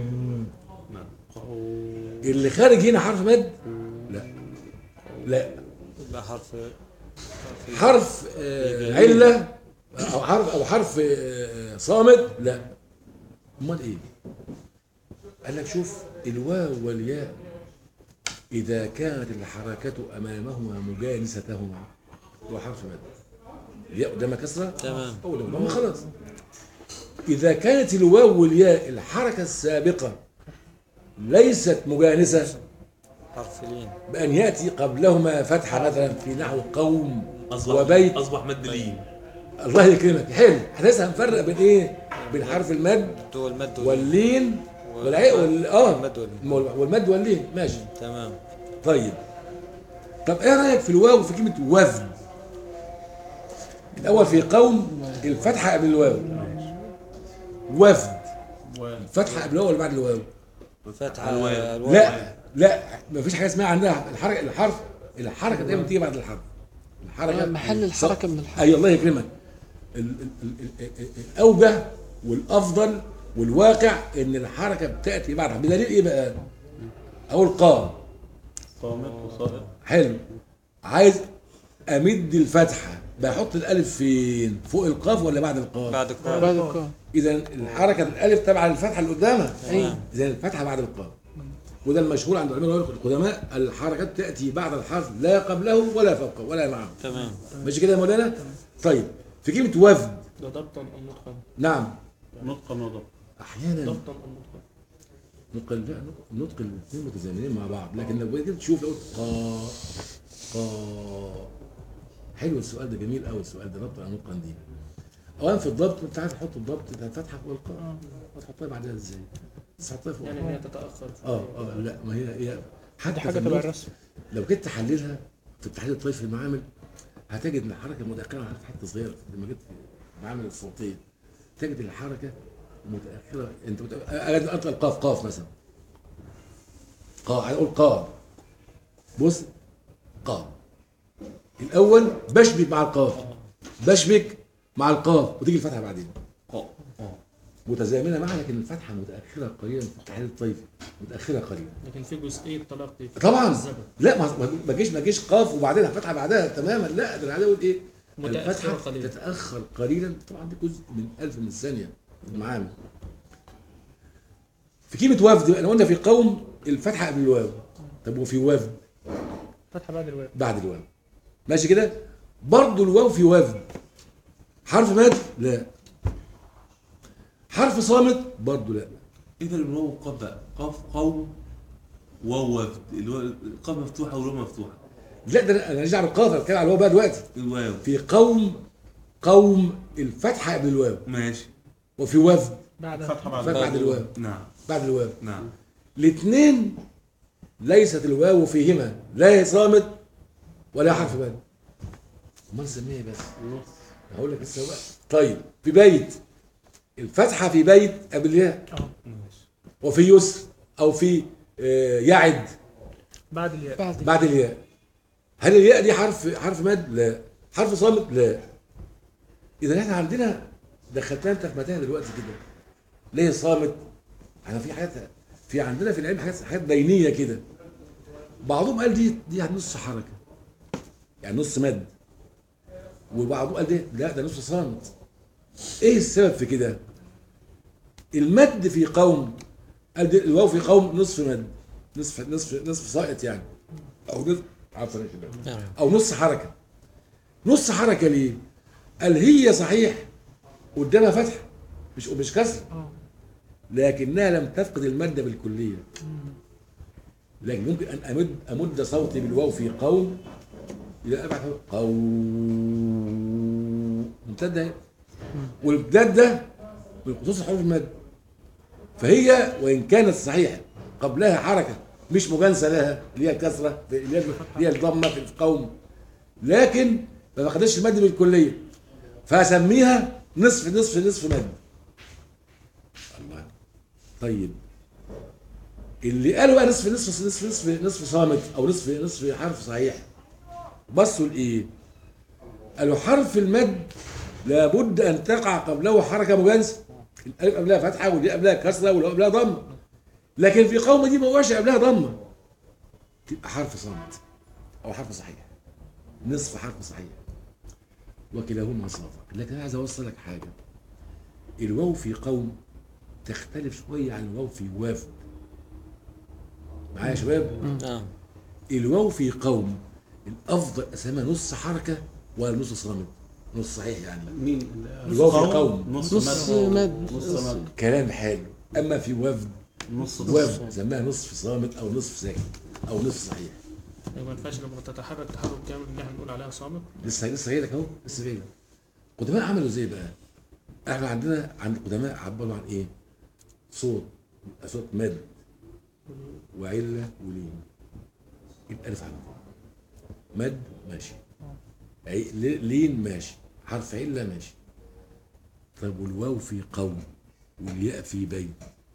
اللي خارج هنا حرف مد لا لا يبقى حرف حرف آه، علة أو حرف أو حرف آه، صامت لا أمال إيه؟ قال لك شوف الواو والياء إذا كانت الحركة أمامهما مجانستهما هو حرف مد الياء قدامها كسرة تمام أو لما خلاص إذا كانت الواو والياء الحركة السابقة ليست مجانسة حرف لين بأن يأتي قبلهما فتحة مثلا في نحو قوم اصبح وبيت اصبح مد لين الله يكرمك حلو احنا لسه هنفرق بين ايه بين حرف المد هو المد وال- واللين والعي وال اه المد واللين. والمد واللين ماشي تمام طيب طب ايه رايك في الواو في كلمه وفد الاول في قوم الفتحه قبل الواو وفد الفتحه قبل الواو ولا بعد الواو فتحة الواو. الواو. لا لا مفيش حاجه اسمها عندها الحركه الحرف الحركه دايما تيجي بعد الحرف الحركه محل الحركة من الحرف اي الله يكرمك ال- ال- ال- ال- ال- الاوجه والافضل والواقع ان الحركه بتاتي بعدها بدليل ايه بقى؟ اقول قام صامت وصائر حلو عايز امد الفتحه بحط الالف فين؟ فوق القاف ولا بعد القاف؟ بعد القاف بعد القاف اذا الحركه الالف تبع الفتحه اللي قدامها تمام. اذا الفتحه بعد القاف وده المشهور عند العلماء القدماء الحركات تاتي بعد الحرف لا قبله ولا فوقه ولا معه تمام ماشي كده يا مولانا؟ طيب في كلمه وفد ده ضبطا أم نطقا نعم نطقا وضبطا احيانا ضبطا أم نطقا نطق لا نطق- نطق الاثنين متزامنين مع بعض لكن لو جيت تشوف لو قلت قا قا حلو السؤال ده جميل قوي السؤال ده نطق نطقا دي اولا في الضبط انت عايز تحط الضبط ده فتحه فوق القاف هتحطها بعدها ازاي؟ بس تحطها فوق يعني القاف. هي تتأخر اه اه لا ما هي هي حتى دي حاجه في تبع النطق الرسم لو جيت تحللها في التحليل الطيف في المعامل هتجد ان الحركه متاخره في حته صغيره لما جيت في المعامل الصوتيه تجد الحركه متاخره انت مت... اجي انطق القاف قاف مثلا قا هنقول قا بص قا الاول بشبك مع القاف بشبك مع القاف وتيجي الفتحه بعدين قا متزامنه معها لكن الفتحه متاخره قليلا في التحليل الطيفي متاخره قليلا لكن في جزئية طلاق دي طبعا الزبد. لا ما ما- ما جيش ما جيش قاف وبعدين فتحه بعدها تماما لا ده انا عايز اقول ايه متأخرة الفتحه قليلا. تتاخر قليلا طبعا دي جزء من ألف من الثانيه في المعامل في كلمه وفد احنا قلنا في قوم الفتحه قبل الواو طب وفي وفد فتحه بعد الواو بعد الواو ماشي كده برضه الواو في وفد حرف مد لا حرف صامت برضه لا اذا الواو والقاف بقى قاف قوم واو وفد الواو- القاف مفتوحه والواو مفتوحه لا ده انا ماليش دعوه بالقاف أنا بتكلم على الواو بقى دلوقتي الواو في قوم قوم الفتحه قبل الواو ماشي وفي وفد بعد فتحه بعد فتحه بعد الواو نعم بعد الواو نعم الاثنين ليست الواو فيهما لا صامت ولا حرف بال امال نسميها إيه بس النص هقول لك لسه بقى طيب في بيت الفتحه في بيت قبل الياء ماشي وفي يسر او في آه، يعد بعد الياء بعد بعد الياء هل الياء دي حرف حرف مد لا حرف صامت لا اذا احنا عندنا دخلتها انت في متاهه دلوقتي كده ليه صامت احنا في حاجات في عندنا في العلم حاجات حاجات بينيه كده بعضهم قال دي دي نص حركه يعني نص مد وبعضهم قال ده لا ده نصف صامت ايه السبب في كده المد في قوم قال ده الواو في قوم نصف مد نصف نصف نصف ساقط يعني او نصف عفوا يا شباب. او نص حركه نص حركه ليه قال هي صحيح قدامها فتحه مش مش كسر لكنها لم تفقد الماده بالكليه لكن ممكن ان امد امد صوتي بالواو في قوم الى ابعد قوم ممتد اهي والامتداد ده من خصوص حروف المد فهي وان كانت صحيحه قبلها حركه مش مجانسه لها اللي هي الكسره اللي هي اللي هي الضمه في القوم لكن ما فقدتش المد بالكليه فاسميها نصف نصف نصف مد الله طيب اللي قالوا بقى نصف نصف نصف نصف نصف صامت او نصف نصف حرف صحيح بصوا لايه؟ قالوا حرف المد لابد ان تقع قبله حركه مجانسه الالف قبلها فتحه والياء قبلها كسره والواو قبلها ضمه لكن في قوم دي ما هوش قبلها ضمه تبقى حرف صامت او حرف صحيح نصف حرف صحيح وكلاهما صافق لكن انا عايز اوصل لك حاجه الواو في قوم تختلف شويه عن الواو في وافد معايا يا شباب نعم الواو في قوم الافضل اسمها نص حركه ولا نص صامت نص صحيح يعني مين ال- الواو في قوم نص نص مد مد نص مد كلام حلو اما في وفد نص وفد سماها نصف صامت او نصف ساكن او نصف صحيح يعني ما ينفعش لما تتحرك تحرك كامل اللي احنا بنقول عليها صامت لسه لسه جاي لك اهو لسه جاي لك القدماء عملوا ازاي بقى؟ احنا عندنا عند القدماء عبروا عن ايه؟ صوت يبقى صوت مد وعله ولين يبقى الف على طول. مد ماشي عي- لي- لين ماشي حرف عله ماشي طب والواو في قوم والياء في بين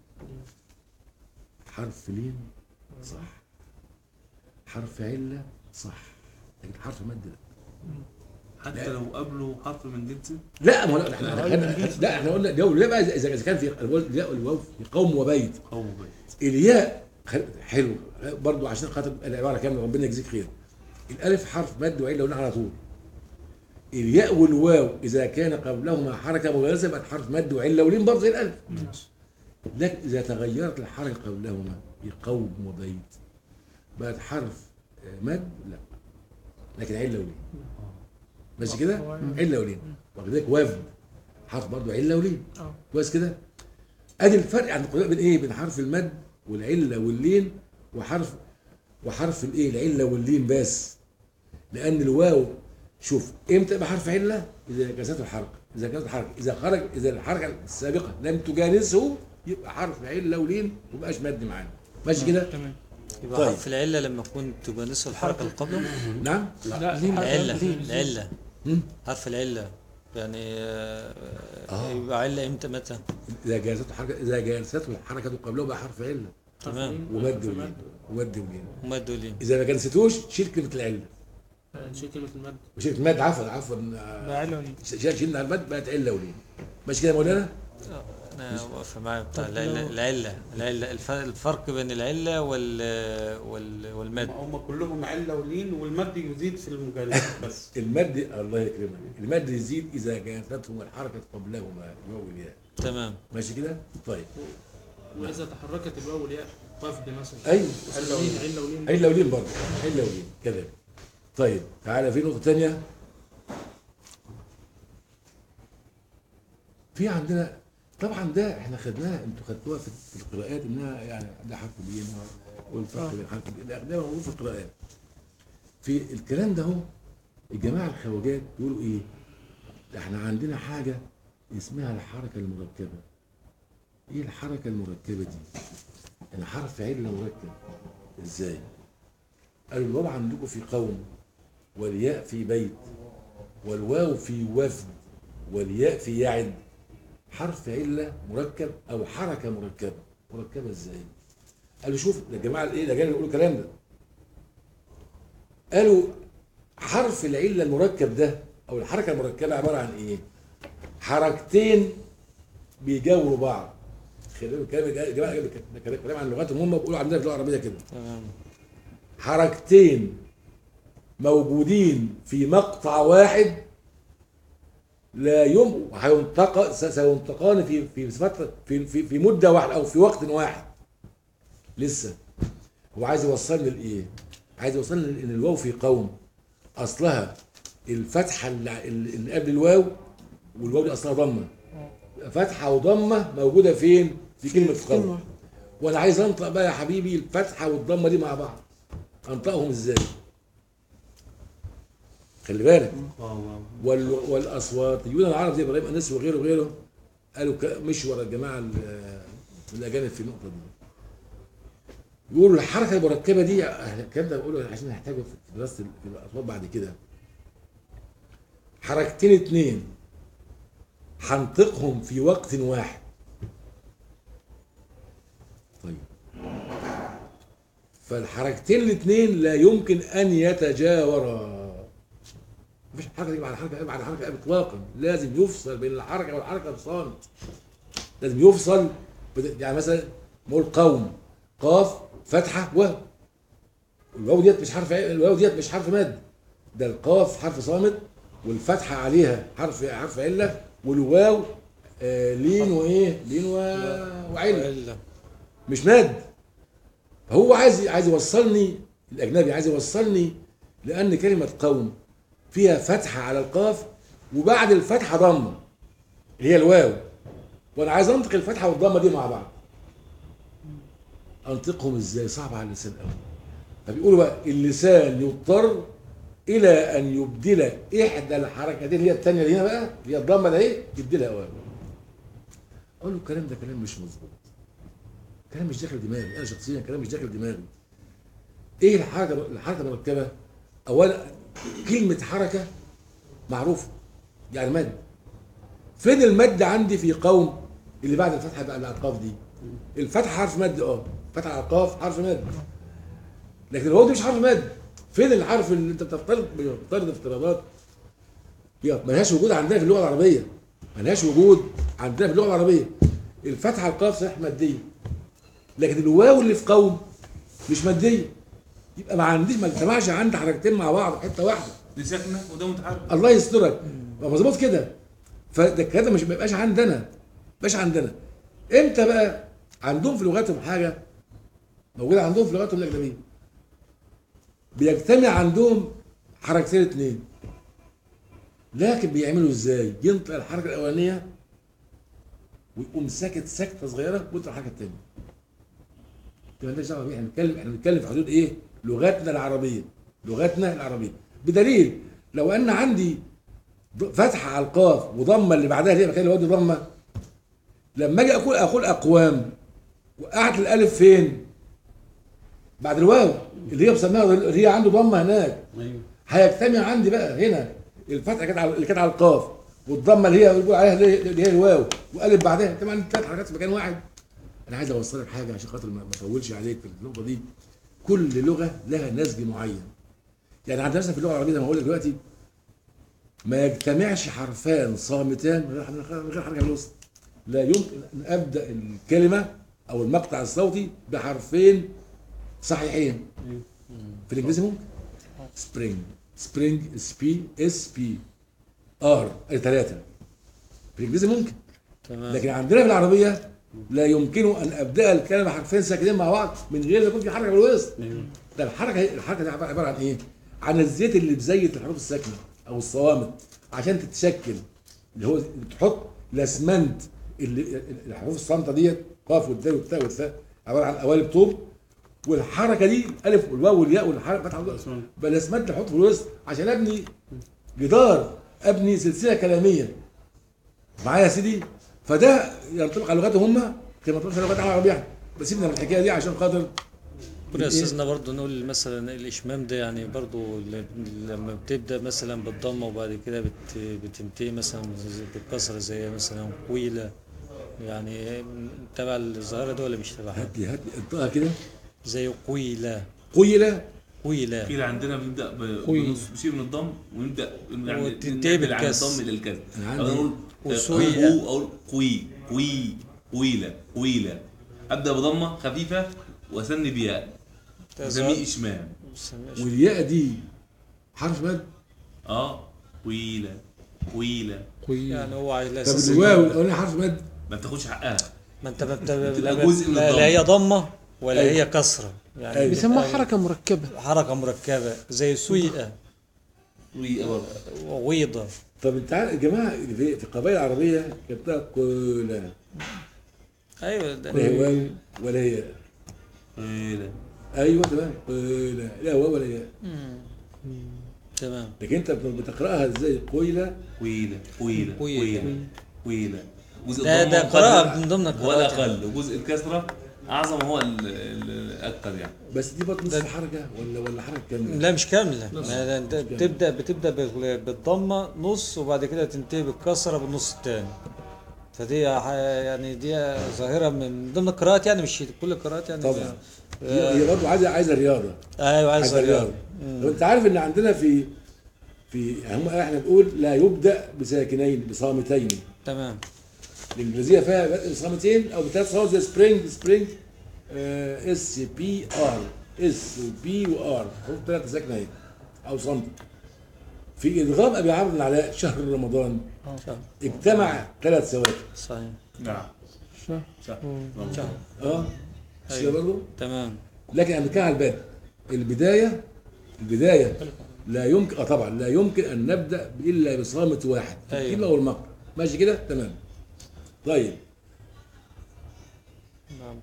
حرف لين صح حرف عله صح لكن حرف مد لا حتى لو قبله حرف من جنسه لا ما هو لا احنا احنا لا احنا قلنا ده لا بقى اذا اذا كان في الياء والواو في قوم وبيت قوي بيت الياء خل- حلو برضو عشان خاطر تبقى العباره كامله ربنا يجزيك خير الالف حرف مد وعين لو على طول الياء والواو اذا كان قبلهما حركه مغلظه يبقى حرف مد وعين لولين برضه زي الالف لكن اذا تغيرت الحركه قبلهما في قوم وبيت بقت حرف آه، مد لا لكن عين لولين ماشي كده عين لولين وكذلك وفد حرف برضه عين لولين اه كويس كده ادي الفرق عند القراء بين ايه بين حرف المد والعله واللين وحرف وحرف الايه العله واللين بس لان الواو شوف امتى يبقى حرف عله اذا جازته الحركه اذا جازت الحركه اذا خرج اذا الحركه السابقه لم تجانسه يبقى حرف عله ولين ومبقاش مد معانا ماشي كده تمام يبقى طيب. حرف العلة لما تكون تبقى نصف الحركة اللي قبله نعم لا العلة العلة مم. حرف العلة يعني آه، آه. يبقى علة امتى متى اذا جازته الحركه اذا جانسته الحركه قبله بقى حرف عله تمام ومد ولين ومد ولين ومد ولين اذا ما جانستوش شيل كلمه العله شيل كلمة المد وشيل مد عفوا عفوا آه، بعلو شال شلنا على المد بقت عله ولين ماشي كده يا مولانا انا واقفه معايا بتاع العلة العلة العلة الف- الفرق بين العلة وال وال والمد هم كلهم عله ولين والمد يزيد في المجالات بس المد الله يكرمك المد يزيد اذا جانستهم الحركه قبلهما الواو والياء تمام ماشي كده طيب وإذا تحركت الواو والياء وفد مثلا ايوه عله ولين عله ولين عله ولين برضه عله ولين كذلك طيب تعالى في نقطه ثانيه في عندنا طبعا ده احنا خدناها انتوا خدتوها في في القراءات انها يعني ده حرف لين والفرق بين حرف لين لا، ده موجود في القراءات في الكلام ده هو الجماعه الخواجات يقولوا ايه؟ ده احنا عندنا حاجه اسمها الحركه المركبه ايه الحركه المركبه دي؟ انا حرف عله مركب ازاي؟ قالوا الواو عندكم في قوم والياء في بيت والواو في وفد والياء في يعد حرف علة مركب أو حركة مركبة مركبة إزاي؟ قالوا شوف ده الجماعة الإيه ده جاي يقولوا الكلام ده قالوا حرف العلة المركب ده أو الحركة المركبة عبارة عن إيه؟ حركتين بيجاوروا بعض خلينا الكلام يا جماعة ده كلام عن لغاتهم هم بيقولوا عندنا في اللغة العربية كده تمام حركتين موجودين في مقطع واحد لا يم هينطق س- سينطقان في في فتره في في, في مده واحده او في وقت واحد لسه هو عايز يوصلني لايه؟ عايز يوصلني ان الواو في قوم اصلها الفتحه اللي اللي قبل الواو والواو دي اصلها ضمه فتحه وضمه موجوده فين؟ في كلمه قوم كلمة وانا عايز انطق بقى يا حبيبي الفتحه والضمه دي مع بعض انطقهم ازاي خلي بالك وال... والاصواتيون العرب زي ابراهيم انس وغيره وغيره قالوا ك... مش ورا الجماعه ال- الاجانب في النقطه دي يقولوا الحركه المركبه دي الكلام ده بقوله عشان نحتاجه في دراسه ال- في الاصوات بعد كده حركتين اتنين هنطقهم في وقت واحد طيب فالحركتين الاثنين لا يمكن ان يتجاورا مفيش حركه تيجي بعد حركه بعد حركه اطلاقا لازم يفصل بين الحركه والحركه بصامت لازم يفصل بد- يعني مثلا نقول قوم قاف فتحه و الواو ديت مش حرف ع- الواو ديت مش حرف مد ده القاف حرف صامت والفتحه عليها حرف حرف عله والواو آه لين وايه لين و... وعله إلا مش ماد هو عايز عايز يوصلني الاجنبي عايز يوصلني لان كلمه قوم فيها فتحه على القاف وبعد الفتحه ضمه هي الواو وانا عايز انطق الفتحه والضمه دي مع بعض انطقهم ازاي صعب على اللسان قوي فبيقولوا بقى اللسان يضطر الى ان يبدل احدى الحركتين اللي هي الثانيه اللي هنا بقى اللي هي الضمه ده ايه يبدلها واو اقول له الكلام ده كلام مش مظبوط كلام مش داخل دماغي انا شخصيا كلام مش داخل دماغي ايه الحركه الحركه المركبه اولا كلمه حركه معروفه يعني مد فين المد عندي في قوم اللي بعد الفتحه بقى على القاف دي الفتحه حرف مد اه فتحه على القاف حرف مد لكن الواو دي مش حرف مد فين الحرف اللي انت بتفترض بتفترض افتراضات هي ملهاش وجود عندنا في اللغه العربيه ملهاش وجود عندنا في اللغه العربيه الفتحه على القاف صحيح ماديه لكن الواو اللي في قوم مش ماديه يبقى ما عنديش ما اجتمعش عندي حركتين مع بعض في حته واحده دي ساكنه وده متحرك الله يسترك يبقى مظبوط كده فده كده مش ما يبقاش عندنا ما يبقاش عندنا امتى بقى عندهم في لغاتهم حاجه موجوده عندهم في لغاتهم الاجنبيه بيجتمع عندهم حركتين اتنين لكن بيعملوا ازاي ينطق الحركه الاولانيه ويقوم ساكت سكته صغيره وينطق الحركه الثانيه انت مالناش دعوه بيه احنا بنتكلم احنا بنتكلم في حدود ايه لغتنا العربيه لغتنا العربيه بدليل لو ان عندي ض- فتحه على القاف وضمه اللي بعدها اللي هي مكان الواد ضمه لما اجي اقول اقول اقوام وقعت الالف فين؟ بعد الواو اللي هي بسميها اللي هي عنده ضمه هناك ايوه هيجتمع عندي بقى هنا الفتحه كانت على اللي كانت على القاف والضمه اللي هي اللي بيقول عليها اللي هي- اللي هي الواو وقالب بعدها طبعا ثلاث حركات في مكان واحد انا عايز اوصل لك حاجه عشان خاطر ما ما اطولش عليك في النقطه دي كل لغه لها نسج معين يعني عندنا مثلا في اللغه العربيه زي ما بقول لك دلوقتي ما يجتمعش حرفان صامتان من غير من غير حركه في الوسط لا يمكن ان ابدا الكلمه او المقطع الصوتي بحرفين صحيحين في الانجليزي ممكن سبرينج سبرينج اس بي اس بي ار ثلاثه في الانجليزي ممكن تمام لكن عندنا في العربيه لا يمكن ان ابدا الكلمه حرفين ساكنين مع بعض من غير ما يكون في حركه في الوسط ايوه ده الحركه الحركه دي عباره عبارة عن ايه؟ عن الزيت اللي بزيت الحروف الساكنه او الصوامت عشان تتشكل اللي هو تحط الاسمنت اللي الحروف الصامته ديت قاف والدال والتاء والثاء عباره عن قوالب طوب والحركه دي الف والواو والياء والحركه فتحه والضاد. بقى الاسمنت اللي احطه في الوسط عشان ابني جدار ابني سلسله كلاميه معايا يا سيدي فده ينطبق على لغتهم هم كما ينطبق على لغات العربيه بس سيبنا من الحكايه دي عشان خاطر كنا استاذنا برضو نقول مثلا الاشمام ده يعني برضو ل- لما بتبدا مثلا بالضمه وبعد كده بت بتنتهي مثلا بالكسره زي مثلا قويله يعني تبع الظاهره دي ولا مش تبعها؟ هات لي هات لي انطقها كده زي قويله قيل قويله كده عندنا بنبدا ب- قوي. بنص بشيء من الضم ونبدا يعني وتنتهي ننقل عن بالكسر. الضم للكسر أنا عندي اقول وسوية. او اقول قوي قوي قويله قويله ابدا بضمه خفيفه واسني بياء اسميه اشمام والياء دي حرف مد اه قويله قويلة يعني هو على طب اساس الواو الاولاني حرف مد ما بتاخدش حقها ما انت ما بت- بتبقى لا, جزء من لا, الضمة. لا هي ضمه ولا أيوة. هي كسره يعني أيوة. بيسموها بتبقى حركة مركبة حركه مركبه زي سويقه قويلة برضه وويضه طب انت عارف يا جماعه في في القبائل العربيه كتبتها كلها ايوه ده لا هي واو ولا هي قويلة ايوه تمام قيلة لا واو ولا هي تمام لكن انت بتقراها ازاي قيلة قويلة قويلة قويلة. قويلة قويلة جزء ده الضمة ده قراءه مقدر من ضمن هو القراءات يعني. الأقل وجزء الكسرة أعظم هو ال- ال- الأكثر يعني بس دي برضه نصف حركه ولا ولا حركه كامله لا مش كامله ما ده انت بتبدا بتبدا بال- بالضمه نص وبعد كده تنتهي بالكسره بالنص الثاني فدي ح- يعني دي ظاهره من ضمن القراءات يعني مش كل القراءات يعني طبعا هي هي برضه عايزه عايزه رياضه ايوه عايز عايزه رياضه رياضه طب انت عارف ان عندنا في في هم احنا بنقول لا يبدا بساكنين بصامتين تمام الانجليزيه فيها بدء بصامتين او بثلاث صوت زي سبرينج سبرينج اس بي ار اس وبي وار حروف ثلاث ساكنه اهي او صمت في ادغام ابي عمرو بن العلاء شهر رمضان صح اجتمع ثلاث سواكن صحيح نعم صح. صح اه مش كده أيوة. برضه تمام لكن انا بتكلم على البدء البدايه البدايه لا يمكن اه طبعا لا يمكن ان نبدا الا بصامت واحد أيوة. الكلمه والمقر ماشي كده تمام طيب نعم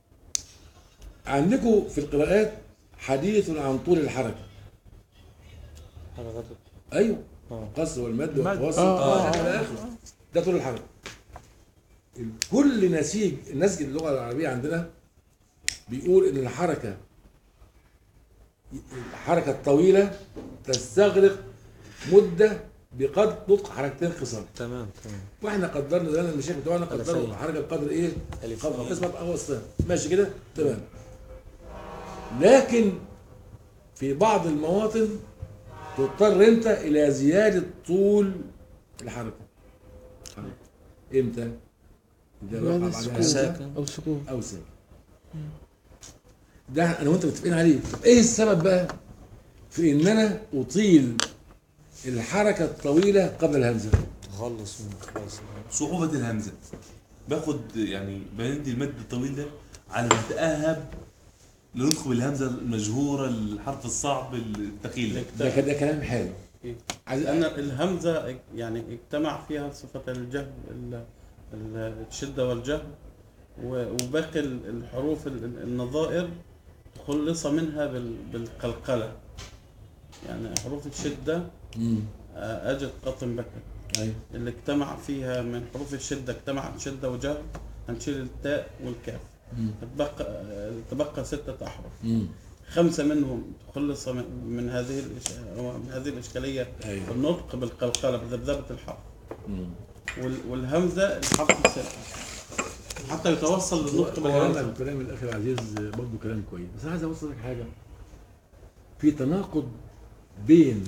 عندكم في القراءات حديث عن طول الحركه حركات ايوه اه قصر والمد المد. والتوسط آه، آه آه، الى اخره ده طول الحركه كل نسيج النسج اللغه العربيه عندنا بيقول ان الحركه الحركه الطويله تستغرق مده بقدر نطق حركتين قصار تمام تمام واحنا قدرنا زمان المشايخ بتوعنا قدروا ألفين. الحركه بقدر ايه؟ ألفين. قدر قسمه اوسطها ماشي كده؟ تمام لكن في بعض المواطن تضطر انت الى زياده طول الحركه حركة. امتى؟ اذا وقع بعد بعدها السكون همزة ساكن. أو سكون او ساكن ده انا وانت متفقين عليه طب ايه السبب بقى في ان انا اطيل الحركه الطويله قبل الهمزه تخلص من خلاص صعوبة الهمزة باخد يعني بندي المد الطويل ده على ما اتأهب لندخل بالهمزة المجهورة الحرف الصعب الثقيل ده ده كده كلام حلو عايز لأن الهمزة يعني اجتمع فيها صفة الجهر ال- ال- الشدة والجهر و- وباقي ال- الحروف ال- ال- النظائر خلص منها بال- بالقلقلة يعني حروف الشدة مم. آه، أجد قطن بكر ايوه اللي اجتمع فيها من حروف الشدة اجتمعت شدة وجهر هنشيل التاء والكاف مم. تبقى آه، تبقى ستة أحرف مم. خمسة منهم خلص من من هذه الإش- من هذه الإشكالية ايوه النطق بالقلقلة بذبذبة الحرف مم. وال- والهمزة الحرف الساكن حتى يتوصل للنطق هو أنا بالهمزة كلام الاخ العزيز برضه كلام كويس بس انا عايز اوصل لك حاجه في تناقض بين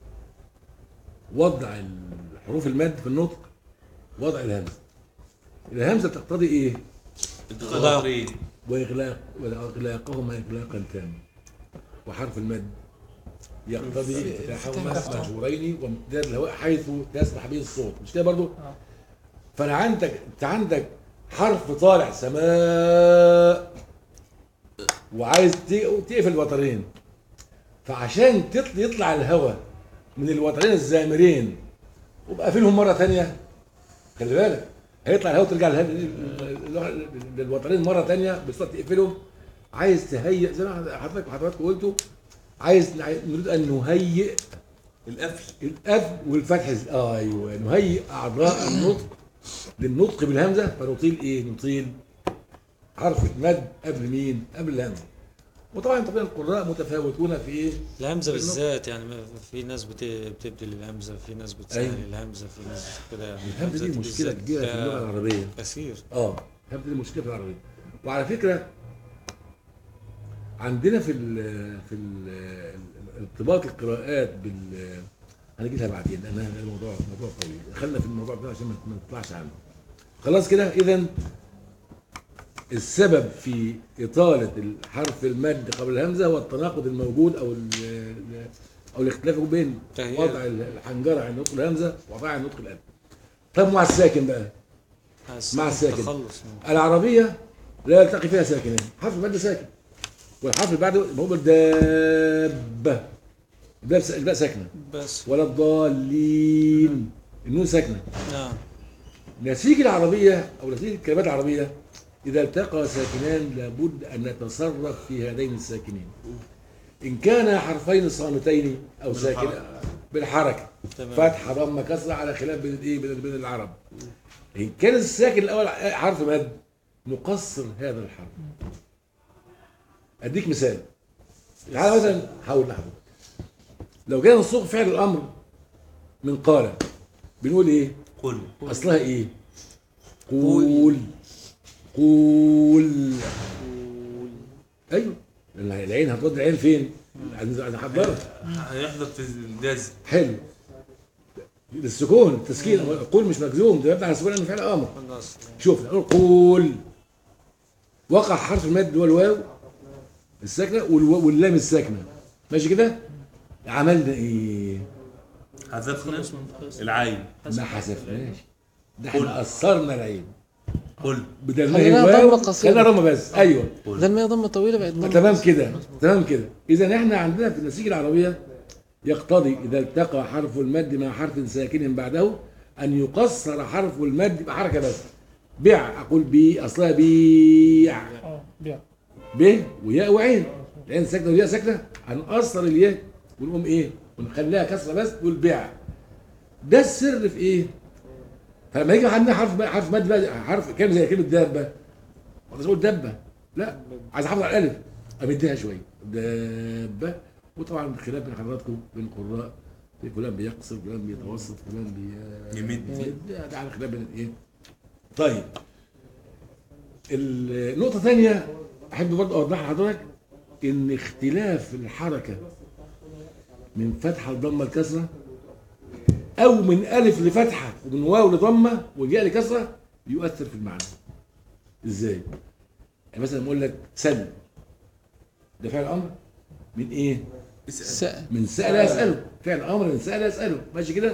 وضع حروف المد في النطق وضع الهمزه الهمزه تقتضي ايه؟ انتقال ايه واغلاق واغلاقهما اغلاقا تاما وحرف المد يقتضي فتحهما مجهورين وامتداد الهواء حيث يسمح به الصوت مش كده برضو؟ فانا عندك انت عندك حرف طالع سماء وعايز ت- تقفل الوترين فعشان تطل- يطلع الهواء من الوترين الزامرين وبقفلهم مره ثانيه خلي بالك هيطلع الهواء ترجع للهواء- للوترين مره ثانيه بس تقفلهم عايز تهيئ زي ما حضرتك حضرتك قلتوا عايز نريد ان نهيئ القفل القفل والفتح اه ايوه نهيئ اعضاء النطق للنطق بالهمزه فنطيل ايه؟ نطيل حرف المد قبل مين؟ قبل الهمزه. وطبعا طبعا القراء متفاوتون في ايه؟ الهمزه بالذات يعني ما- في ناس بت- بتبدل الهمزه في ناس بتسهل أيوة. الهمزه في ناس كده يعني الهمزه دي مشكله بالذات كبيره في اللغه فيها العربيه. كثير اه الهمزه دي مشكله في العربيه. وعلى فكره عندنا في ال في ال ارتباط القراءات بال هنجي لها بعدين لان الموضوع موضوع طويل خلينا في الموضوع ده عشان ما ما نطلعش عنه خلاص كده اذا السبب في إطالة الحرف المد قبل الهمزة هو التناقض الموجود أو ال- ال- او الاختلاف بين تهيئة. وضع الحنجره عند نطق الهمزه ووضعها عند نطق الالف طب مع الساكن بقى مع الساكن. تخلص العربيه لا يلتقي فيها ساكنان حرف المد ساكن والحرف اللي بعده هو دابه الباء الباء ساكنه بس ولا الضالين النون ساكنه نعم نسيج العربية أو نسيج الكلمات العربية إذا التقى ساكنان لابد أن نتصرف في هذين الساكنين إن كان حرفين صامتين أو ساكن بالحركة تمام فتحة ضمة كسرة على خلاف بين الإيه بين بين العرب إن كان الساكن الأول حرف مد نقصر هذا الحرف أديك مثال تعالى مثلا حاول لحظة لو كان الصوغ فعل الأمر من قال بنقول إيه؟ قل اصلها ايه قول قول ايوه لأن العين هترد العين فين هنحضرها هيحضر في الجزم حلو السكون التسكين قول مش مجزوم ده يبنى على السكون لانه فعل امر خلاص شوف نقول قول وقع حرف المد اللي هو الواو الساكنه والو- واللام الساكنه ماشي كده عملنا ايه حذفنا خلص من خلص العين ما حذفناش ده احنا قصرنا العين قل بدل ما خليناها هي ضمة واو قصيرة. خلينا ضمه بس ايوه ده المية ضمة طويلة بقت ضمة تمام كده تمام كده اذا احنا عندنا في النسيج العربيه يقتضي اذا التقى حرف المد مع حرف ساكن بعده ان يقصر حرف المد بحركه بس بيع اقول بي اصلها بيع اه بيع ب وياء وعين العين ساكنه والياء ساكنه هنقصر الياء ونقوم ايه ونخليها كسره بس نقول بيع ده السر في ايه فلما يجي عندنا حرف حرف مد بقى حرف كلمه زي كلمه دابه ولا تقول دبه لا عايز احافظ على الالف امديها شويه دابه وطبعا خلاف بين حضراتكم بين القراء في فلان بيقصر فلان بيتوسط فلان بي يمد ده ده على خلاف بين ايه طيب النقطة الثانية أحب برضه أوضحها لحضرتك إن اختلاف الحركة من فتحة لضمة لكسرة أو من ألف لفتحة ومن واو لضمة وجاء لكسرة يؤثر في المعنى. إزاي؟ يعني مثلا أقول لك سل ده فعل أمر من إيه؟ سقف من سأل يسأله فعل أمر من سأل يسأله ماشي كده؟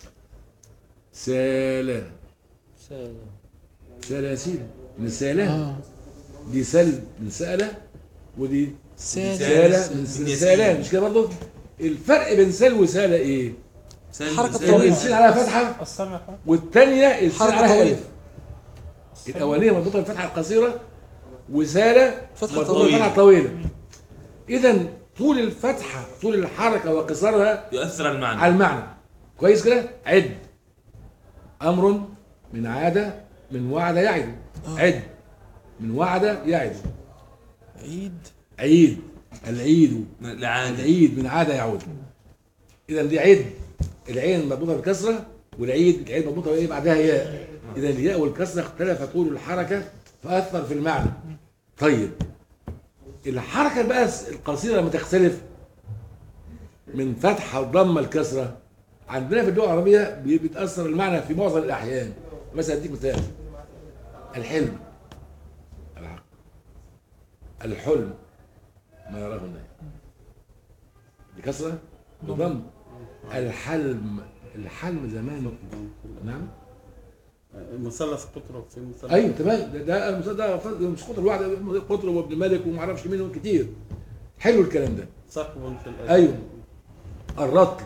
سال سلام سال يا سيدي من سالة اه دي سل من سألة ودي سال سالة من من س- يسير. سالة مش كده برضه الفرق بين سل وسالة ايه؟ حركة سل- طويلة. السين عليها فتحة السمع حرف والثانية السين حركة عليها طويلة. ألف الأولانية مربوطة بالفتحة القصيرة وسالة فتحة مربوطة طويلة. بالفتحة الطويلة إذا طول الفتحة طول الحركة وقصرها يؤثر على المعنى على المعنى كويس كده عد امر من عاد من وعد يعد عد من وعد يعد عيد عيد العيد لعادة العيد من عاد يعود اذا دي عد العين مربوطه بالكسره والعيد العين مربوطه بايه بعدها ياء اذا الياء والكسره اختلف طول الحركه فاثر في المعنى طيب الحركه بقى القصيره لما تختلف من فتحه وضمه الكسره عندنا في اللغه العربيه بي- بيتاثر المعنى في معظم الاحيان مثلا اديك مثال الحلم العقل الحلم ما يراه الناس بكسره بضم الحلم الحلم زمان نعم مثلث قطره في مثلث ايوه تمام ده ده المثال ده فرد- مش قطر واحد قطر وابن مالك وما اعرفش مين كتير حلو الكلام ده ثقب في الأذان ايوه الرطل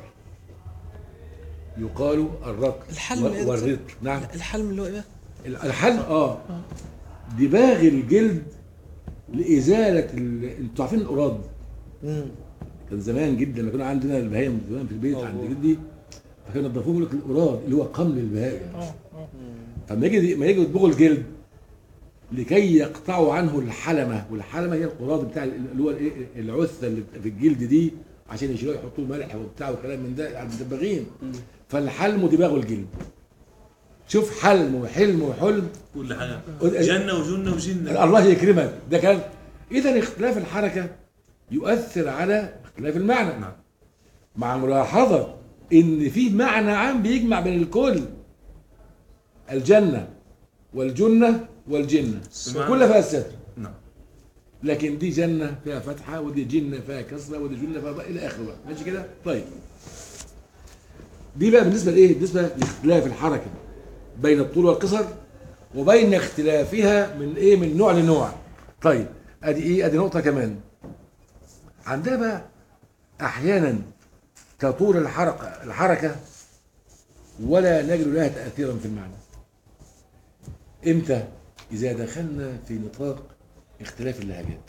يقال الرطل الحلم و- إيه ده؟ والرطل نعم الحلم اللي هو ايه بقى؟ الحلم اه دباغ الجلد لازاله ال... انتوا عارفين القراد مم. كان زمان جدا لما كنا عندنا البهايم زمان في البيت عند جدي فكانوا ينضفوهم يقول لك القراد اللي هو قمل البهائم اه اه فلما يجي ما يجي يطبخوا الجلد لكي يقطعوا عنه الحلمه والحلمه هي القراد بتاع اللي هو الايه العثه اللي في الجلد دي عشان يشيلوها يحطوا ملح وبتاع وكلام من ده على الدباغين فالحلم دباغ الجلد شوف حلم وحلم وحلم كل حاجة قل- جنة وجنة وجنة الله يكرمك ده كلام اذا اختلاف الحركه يؤثر على اختلاف المعنى نعم. مع ملاحظه ان في معنى عام بيجمع بين الكل الجنه والجنه والجنه بمعنى- كل فيها الستر نعم لكن دي جنة فيها فتحة ودي جنة فيها كسرة ودي جنة فيها ضاء إلى آخره بقى ماشي كده؟ طيب دي بقى بالنسبة لإيه؟ بالنسبة لاختلاف الحركة بين الطول والقصر وبين اختلافها من إيه؟ من نوع لنوع طيب أدي إيه؟ أدي نقطة كمان عندها بقى أحيانا تطول الحركة الحركة ولا نجد لها تأثيرا في المعنى امتى اذا دخلنا في نطاق اختلاف اللهجات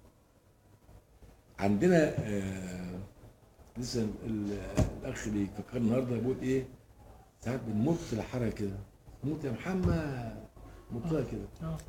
عندنا آه لسه ال- الاخ اللي فكر النهارده بيقول ايه ساعات بنمط الحركه كده موت يا محمد مطها كده آه.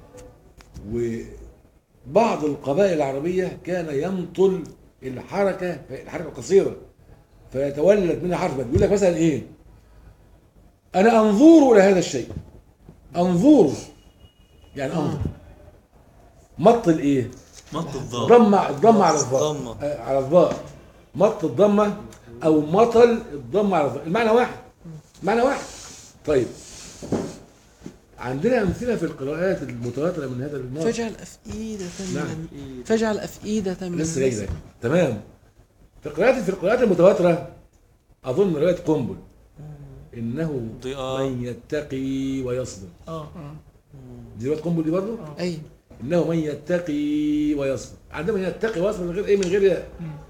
وبعض القبائل العربيه كان يمطل الحركه الحركه قصيره فيتولد منها حرف بيقول لك مثلا ايه انا انظر الى هذا الشيء انظر يعني انظر مط الايه مط الضاد ضمة الضمة على الضاء ضمة. آه، على الضاء مط الضمة او مطل الضمة على الضاء المعنى واحد معنى واحد طيب عندنا امثله في القراءات المتواتره من هذا النوع فاجعل أفئدة نعم. من فاجعل أفئدة من لسه جاي الناس- لك تمام في القراءات في القراءات المتواتره اظن روايه قنبل انه ضياء. من يتقي ويصبر اه دي روايه قنبل دي برضه أيوة انه من يتقي ويصبر عندما يتقي ويصبر من غير ايه من غير ياء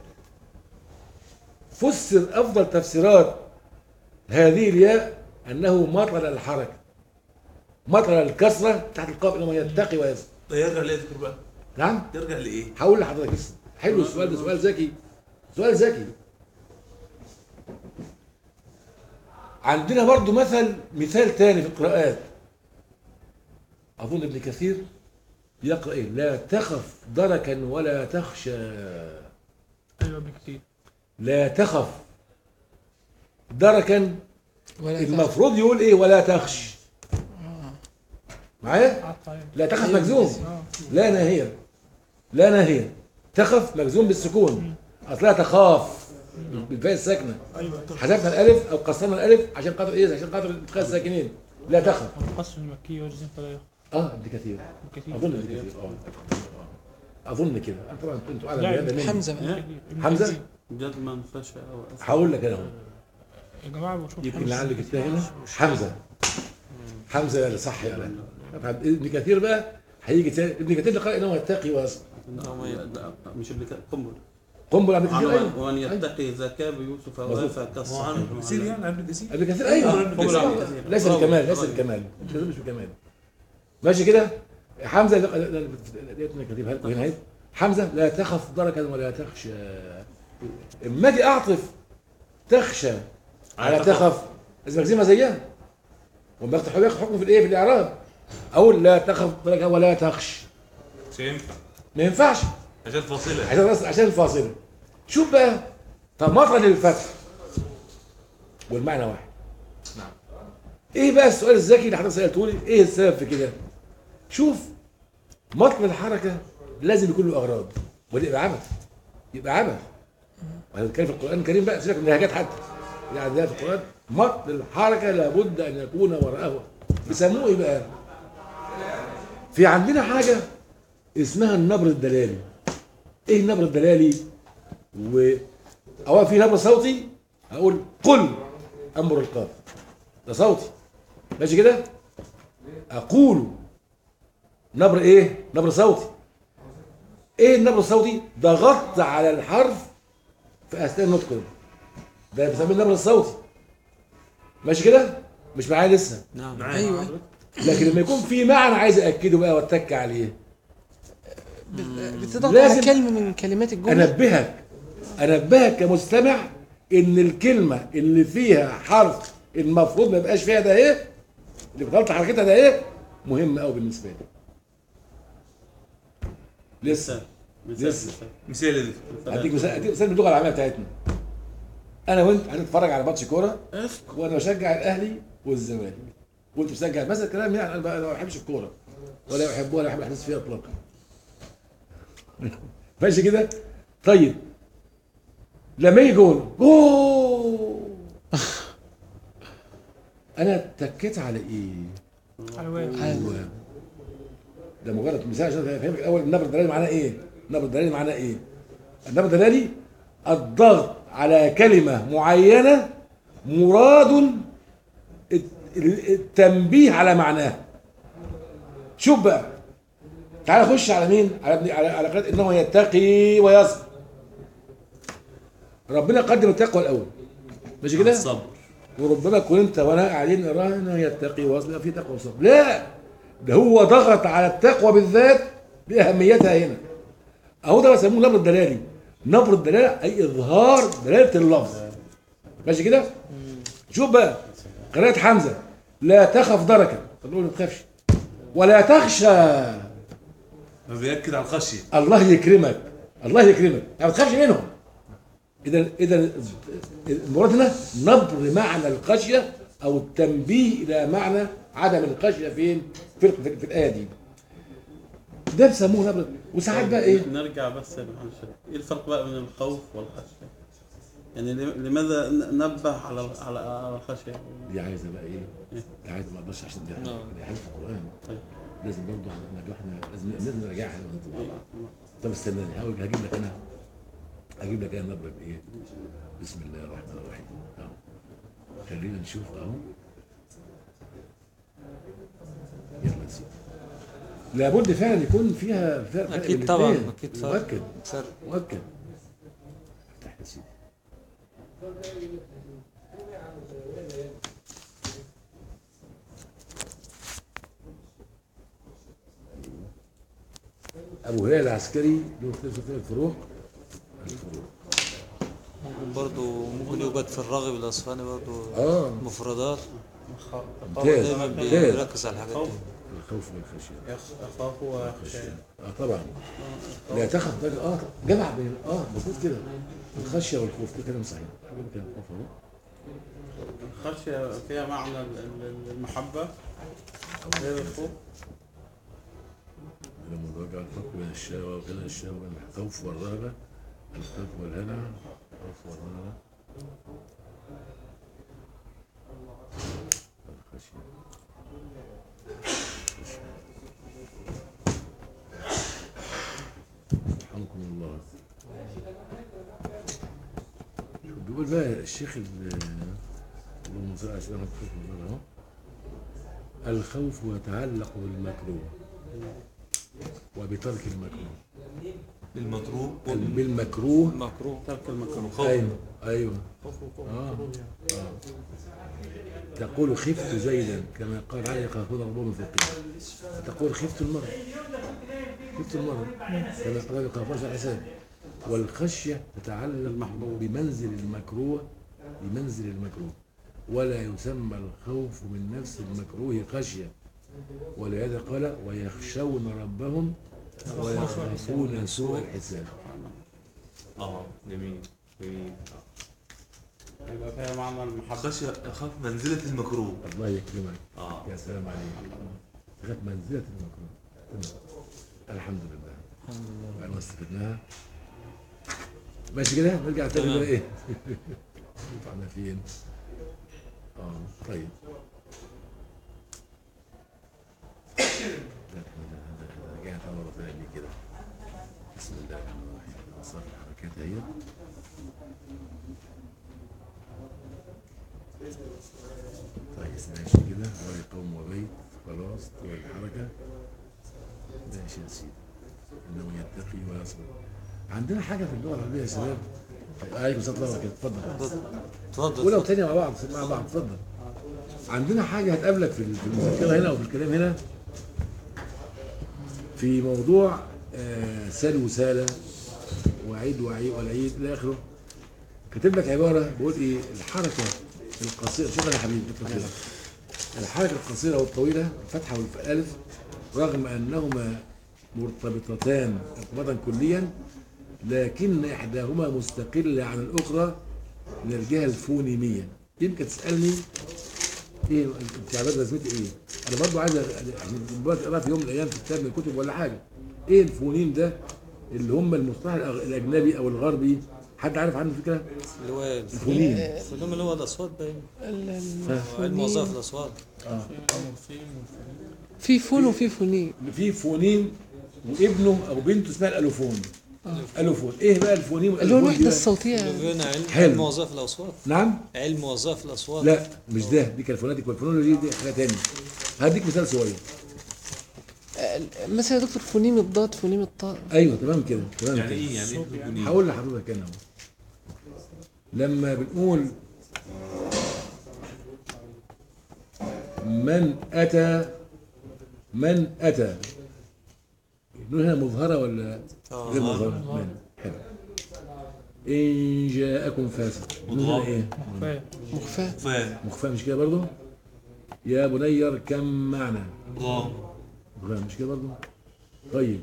فسر افضل تفسيرات هذه الياء انه مطل الحركه مطل الكسره تحت القاف انه من يتقي ويصبر ده يرجع لايه ذكر بقى؟ نعم يرجع لايه؟ هقول لحضرتك بس حلو السؤال ده سؤال ذكي سؤال ذكي عندنا برضو مثل مثال تاني في القراءات اظن ابن كثير يقرا ايه لا تخف دركا ولا تخشى ايوه بكتير لا تخف دركا ولا تخف. المفروض يقول ايه ولا تخش معايا قعدت عليه لا تخف مجزوم لا ناهية لا ناهية تخف مجزوم بالسكون اصلها تخاف بالفاء الساكنه ايوه حذفنا الالف او قصرنا الالف عشان خاطر ايه عشان خاطر اتخاذ الساكنين لا تخف القصر المكي والجزم فلا يخف اه ابن كثير كثير اظن ابن كثير اه اظن كده أنا طبعا انتوا اعلم لا، بهذا مني حمزة بقى إيه؟ حمزه جدما فشى وأسى هقول لك انا اهو يا جماعه بشوف يمكن لعل جبتها هنا حمزه حمزه اللي صح يا طبعا ابن كثير بقى هيجي تاني ابن كثير اللي قال انه يتقي ويصبر لا، مش ابن كثير قنبل قنبل ابن كثير ايوه ومن يتقي زكاة بيوسف مظبوط. وافى هو عن كثير كالصحيح يعني ابن كثير ابن كثير ايوه ابن ليس- كثير. ليس برافو. الكمال ليس برافو. الكمال ابن كثير مش بالكمال ماشي كده حمزه لا- لا- لا- ديت انا كاتبها لكم هنا اهي حمزه لا تخف دركا ولا تخشى اما اجي اعطف تخشى على تخف لازم اجزمها زيها وما ياخد ياخد حكم في الايه في الاعراب اقول لا تخف دركا ولا تخش مش هينفع ما ينفعش عشان فاصله عشان بس عشان الفاصله شوف بقى طب مطلع للفتح والمعنى واحد نعم. ايه بقى السؤال الذكي اللي حضرتك سالته لي ايه السبب في كده شوف مطل الحركه لازم يكون له اغراض وده يبقى عبث يبقى عبث وهنتكلم في القران الكريم بقى سيبك من الهجات حتى يعني ده في القران مطل الحركه لابد ان يكون وراءه بيسموه ايه بقى في عندنا حاجه اسمها النبر الدلالي ايه النبر الدلالي و او في نبر صوتي اقول قل امر القاف ده صوتي ماشي كده اقول نبر ايه نبر صوتي ايه النبر الصوتي ضغطت على الحرف في اثناء النطق ده ده بنسميه النبر الصوتي ماشي كده مش معايا لسه نعم أيوة لكن لما يكون في معنى عايز اكده بقى واتك عليه بتضغط لازم على كلمة من كلمات الجملة انبهك انبهك كمستمع ان الكلمه اللي فيها حرف المفروض ما يبقاش فيها ده ايه اللي بتغلط حركتها ده ايه مهم قوي بالنسبه لي لسه مثال لسه. مثال مثال يا دكتور هديك مثال هديك مثال من اللغه العاميه بتاعتنا انا وانت هنتفرج على ماتش كوره وانا بشجع الاهلي والزمالك وانت بتشجع مثلا كلام يعني انا بقى- أنا ما بحبش الكوره ولا بحبها ولا بحب الاحداث فيها اطلاقا ماشي كده طيب لما يجي جول جول انا اتكيت على ايه على واحد ايوه ده مجرد مثال عشان افهمك الاول النبر الدلالي معناه ايه؟ النبر الدلالي معناه ايه؟ النبر الدلالي الضغط على كلمه معينه مراد الت- التنبيه على معناها شوف بقى تعال خش على مين؟ على ابن على على قراءة انه يتقي ويصبر ربنا قدم التقوى الاول ماشي كده؟ الصبر وربما تكون انت وانا قاعدين نقرا انه يتقي ويصبر في تقوى وصبر لا ده هو ضغط على التقوى بالذات باهميتها هنا اهو ده بيسموه نبر الدلالي نبر الدلاله اي اظهار دلاله اللفظ ماشي كده شوف بقى قراءة حمزه لا تخف دركا طب نقول ما تخافش ولا تخشى ما بيأكد على الخشيه الله يكرمك الله يكرمك يعني ما تخافش منهم اذا اذا المراد هنا نبر معنى الخشيه او التنبيه الى معنى عدم الخشيه فين في, في, في الايه دي ده بيسموه نبر وساعات بقى ايه نرجع بس معلش ايه الفرق بقى بين الخوف والخشيه؟ يعني لم- لماذا ن- نبه على على على الخشيه؟ دي عايزه بقى ايه دي عايزه ما اقدرش عشان دي نعم. دي حاجه في القران طيب. لازم برضه احنا احنا لازم لازم نراجعها أنا وأنت مع بعض. طب استناني هقول هجيب لك انا هجيب لك انا نبره بايه بسم الله الرحمن الرحيم اهو خلينا نشوف اهو يلا يا سيدي لابد فعلا يكون فيها فرق بين اكيد طبعا الاتنين. اكيد فرق مؤكد فرق مؤكد افتح يا سيدي ابو هلال العسكري له ثلاث الفروق الفروق ممكن برضو ممكن يوجد في الراغب الاصفهاني برضو اه مفردات ممتاز دايما ممتاز بيركز على الحاجات دي الخوف والخشيه يخاف ويخشى اه طبعا لا تخف ده اه جمع بين اه المفروض كده الخشيه والخوف ده كلام صحيح ده كلام خوف اهو الخشيه فيها معنى ال- ال- المحبه غير الخوف لما الرجع الفرق بين الشهوة وغير الشهوة بين الخوف والرهبة الخوف والهلع الخوف والرهبة الخشية رحمكم الله شوف بيقول بقى الشيخ ال- اللهم صل على سيدنا محمد اهو الخوف يتعلق بالمكروه وبترك المكروه المطروب بالمكروه مكروه ترك المكروه خوف ايوه ايوه خوف وخوف آه. مكروه يعني. تقول خفت زيدا كما قال علي يخافون ربهم في القيامة تقول خفت المرض خفت المرض كما قال يخافون في الحساب والخشية تتعلق بمنزل المكروه بمنزل المكروه ولا يسمى الخوف من نفس المكروه خشية ولهذا قال ويخشون ربهم ويخافون سوء الحساب اه جميل جميل يبقى فيها معنى المحبه خشيه اخاف منزله المكروه الله يكرمك اه يا سلام عليك لغايه منزله المكروه تمام. الحمد لله الحمد لله انا استفدناها ماشي كده نرجع تاني تمام. بقى ايه رفعنا فين اه طيب لا، احنا رجعنا مره ثانيه كده بسم الله الرحمن الرحيم نصر الحركات اهي طيب ماشي كده وادي قوم وبيت خلاص طول الحركه ماشي يا سيدي انه يتقي ويصبر عندنا حاجه في اللغه العربيه يا شباب عليكم السلام ورحمه الله اتفضل اتفضل اولى وثانيه مع بعض مع بعض اتفضل عندنا حاجه هتقابلك في في المذكره هنا وفي الكلام هنا في موضوع آه، سل وساله وعيد وعيد والعيد الى اخره كاتب لك عباره بيقول ايه الحركه القصيره شوف يا حبيبي اطلع كده الحركه القصيره والطويله الفتحه والالف رغم انهما مرتبطتان ارتباطا كليا لكن احداهما مستقله عن الاخرى من الجهه الفونيميه يمكن تسالني ايه التعبيرات لازمتي ايه؟ انا برضو عايز أ- عشان دلوقتي اقرا في يوم من الايام في كتاب من الكتب ولا حاجه ايه الفونيم ده اللي هم المصطلح الأغ- الاجنبي او الغربي حد عارف عنه فكره؟ اللي هو الفونيم الفيلم اللي هو الاصوات باين ال- ال- علم وظائف الاصوات في فون وفي فونين في فونين وابنه او بنته اسمها الالوفون الوفون ايه بقى الفونين اللي هو والألوفون دي الوحده بقى؟ الصوتيه هنا علم حلو. علم وظائف الاصوات نعم علم وظائف الاصوات لا مش ده دي كالفوناتيك والفونولوجي دي حاجه تانية هديك مثال صغير آه، مثلا يا دكتور فونيم الضاد فونيم الطاء ايوه تمام كده تمام يعني كده ايه يعني ايه تليفونين؟ هقول لحضرتك انا اهو لما بنقول من اتى من اتى النون هنا مظهره ولا آه. غير مظهره؟ من. حلو ان جاءكم فاسق النون هنا مضغوط. ايه؟ كفايه مخفاه فاهم مخفاه مش كده برضه؟ يا بني اركب معنا ضام مخفاه مش كده برضه؟ طيب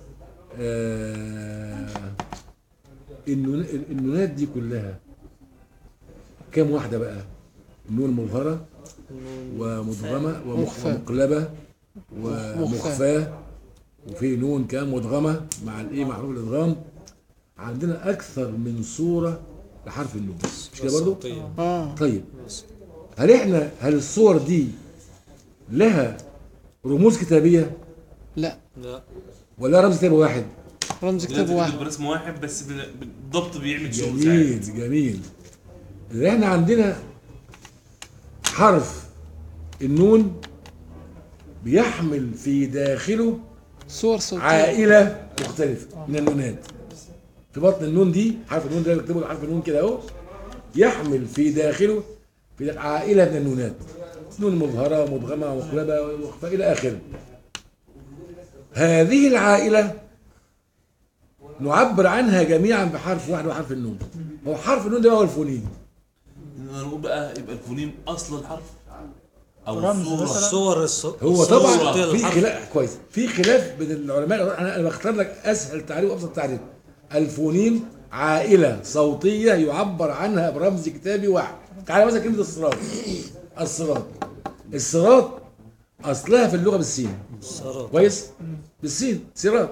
آه النون- النونات دي كلها كام واحدة بقى؟ نون مظهرة ومدغمة ومخ- مخفاة. ومقلبة ومخفاة وفي نون كام مدغمة مع الايه مع حروف الادغام عندنا اكثر من صورة لحرف النون مش كده برضه؟ صوتية. اه طيب هل احنا هل الصور دي لها رموز كتابية لا لا ولا رمز كتابي واحد؟ رمز كتاب لازم واحد تكتب برسم واحد بس بال- بالضبط بيعمل شغل جميل ساعات جميل اللي احنا عندنا حرف النون بيحمل في داخله صور صوتيه عائلة مختلفة من النونات في بطن النون دي حرف النون ده بيكتبوا حرف النون كده اهو يحمل في داخله في داخل عائلة من النونات نون مظهرة مدغمة مقلبة مخفى إلى آخره هذه العائلة نعبر عنها جميعا بحرف واحد وحرف النون هو حرف النون ده هو الفونين نقول بقى يبقى الفونيم اصل الحرف او رمز الصورة مثلا. الصور الص- هو الصور طبعا الصوتية في للحرف. خلاف كويس في خلاف بين العلماء انا انا بختار لك اسهل تعريف وابسط تعريف الفونيم عائله صوتيه يعبر عنها برمز كتابي واحد تعالى مثلا كلمه الصراط الصراط الصراط اصلها في اللغه بالسين الصراط. كويس بالسين صراط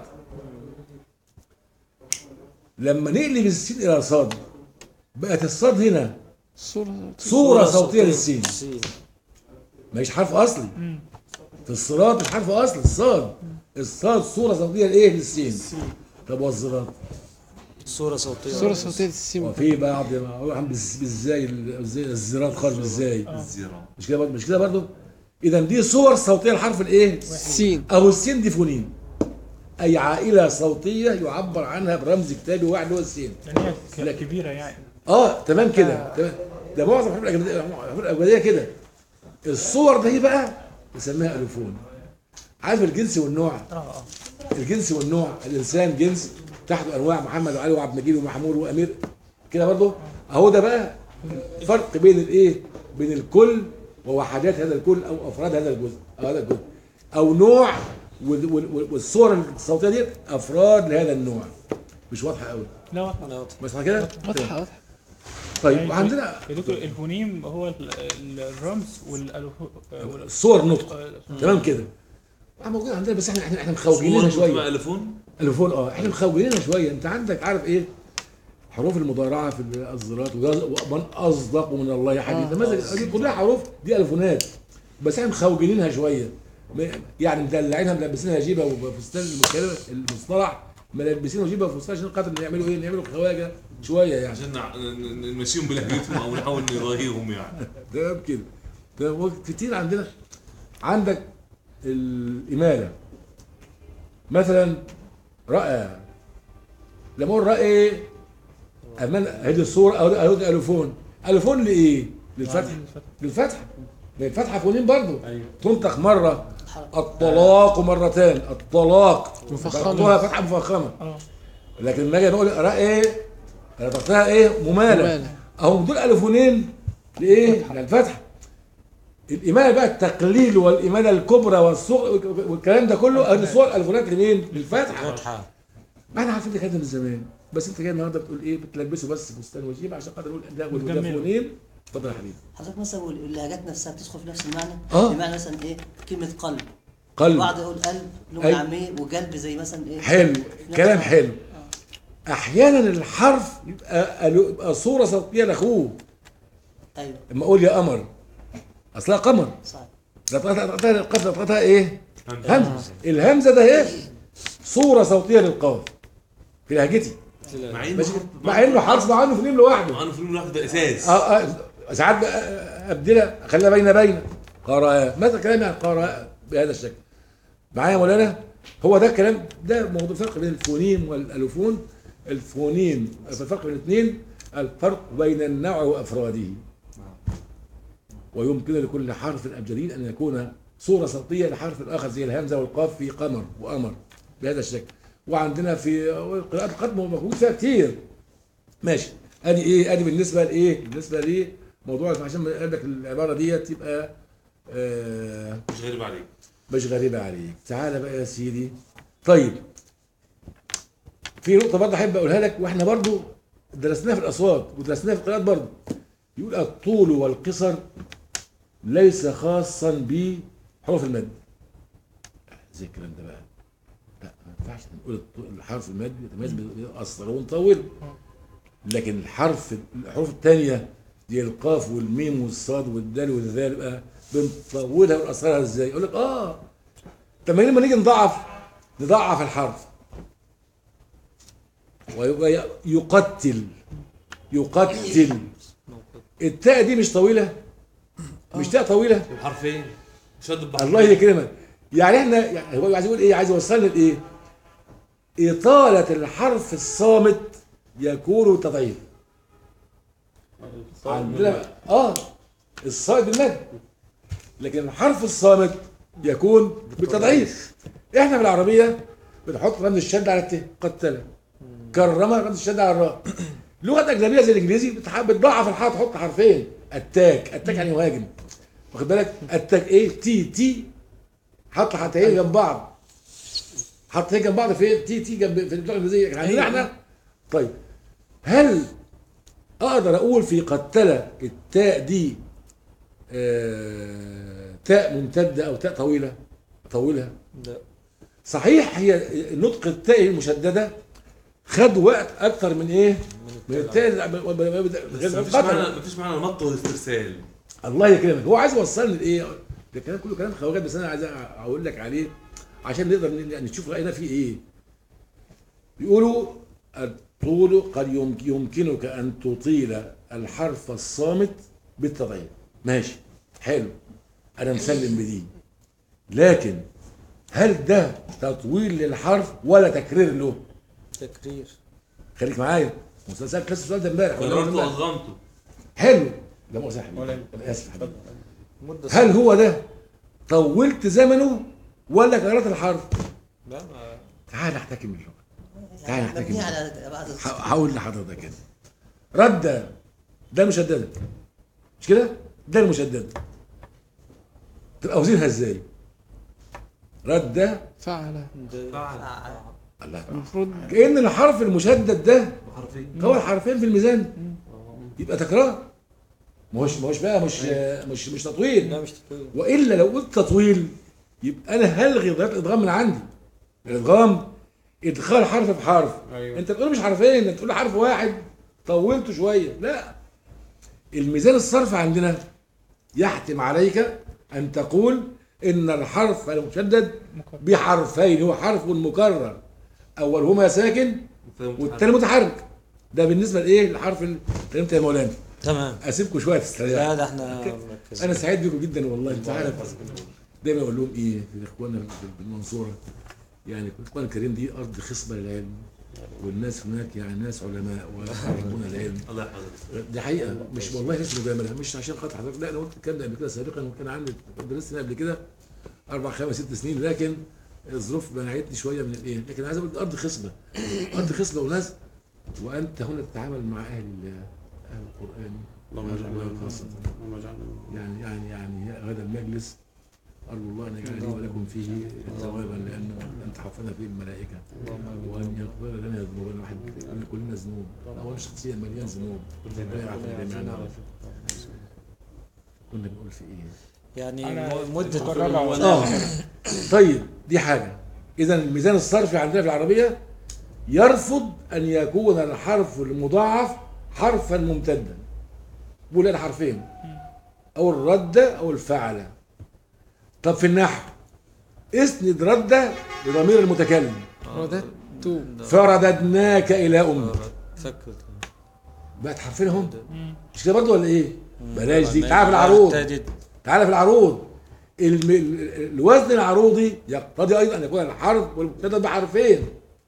لما نقلب السين الى صاد بقت الصاد هنا صورة صوره صوتيه للسين السين. مش حرف اصلي في الصراط مش حرف اصلي الصاد الصاد صوره صوتيه لايه للسين طب والزراط صورة صوتية صورة صوتية السين وفي بعض عم ازاي الزراط خالص ازاي الزيرة مش كده برضه مش كده برضه اذا دي صور صوتيه لحرف الايه السين او السين دي فونين اي عائله صوتيه يعبر عنها برمز كتابي واحد هو السين يعني هي ك- لا. كبيره يعني اه تمام كده تمام ده معظم الحروف الأجنبية- الحروف الاجنبيه كده الصور دي بقى نسميها الوفون عارف الجنس والنوع اه اه الجنس والنوع الانسان جنس تحته انواع محمد وعلي وعبد المجيد ومحمود وامير كده برضه اهو ده بقى الفرق بين الايه بين الكل ووحدات هذا الكل او افراد هذا الجزء او هذا الجزء او نوع وال- وال- والصور الصوتيه دي افراد لهذا النوع مش واضحه قوي لا واضحة. لا، واضح. بس كده واضحة واضحة طيب يعني وعندنا يا دكتور الفونيم هو ال- ال- الرمز والالف وال- صور نطق آه، تمام كده آه، موجود عندنا بس احنا احنا احنا صور مخوجينها شويه بتبقى الفون الفول اه احنا مخولينها شويه انت عندك عارف ايه حروف المضارعه في الزراط ومن اصدق من الله حديثا مثلا دي كلها حروف دي الفونات بس احنا مخوجينها شويه م- يعني مدلعينها ملبسينها جيبه وفستان المكلمه المصطلح ملبسينها جيبه وفستان عشان خاطر يعملوا ايه نعملوا خواجه شويه يعني عشان نع- ن- ن- نمشيهم بلهجتهم او نحاول نضاهيهم يعني تمام كده ده كتير عندنا عندك الإمالة مثلا رأى لما أقول رأي أمان هذه الصورة أو أو ده ألفون ألفون لإيه؟ للفتح للفتح للفتحة فونين برضو ايوه تنطق مرة الطلاق مرتان الطلاق مفخمة. تحطها فتحة مفخمة اه لكن لما اجي نقول رأي انا طقتها ايه ممالة ممالة. اهو دول الفونين لايه للفتح الإمالة بقى التقليل والإمالة الكبرى والصغر والكلام ده كله ادي صور الفونات لمين؟ للفتحة فتحة ما احنا عارفين الكلام ده من زمان بس انت جاي النهارده بتقول ايه بتلبسه بس فستان وجيب عشان خاطر نقول ده وده بتجمله. فونين اتفضل يا حبيبي حضرتك مثلا واللهجات نفسها بتدخل في نفس المعنى آه. بمعنى مثلا ايه كلمه قلب قلب بعض يقول قلب لغه أيوة. عاميه وقلب زي مثلا ايه حلو كلام حلو احيانا الحرف يبقى يبقى صوره صوتيه لاخوه ايوه لما اقول يا قمر اصلها قمر صح لقطتها لقطتها القف لقطتها ايه؟ همزه الهمزه ده ايه صوره صوتيه للقاف في لهجتي مع انه ماشي حرف- مع انه حرف مع انه فيلم لوحده مع انه فيلم لوحده ده اساس اه اه ساعات بقى ابدلها اخليها بين بين قراء مثلا كلامي عن قراء بهذا الشكل معايا يا مولانا هو ده الكلام ده موضوع فرق بين الفونيم والالوفون الفونيم الفرق بين الاثنين الفرق بين النوع وافراده ويمكن لكل حرف ابجدي ان يكون صوره صوتيه لحرف اخر زي الهمزه والقاف في قمر وامر بهذا الشكل وعندنا في قراءات القدم موجود فيها كتير ماشي ادي ايه ادي بالنسبه لايه بالنسبه لي موضوع عشان ما قال لك العباره ديت تبقى آه مش غريب عليك مش غريبه عليك تعالى بقى يا سيدي طيب في نقطه برضه احب اقولها لك واحنا برضه درسناها في الاصوات ودرسناها في القراءات برضه يقول الطول والقصر ليس خاصا بحروف المد زي الكلام ده بقى لا ما ينفعش نقول الط- الحرف المد يتميز بالاصغر ونطول لكن الحرف الحروف الثانيه دي القاف والميم والصاد والدال والذال بقى بنطولها ونقصرها ازاي؟ يقول لك اه طب ما لما نيجي نضعف نضعف الحرف ويبقى يقتل يقتل التاء دي مش طويله مش تاء طويله حرفين شد بحرفين الله يكرمك يعني احنا يعني هو عايز يقول ايه عايز يوصلنا لايه اطاله الحرف الصامت يكون تضعيف عندنا اه الصامت بالمد لكن الحرف الصامت يكون بالتضعيف احنا في العربيه بنحط رمز الشد على الت قتله كرمه رمز الشد على الراء لغه اجنبيه زي الانجليزي بتح- بتضعف الحرف تحط حرفين اتاك اتاك يعني مهاجم واخد بالك اتاك ايه تي تي حط حرفين جنب بعض حرفين جنب بعض في تي تي جنب في اللغه الانجليزيه لكن عندنا احنا طيب هل اقدر اقول في قتله التاء دي آه تاء ممتده او تاء طويله طولها لا صحيح هي نطق التاء المشدده خد وقت اكتر من ايه من التاء بس غير مفيش معنى مفيش معنى مط واسترسال الله يكرمك هو عايز يوصلني لايه ده كلام كله كلام خواجات بس انا عايز اقول لك عليه عشان نقدر ن- نشوف راينا فيه ايه بيقولوا الطول قد يم- يمكنك ان تطيل الحرف الصامت بالتضعيف ماشي حلو انا مسلم بدي لكن هل ده تطويل للحرف ولا تكرير له تكرير خليك معايا مسلسل كاس السؤال ده امبارح ولا أول قررت امبارح. واضغمته حلو لا مؤاخذة يا حبيبي ولا انا اسف يا حبيبي مدة هل هو ده طولت زمنه ولا كررت الحرف؟ لا ما تعال نحتكم اللغه تعال نحتكم مبني اللغة. على بعض ه- هقول لحضرتك كده رد ده المشدده مش كده؟ ده المشدده تبقى وزنها ازاي؟ رد فعل الله المفروض كأن الحرف المشدد ده حرفين هو الحرفين في الميزان يبقى تكرار ما هوش ما هوش بقى مش مش مش تطويل لا مش تطويل والا لو قلت تطويل يبقى انا هلغي ضريبه الادغام من عندي الادغام ادخال حرف في حرف ايوه انت بتقول مش حرفين انت بتقول حرف واحد طولته شويه لا الميزان الصرف عندنا يحتم عليك ان تقول ان الحرف المشدد بحرفين هو حرف مكرر اولهما ساكن والثاني متحرك ده بالنسبه لايه الحرف اللي فهمت يا مولانا تمام اسيبكم شويه تستريحوا لا ده احنا مركزين انا سعيد بيكم جدا والله انت عارف دايما اقول لهم ايه في اخواننا في المنصوره يعني القران الكريم دي ارض خصبه للعلم والناس هناك يعني ناس علماء ويحبون العلم الله يحفظك دي حقيقه مش والله ليس مجامله مش عشان خاطر حضرتك لا انا قلت الكلام ده قبل كده سابقا وكان عندي درست هنا قبل كده اربع خمس ست سنين لكن الظروف منعتني شويه من الايه لكن عايز اقول دي ارض خصبه ارض خصبه وناس وانت هنا تتعامل مع اهل اهل القران اللهم وأهل اجعلنا القرآن خاصه اللهم اجعلنا يعني يعني يعني هذا المجلس أرجو الله أن يجعل لي ولكم فيه ثوابا لأنه أنت حفظنا فيه الملائكة وأن يغفر لنا ذنوبنا واحد كل- كلنا ذنوب أو أنا شخصيا مليان ذنوب ربنا يعفو جميعنا كنا بنقول في إيه؟ يعني أنا م- مدة مكررة آه طيب دي حاجة إذا الميزان الصرفي عندنا في العربية يرفض أن يكون الحرف المضاعف حرفا ممتدا بقول أنا حرفين أو الرد أو الفعل طب في النحو اسند رد لضمير المتكلم رددت فرددناك الى امك فكرت بقت حرفين هم مش كده برضه ولا ايه؟ بلاش دي ما- تعالى في العروض ارتدت. تعالى في العروض الم... ال- الوزن العروضي يقتضي ايضا ان يكون الحرف والمبتدا بحرفين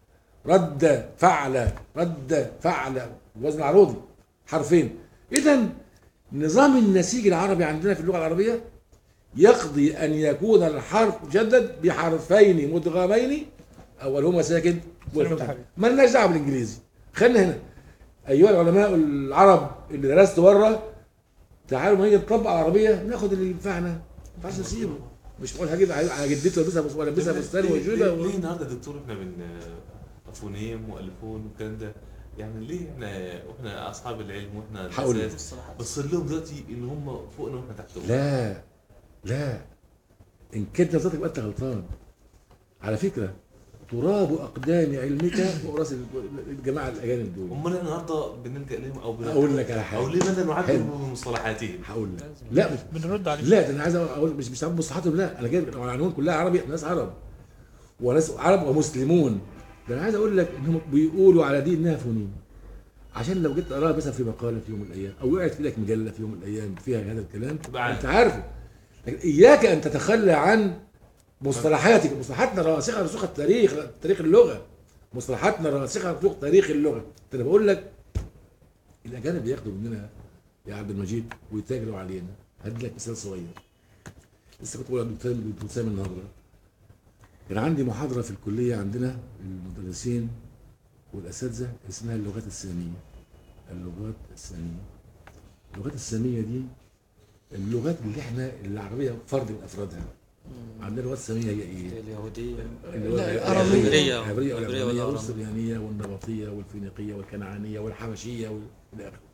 رد فعل رد فعل الوزن العروضي حرفين اذا نظام النسيج العربي عندنا في اللغه العربيه يقضي ان يكون الحرف مشدد بحرفين مدغمين اولهما ساكن والفتح ما لناش دعوه بالانجليزي خلينا هنا ايها العلماء العرب اللي درستوا بره تعالوا ما نيجي نطبق العربيه ناخد اللي ينفعنا ما ينفعش نسيبه مش بقول هجيب على جدتي والبسها والبسها فستان ليه- واجيبها ليه, و- ليه النهارده يا دكتور احنا بن فونيم والفون والكلام ده يعني ليه احنا واحنا اصحاب العلم واحنا هقول لك. الاساس بص لهم دلوقتي ان هم فوقنا واحنا تحتهم لا لا ان كنت نظرتك يبقى انت غلطان على فكره تراب اقدام علمك وراس الجماعه الاجانب دول امال احنا النهارده بنلجا لهم او بن- اقول لك على حاجه او ليه ماذا نعدل حلو. بمصطلحاتهم هقول لك لا مش بنرد عليه لا ده انا عايز اقول مش مش عارف مصطلحاتهم لا انا جايب العناوين كلها عربي ناس عرب وناس عرب ومسلمون ده انا عايز اقول لك انهم بيقولوا على دي انها فنون عشان لو جيت تقراها مثلا في مقاله في يوم من الايام او وقعت في ايدك مجله في يوم من الايام فيها هذا الكلام تبقى عارف. انت عارفه لكن اياك ان تتخلى عن مصطلحاتك مصطلحاتنا راسخه رسوخ التاريخ تاريخ اللغه مصطلحاتنا راسخه رسوخ تاريخ اللغه انا بقول لك الاجانب بياخدوا مننا يا عبد المجيد ويتاجروا علينا هدي لك مثال صغير لسه كنت بقول للدكتور دكتور سامي النهارده كان عندي محاضره في الكليه عندنا المدرسين والاساتذه اسمها اللغات الساميه اللغات الساميه اللغات الساميه دي اللغات اللي احنا العربيه فرد من افرادها عندنا اللغات الساميه هي ايه؟ اليهودية اللي هو لا، العبرية العبرية. العبرية العبرية والعبرية والأرامية. والصبيانية والنبطية والفينيقية والكنعانية والحبشية والى آخره.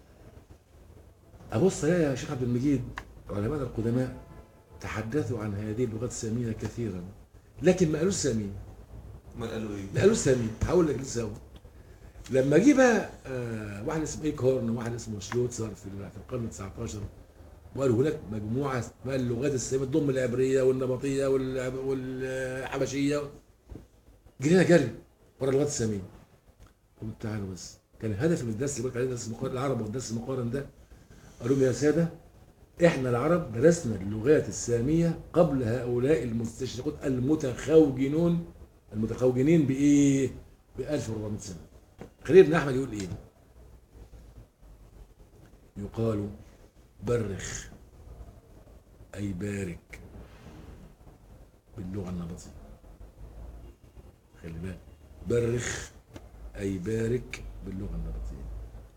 أبص ألاقي يا شيخ عبد المجيد علماء القدماء تحدثوا عن هذه اللغات السامية كثيرا لكن ما قالوش سامية ما قالوا ما ايه؟ قالوش سامية هقول لك لسه هو لما جه بقى آه واحد اسمه ايكهورن وواحد اسمه شلوتسر في في القرن ال 19 وقالوا هناك مجموعه اسمها اللغات الساميه تضم العبريه والنبطيه والعب- والحبشيه جرينا جري ورا اللغات الساميه قلت تعالوا بس كان الهدف من الدرس اللي بقول عليه درس المقارن العرب والدرس المقارن ده قالوا لهم يا ساده احنا العرب درسنا اللغات الساميه قبل هؤلاء المستشرقون المتخوجنون المتخوجنين بايه؟ ب 1400 سنه خليل بن احمد يقول ايه؟ يقال برخ اي بارك باللغه النبطيه خلي بالك برخ اي بارك باللغه النبطيه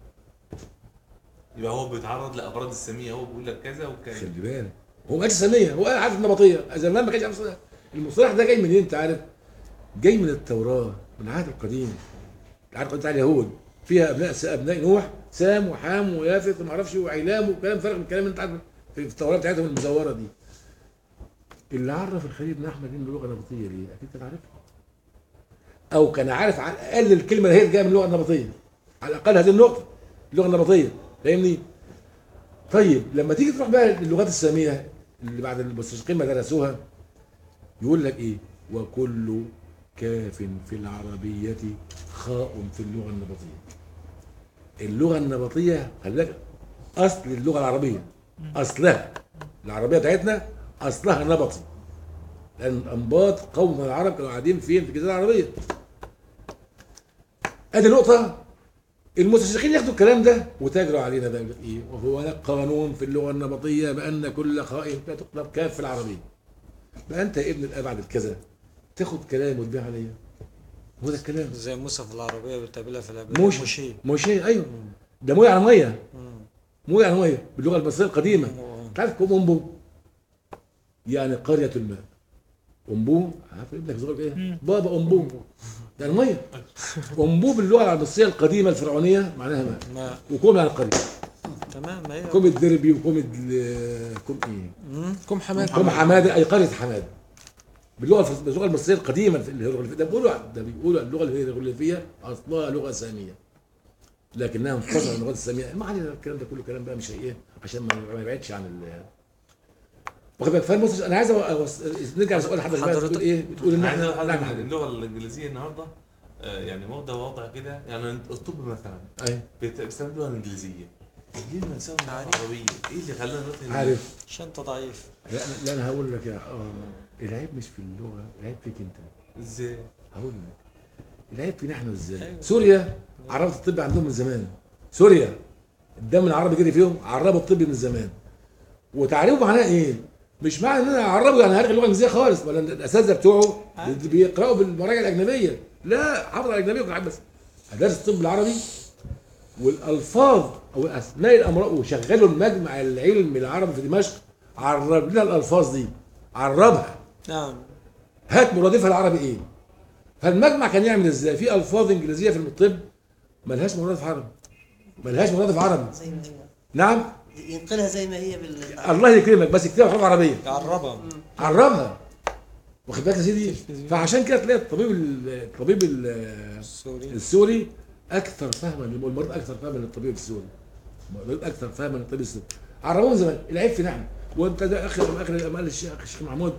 يبقى هو بيتعرض لافراد الساميه هو بيقول لك كذا وكذا خلي بالك هو ما كانش ساميه هو عارف النبطيه زمان ما كانش عارف الصلاة. المصطلح ده جاي منين انت عارف؟ جاي من التوراه من العهد القديم العهد القديم بتاع اليهود فيها ابناء ابناء نوح سام وحام ويافث وما اعرفش وعيلام وكلام فارغ من الكلام اللي انت عارف في التوراه بتاعتهم المزوره دي اللي عرف الخليل بن احمد انه لغه نبطيه ليه؟ اكيد كان عارفها او كان عارف على الاقل الكلمه اللي هي جايه من اللغه النبطيه على الاقل هذه النقطه اللغه النبطيه فاهمني؟ طيب لما تيجي تروح بقى للغات الساميه اللي بعد المستشرقين ما درسوها يقول لك ايه وكل كاف في العربية خاء في اللغة النبطية اللغة النبطية خلي بالك أصل اللغة العربية أصلها العربية بتاعتنا أصلها نبطي لأن أنباط قوم العرب كانوا قاعدين فين في الجزيرة العربية أدي نقطة المستشرقين ياخدوا الكلام ده وتاجروا علينا بقى يقول لك ايه وهو لك قانون في اللغه النبطيه بان كل خائن لا تقلب كاف في العربيه بقى انت يا ابن الابعد الكذا تاخد كلام وتبيع عليا هو ده الكلام زي موسى في العربية بتقابلها في العبرية موشي موشي موشي ايوه ده مويه على ميه مم. مويه على ميه باللغه المصريه القديمه مم. تعرف كوم امبو يعني قريه الماء امبو عارف ابنك صغير ايه مم. بابا امبو يعني ميه امبو باللغه المصريه القديمه الفرعونيه معناها ماء ما وكوم يعني قريه تمام ما هي كوم الدربي وكوم ال- كوم ايه مم. كم حماد كوم حماده اي قريه حماده باللغه الفص- باللغه المصريه القديمه في الهيروغليفيه ده بيقولوا ده بيقولوا اللغه الهيروغليفيه اصلها لغه ساميه لكنها انفصلت عن اللغات الساميه ما علينا الكلام ده كله كلام بقى مش ايه عشان ما ما يبعدش عن ال واخد بالك فالمستشفى انا عايز أوص- نرجع لسؤال حضرتك بقى بتقول حضرتك- ايه بتقول ان عايز احنا اقول نعم حاجه حضرتك. اللغه الانجليزيه النهارده آه، يعني واخده وضع كده يعني الطب مثلا ايوه بيت- بيستخدموا اللغه الانجليزيه ليه ما نسوي اللغه العربيه؟ ايه اللي خلانا دلوقتي عارف عشان انت ضعيف لا أنا- لا انا هقول لك يا اه العيب مش في اللغه العيب فيك انت ازاي؟ هقول لك العيب فينا احنا ازاي أيوة. سوريا عربت الطب عندهم من زمان سوريا الدم العربي جري فيهم عربوا الطب من زمان وتعريفه معناه ايه مش معنى ان انا اعربه يعني هلغي اللغه الانجليزيه خالص ولا الاساتذه بتوعه بي- بيقراوا بالمراجع الاجنبيه لا حافظ على الاجنبيه وقاعد بس هدرس الطب العربي والالفاظ او اسماء الامراض وشغلوا المجمع العلمي العربي في دمشق عرب لنا الالفاظ دي عربها نعم هات مرادفها العربي ايه فالمجمع كان يعمل ازاي في الفاظ انجليزيه في الطب ملهاش مرادف عربي ملهاش مرادف عربي زي ما هي نعم ينقلها زي ما هي بال الله يكرمك بس اكتبها بحروف عربيه يعربها عربها واخد بالك يا سيدي فعشان كده تلاقي الطبيب ال- الطبيب ال- سوري السوري اكثر فهما المريض اكثر فهما للطبيب السوري المريض اكثر فهما للطبيب السوري عربوهم زمان العيب في نحن وانت ده اخر اخر ما قال الشيخ الشيخ محمود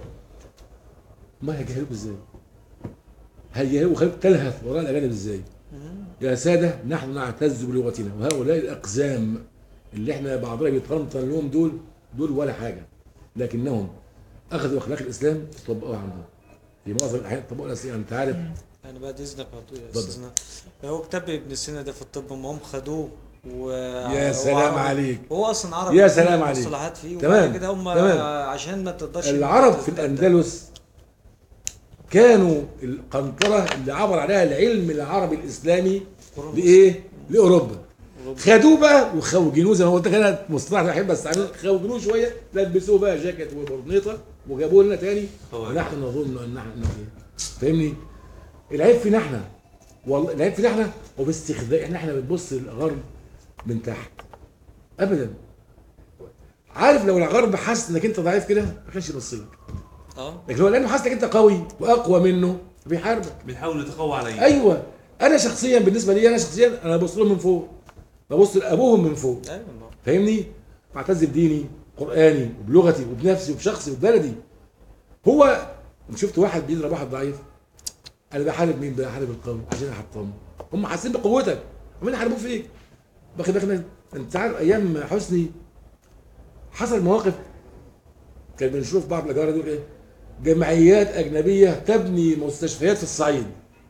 ما هيجهلوك ازاي؟ هيجهلوك وخليك تلهث وراء الاجانب ازاي؟ يا ساده نحن نعتز بلغتنا وهؤلاء الاقزام اللي احنا بعضنا بيتطنطن لهم دول دول ولا حاجه لكنهم اخذوا اخلاق الاسلام وطبقوها عندهم في معظم الاحيان طبقوا الاسلام انت عارف انا بعد اذنك عطوي يا اتفضل. استاذنا هو كتاب ابن سينا ده في الطب ما هم خدوه و يا سلام وعربي. عليك. هو اصلا عربي يا كل سلام عليك. المصطلحات فيه تمام. وبعد كده هم تمام. عشان ما تقدرش العرب في تتبدل. الاندلس كانوا القنطره اللي عبر عليها العلم العربي الاسلامي لايه؟ لاوروبا خدوه بقى وخوجنوه زي ما قلت لك انا مصطلح أنا احب استعمله خوجنوه شويه لبسوه بقى جاكيت وبرنيطه وجابوه لنا تاني هو ونحن نظن ان نحن إيه؟ فاهمني؟ العيب فينا احنا والله العيب فينا احنا وباستخدام احنا احنا بنبص للغرب من تحت ابدا عارف لو الغرب حس انك انت ضعيف كده ما كانش يبص لك اه لكن هو لانه حاسس انك انت قوي واقوى منه بيحاربك بيحاولوا يتقوى عليا ايوه انا شخصيا بالنسبه لي انا شخصيا انا ببص لهم من فوق ببص لابوهم من فوق ايوه ما- فاهمني بعتز بديني قراني وبلغتي وبنفسي وبشخصي وببلدي هو شفت واحد بيضرب واحد ضعيف انا بحارب مين بحارب القوي عشان احطمه هم حاسين بقوتك عمالين يحاربوك فيك باخد بالك انت عارف ايام حسني حصل مواقف كان بنشوف بعض الاجاره دول ايه جمعيات اجنبيه تبني مستشفيات في الصعيد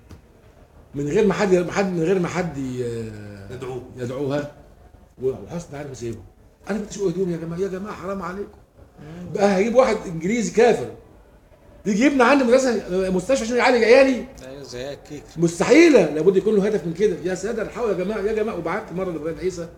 من غير ما حد ما حد من غير ما حد ي- ندعوه يدعوها وحسن عارف يسيبه انا بتشوف هدوم يا جماعه يا جماعه حرام عليكم بقى هجيب واحد انجليزي كافر يجي يبني عندي مدرسه مستشفى عشان يعالج عيالي ايوه زي الكيك مستحيله لابد يكون له هدف من كده يا ساده الحقوا يا جماعه يا جماعه وبعت مره لابراهيم عيسى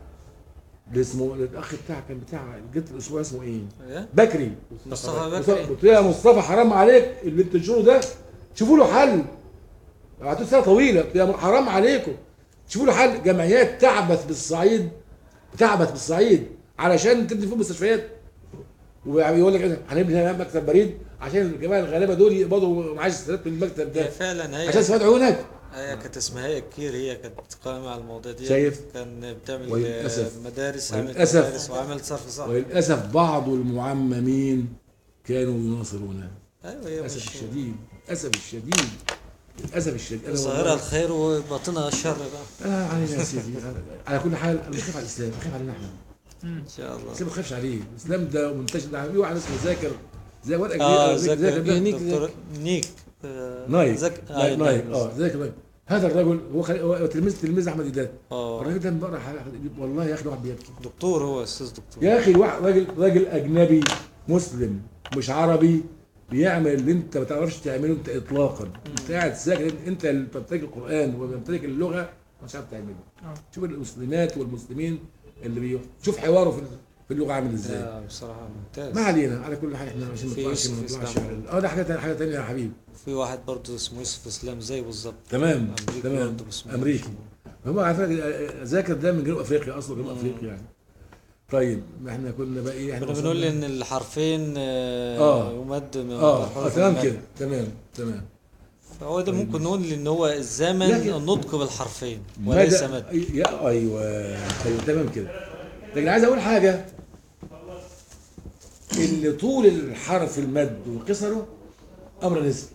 اللي اسمه الاخ بتاع كان بتاع جبت الاسبوع اسمه ايه؟ إيه؟ بكري مصطفى قلت له- بكري قلت له يا مصطفى حرام عليك اللي انت تنشره ده شوفوا له حل بعتوا سنه طويله قلت له يا حرام عليكم شوفوا له حل جمعيات تعبث بالصعيد تعبث بالصعيد علشان تبني فيهم مستشفيات ويقول لك إيه، هنبني هنا مكتب بريد عشان الجماعه الغلابه دول يقبضوا معاش السنوات من المكتب هي ده فعلا هي عشان يستفادوا هناك هي كانت اسمها هي كتير هي كانت قائمة على المواضيع دي شايف؟ كان بتعمل وللأسف- مدارس عملت وللأسف- مدارس وعملت صرف صح وللاسف بعض المعممين كانوا يناصرونها ايوه هي للاسف مش الشديد للاسف الشديد للاسف الشديد أنا ظاهرها والله- الخير وباطنها الشر بقى انا علينا يا سيدي أنا- على كل حال انا مش خايف على الاسلام خايف علينا احنا ان شاء الله الاسلام ما تخافش عليه الاسلام ده منتشر ده في واحد اسمه ذاكر زي ورقه اه كبيره ذاكر ذاكر ده. نيك دكتور نيك آه، نايك ذاك- آه، نايك نايك نايك. اه ذاكر نايك هذا الرجل هو خل... هو تلميذ تلميذ احمد ايدان اه الراجل ده بقرا حاجة- والله يا اخي الواحد بيبكي دكتور هو استاذ دكتور يا اخي الواحد راجل راجل اجنبي مسلم مش عربي بيعمل اللي انت ما تعرفش تعمله انت اطلاقا انت قاعد ساكت انت اللي بتمتلك القران وبتمتلك اللغه مش عارف تعمله آه. شوف المسلمات والمسلمين اللي بي... شوف حواره في في اللغه عامل ازاي لا بصراحة ممتاز ما علينا على كل حال احنا عشان ما في نطلعش يوسف ما نطلعش إسلام. على- اه ده حاجه تانية حاجه تانية يا حبيبي في واحد برضه اسمه يوسف اسلام زي بالظبط تمام أمريكي تمام برضه بس ما- امريكي هو على فكره ذاكر ده من جنوب افريقيا اصله جنوب افريقيا يعني طيب احنا كنا بقى ايه احنا كنا وصلنا- بنقول ان الحرفين آه آه. يمد من اه, آه الحروف تمام المد. كده تمام تمام فهو ده ممكن نقول ان هو الزمن لكن- النطق بالحرفين مدى- وليس مد يا ايوه ايوه تمام كده لكن عايز اقول حاجه اللي طول الحرف المد وقصره امر نسبي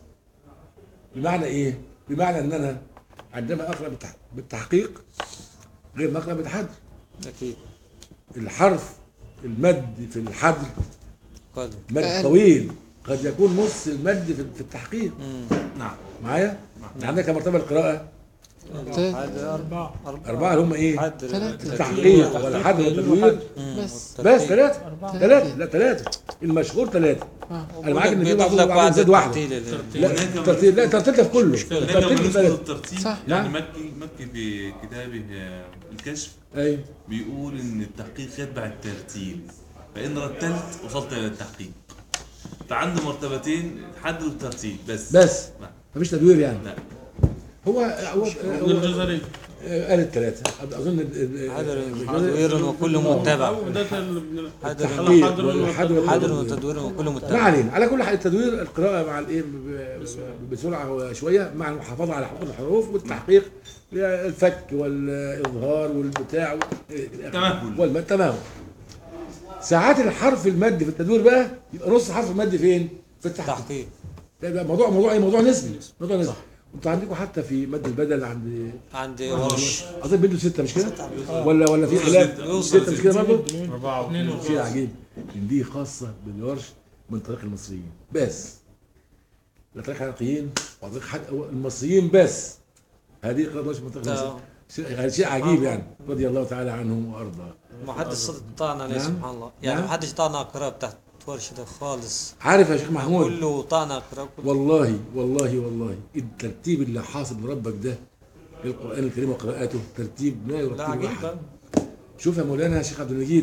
بمعنى ايه؟ بمعنى ان انا عندما اقرا بالتح- بالتحقيق غير ما اقرا بالتحدي اكيد الحرف المد في الحبل قادم مد أقل. طويل قد يكون نص المد في في التحقيق نعم معايا؟ عندك مرتبه القراءه تلاتة. حد أربعة اربعه اللي هم ايه؟ حد ثلاثة. التحقيق والحد والتدوير بس بس ثلاثه ثلاثه لا ثلاثه المشهور ثلاثه آه. انا معاك ان في بيضيف بعضهم لك بعضهم بعد زاد واحده الترتيل اللي- لا هناك من- ترتيب لا ترتيب في كله هناك ترتيب من في يذكر ثلاثه الترتيب صح. يعني نعم. مكي مكي في كتابه آه، الكشف ايوه بيقول ان التحقيق يتبع الترتيب فان رتلت وصلت الى التحقيق فعنده مرتبتين الحد والترتيب بس بس نعم. مفيش تدوير يعني لا هو هو ابن هو الجزري قال الثلاثه اظن حذر تدوير وكل متبع ده ال- حذر التحقيق حضر والحد حذر والتدوير. وتدوير وكل ما متبع علينا على كل حال التدوير القراءه مع الايه ب- ب- بسرعه وشويه مع المحافظه على حقوق الحروف والتحقيق الفك والاظهار والبتاع تمام. والم... تمام ساعات الحرف المد في التدوير بقى يبقى نص حرف المد فين؟ في التحقيق تحقيق ده ده موضوع موضوع ايه موضوع نسبي موضوع نسبي انتوا عندكم حتى في مد البدل عند عندي ورش اظن بيدوا ستة مش كده؟ ولا ولا في خلاف؟ يوصل ستة مش كده برضه؟ أربعة شيء عجيب ان دي خاصة بالورش من طريق المصريين بس لا طريق العراقيين ولا طريق حد المصريين بس هذه قراءة ورش من طريق المصريين شيء شيء عجيب يعني رضي الله تعالى عنهم وارضاه ما حدش طعن عليه نعم. سبحان الله يعني نعم. ما حدش طعن على القراءة بتاعت ورش ده خالص عارف يا شيخ محمود كله طعن على القراءة كله والله والله والله الترتيب اللي حاصل من ربك ده للقرآن الكريم وقراءاته ترتيب لا لا يرتب عجيب أحد بقى. شوف يا مولانا يا شيخ عبد المجيد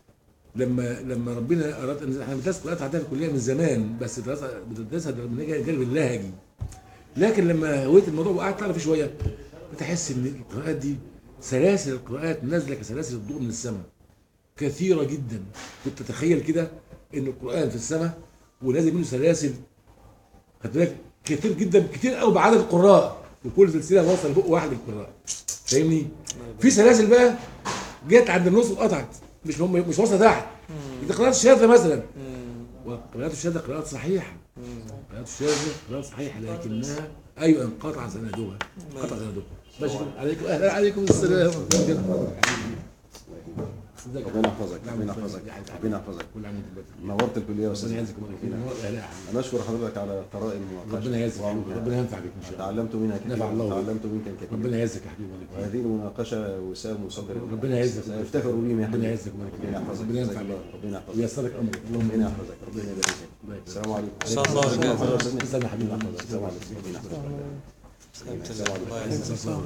لما لما ربنا اراد ان احنا بندرس قراءات عندنا في الكليه من زمان بس دراسه بتدرسها من الجانب اللهجي لكن لما هويت الموضوع وقعدت تعرف فيه شويه بتحس ان القراءات دي سلاسل القراءات نازله كسلاسل الضوء من السماء كثيره جدا كنت تتخيل كده ان القران في السماء ونازل منه سلاسل خد بالك كتير جدا كتير قوي بعدد القراء وكل سلسله وصل بق واحد القراء فاهمني في سلاسل بقى جت عند النص واتقطعت مش هم مش واصله تحت دي قراءات الشاذة مثلا وقراءات الشاذة قراءات صحيحة قراءات الشاذة قراءات صحيحة لكنها أيوة انقطع سندها انقطع سندها ماشي كده عليكم أهلا عليكم السلام ربنا يحفظك ربنا يحفظك ربنا يحفظك كل عام وانتم بخير نورت الكليه يا ربنا استاذ يعزكم ويبارك فينا أهلا يا حبيبي. انا اشكر حضرتك على ثراء المناقشه ربنا يعزك وعمقها. ربنا ينفع بك إن شاء الله تعلمت منها كثير نفع الله بك. تعلمت منك الكثير ربنا يعزك يا حبيبي ويبارك فيك. وهذه المناقشه وسام وصدر ربنا يعزك افتخروا بهم يا ربنا حبيبي يعزك ويبارك فيك. ربنا يحفظك ربنا ينفع جزاك الله. بك ربنا يحفظك ويسرك أمرك اللهم ربنا يحفظك ربنا يبارك فيك الله يكرمك. السلام عليكم ان شاء الله رجال تسلم يا حبيبي السلام عليكم ربنا يحفظك الله يعزك.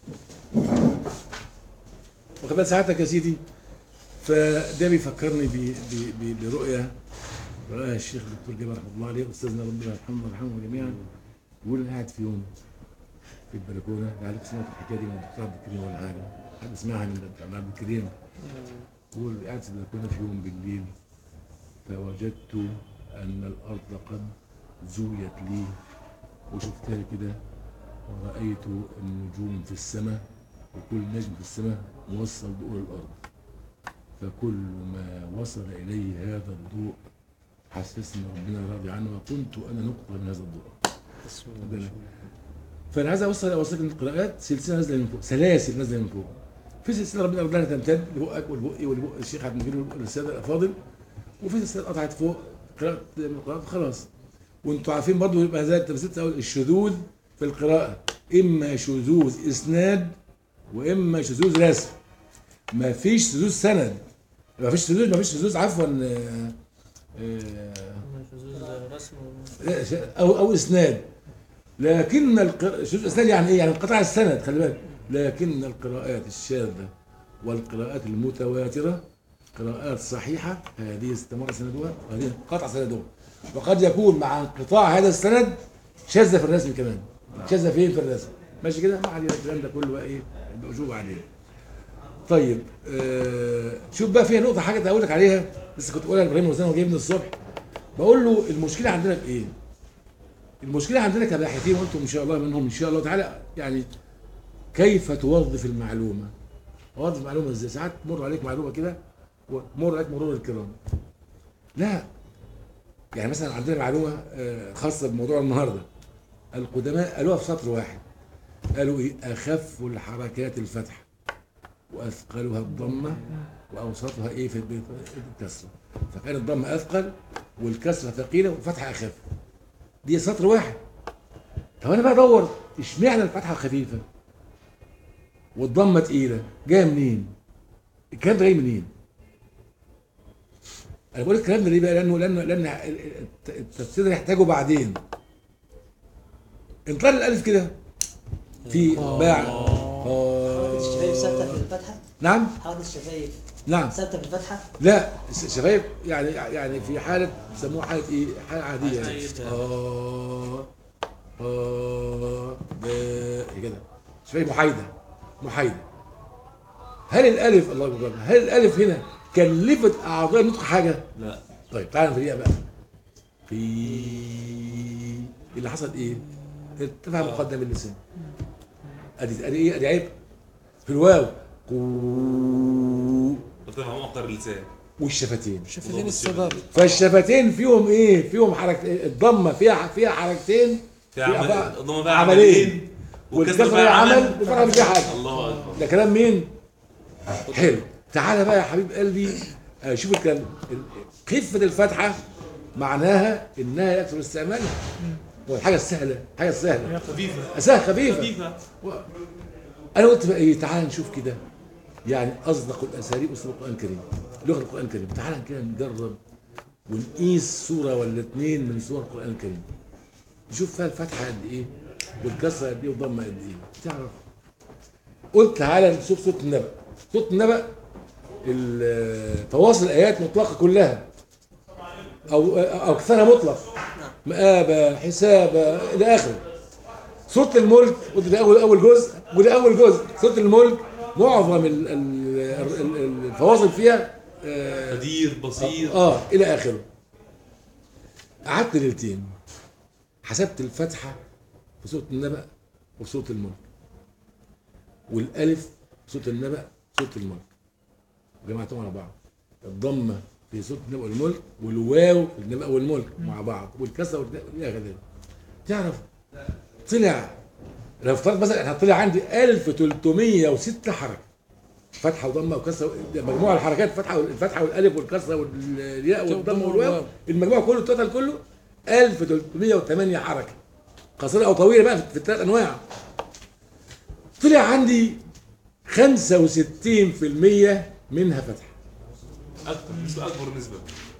واخد بال ساعتك يا سيدي فده بيفكرني ب- ب- ب- برؤيه رآها الشيخ الدكتور جابر رحمه الله عليه استاذنا ربنا يرحمه ويرحمه جميعا بيقول انا قاعد في يوم في البلكونه لعلك سمعت الحكايه دي من الدكتور عبد الكريم ولا حاجه حد سمعها من من عبد الكريم بيقول قاعد في البلكونه في يوم بالليل فوجدت ان الارض قد زويت لي وشفتها كده ورأيت النجوم في السماء وكل نجم في السماء موصل ضوء الأرض فكل ما وصل إليه هذا الضوء حسسني ربنا راضي عنه وكنت أنا نقطة من هذا الضوء بالك؟ فأنا عايز أوصل أوصل إن القراءات سلسلة نازلة من فوق سلاسل نازلة من فوق في سلسلة ربنا ربنا تمتد لبقك ولبقي ولبق الشيخ عبد المجيد والسادة الأفاضل وفي سلسلة قطعت فوق قراءة من القراءات خلاص وانتوا عارفين برضو يبقى زي التمثيل الاول الشذوذ في القراءة إما شذوذ إسناد وإما شذوذ رسم ما فيش شذوذ سند ما فيش شذوذ ما فيش شذوذ عفوا آه، آه، شذوذ رسم لا، ش- أو أو إسناد لكن القراءة شذوذ إسناد يعني إيه؟ يعني انقطاع السند خلي بالك لكن القراءات الشاذة والقراءات المتواترة قراءات صحيحة هذه استمر سندها وهذه انقطع سندها وقد يكون مع انقطاع هذا السند شاذة في الرسم كمان شاذة فين في الرسم ماشي كده ما علينا الكلام ده كله بقى ايه يبقى أجوبة عليه طيب آه شوف بقى فيها نقطة حاجة هقول لك عليها لسه كنت بقولها لابراهيم وزان وجاي من الصبح بقول له المشكلة عندنا في ايه؟ المشكلة عندنا كباحثين وانتم ان شاء الله منهم ان شاء الله تعالى يعني كيف توظف المعلومة؟ توظف المعلومة ازاي؟ ساعات تمر عليك معلومة كده ومر عليك مرور الكرام لا يعني مثلا عندنا معلومه آه، خاصه بموضوع النهارده القدماء قالوها في سطر واحد قالوا ايه اخف الحركات الفتح واثقلها الضمه واوسطها ايه في البيت الكسره فكان الضمه اثقل والكسره ثقيله والفتحه اخف دي سطر واحد طب انا بقى ادور اشمعنى الفتحه خفيفه والضمه تقيله جايه منين الكلام ده جاي منين انا بقول الكلام ده ليه بقى لانه لانه لان الت- التفسير ده يحتاجه بعدين انطلق الالف كده في باع حركة الشفايف ثابتة في آه. الفتحة نعم حركة الشفايف نعم ثابتة في الفتحة لا الشفايف يعني يعني في حاله بيسموها حاله ايه حاله عاديه يعني. اه اه ب- كده شفايف محايده محايده هل الالف الله اكبر هل الالف هنا كلفت اعضاء النطق حاجه لا طيب تعالى نفرقها بقى في اللي حصل ايه ارتفع مقدم اللسان ادي ادي ايه ادي عيب في الواو قو طلع مؤخر اللسان والشفتين شفتين السبب فالشفتين فيهم ايه فيهم حركة الضمه فيها فيها حركتين في في عمل أفعال- الضمه بقى عملين. عملين والكسر والكسر فيها بقى عمل عمل والفتحه مش فيها حاجه الله اكبر ده كلام مين حلو تعالى بقى يا حبيب قلبي آه، شوف الكلام ال- خفه الفتحه معناها انها يكثر استعمالها والحاجه السهله الحاجه السهله خفيفه سهله خفيفه خفيفه انا قلت بقى ايه تعال نشوف كده يعني اصدق الاساليب اسلوب القران الكريم لغه القران الكريم تعال كده نجرب ونقيس صوره ولا اتنين من صور القران الكريم نشوف فيها الفتحه قد ايه والكسره قد ايه والضمه قد ايه تعرف قلت تعالى نشوف صوت النبأ صوت النبأ ال- فواصل الايات مطلقه كلها او او اكثرها مطلق مآبة حسابة الى اخره سورة الملك وده أول أول جزء وده أول جزء سورة الملك معظم ال- ال- ال- ال- الفواصل فيها آه, قدير بصير آه إلى آخره قعدت ليلتين حسبت الفتحة في سورة النبأ وفي سورة الملك والألف في سورة النبأ سورة الملك جمعتهم على بعض الضمة في سورة النبأ والملك والواو في النبأ والملك مع بعض والكسرة والت- إلى آخره تعرف طلع لو افترض مثلا احنا طلع عندي 1306 حركه فتحه وضمه وكسره ده مجموع الحركات فتحه الفتحه والالف والكسره والياء والضمه والواو المجموع كله التوتال كله 1308 حركه قصيره او طويله بقى في الثلاث انواع طلع عندي 65% منها فتحه اكتر نسبه اكبر نسبه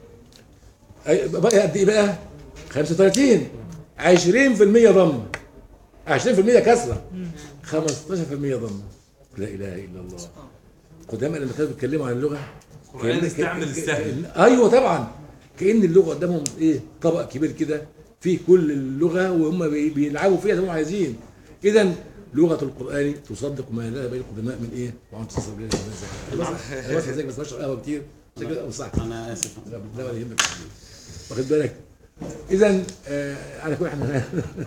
أي- بقى قد ايه بقى 35 20% ضمه 20% كسره 15% ضمه لا اله الا الله قدامى لما كانوا بيتكلموا عن اللغه القرآن كأن- استعمل كأن- السهل. كأن- ايوه طبعا كان اللغه قدامهم ايه طبق كبير كده فيه كل اللغه وهم بي- بيلعبوا فيها زي ما هم عايزين اذا لغه القران تصدق ما لا بين القدماء من ايه؟ وانت تصدق بالله بس زيك بس بشرب قهوه كتير عشان كده صح انا اسف لا لا ولا يهمك واخد بالك اذا آه على كل احنا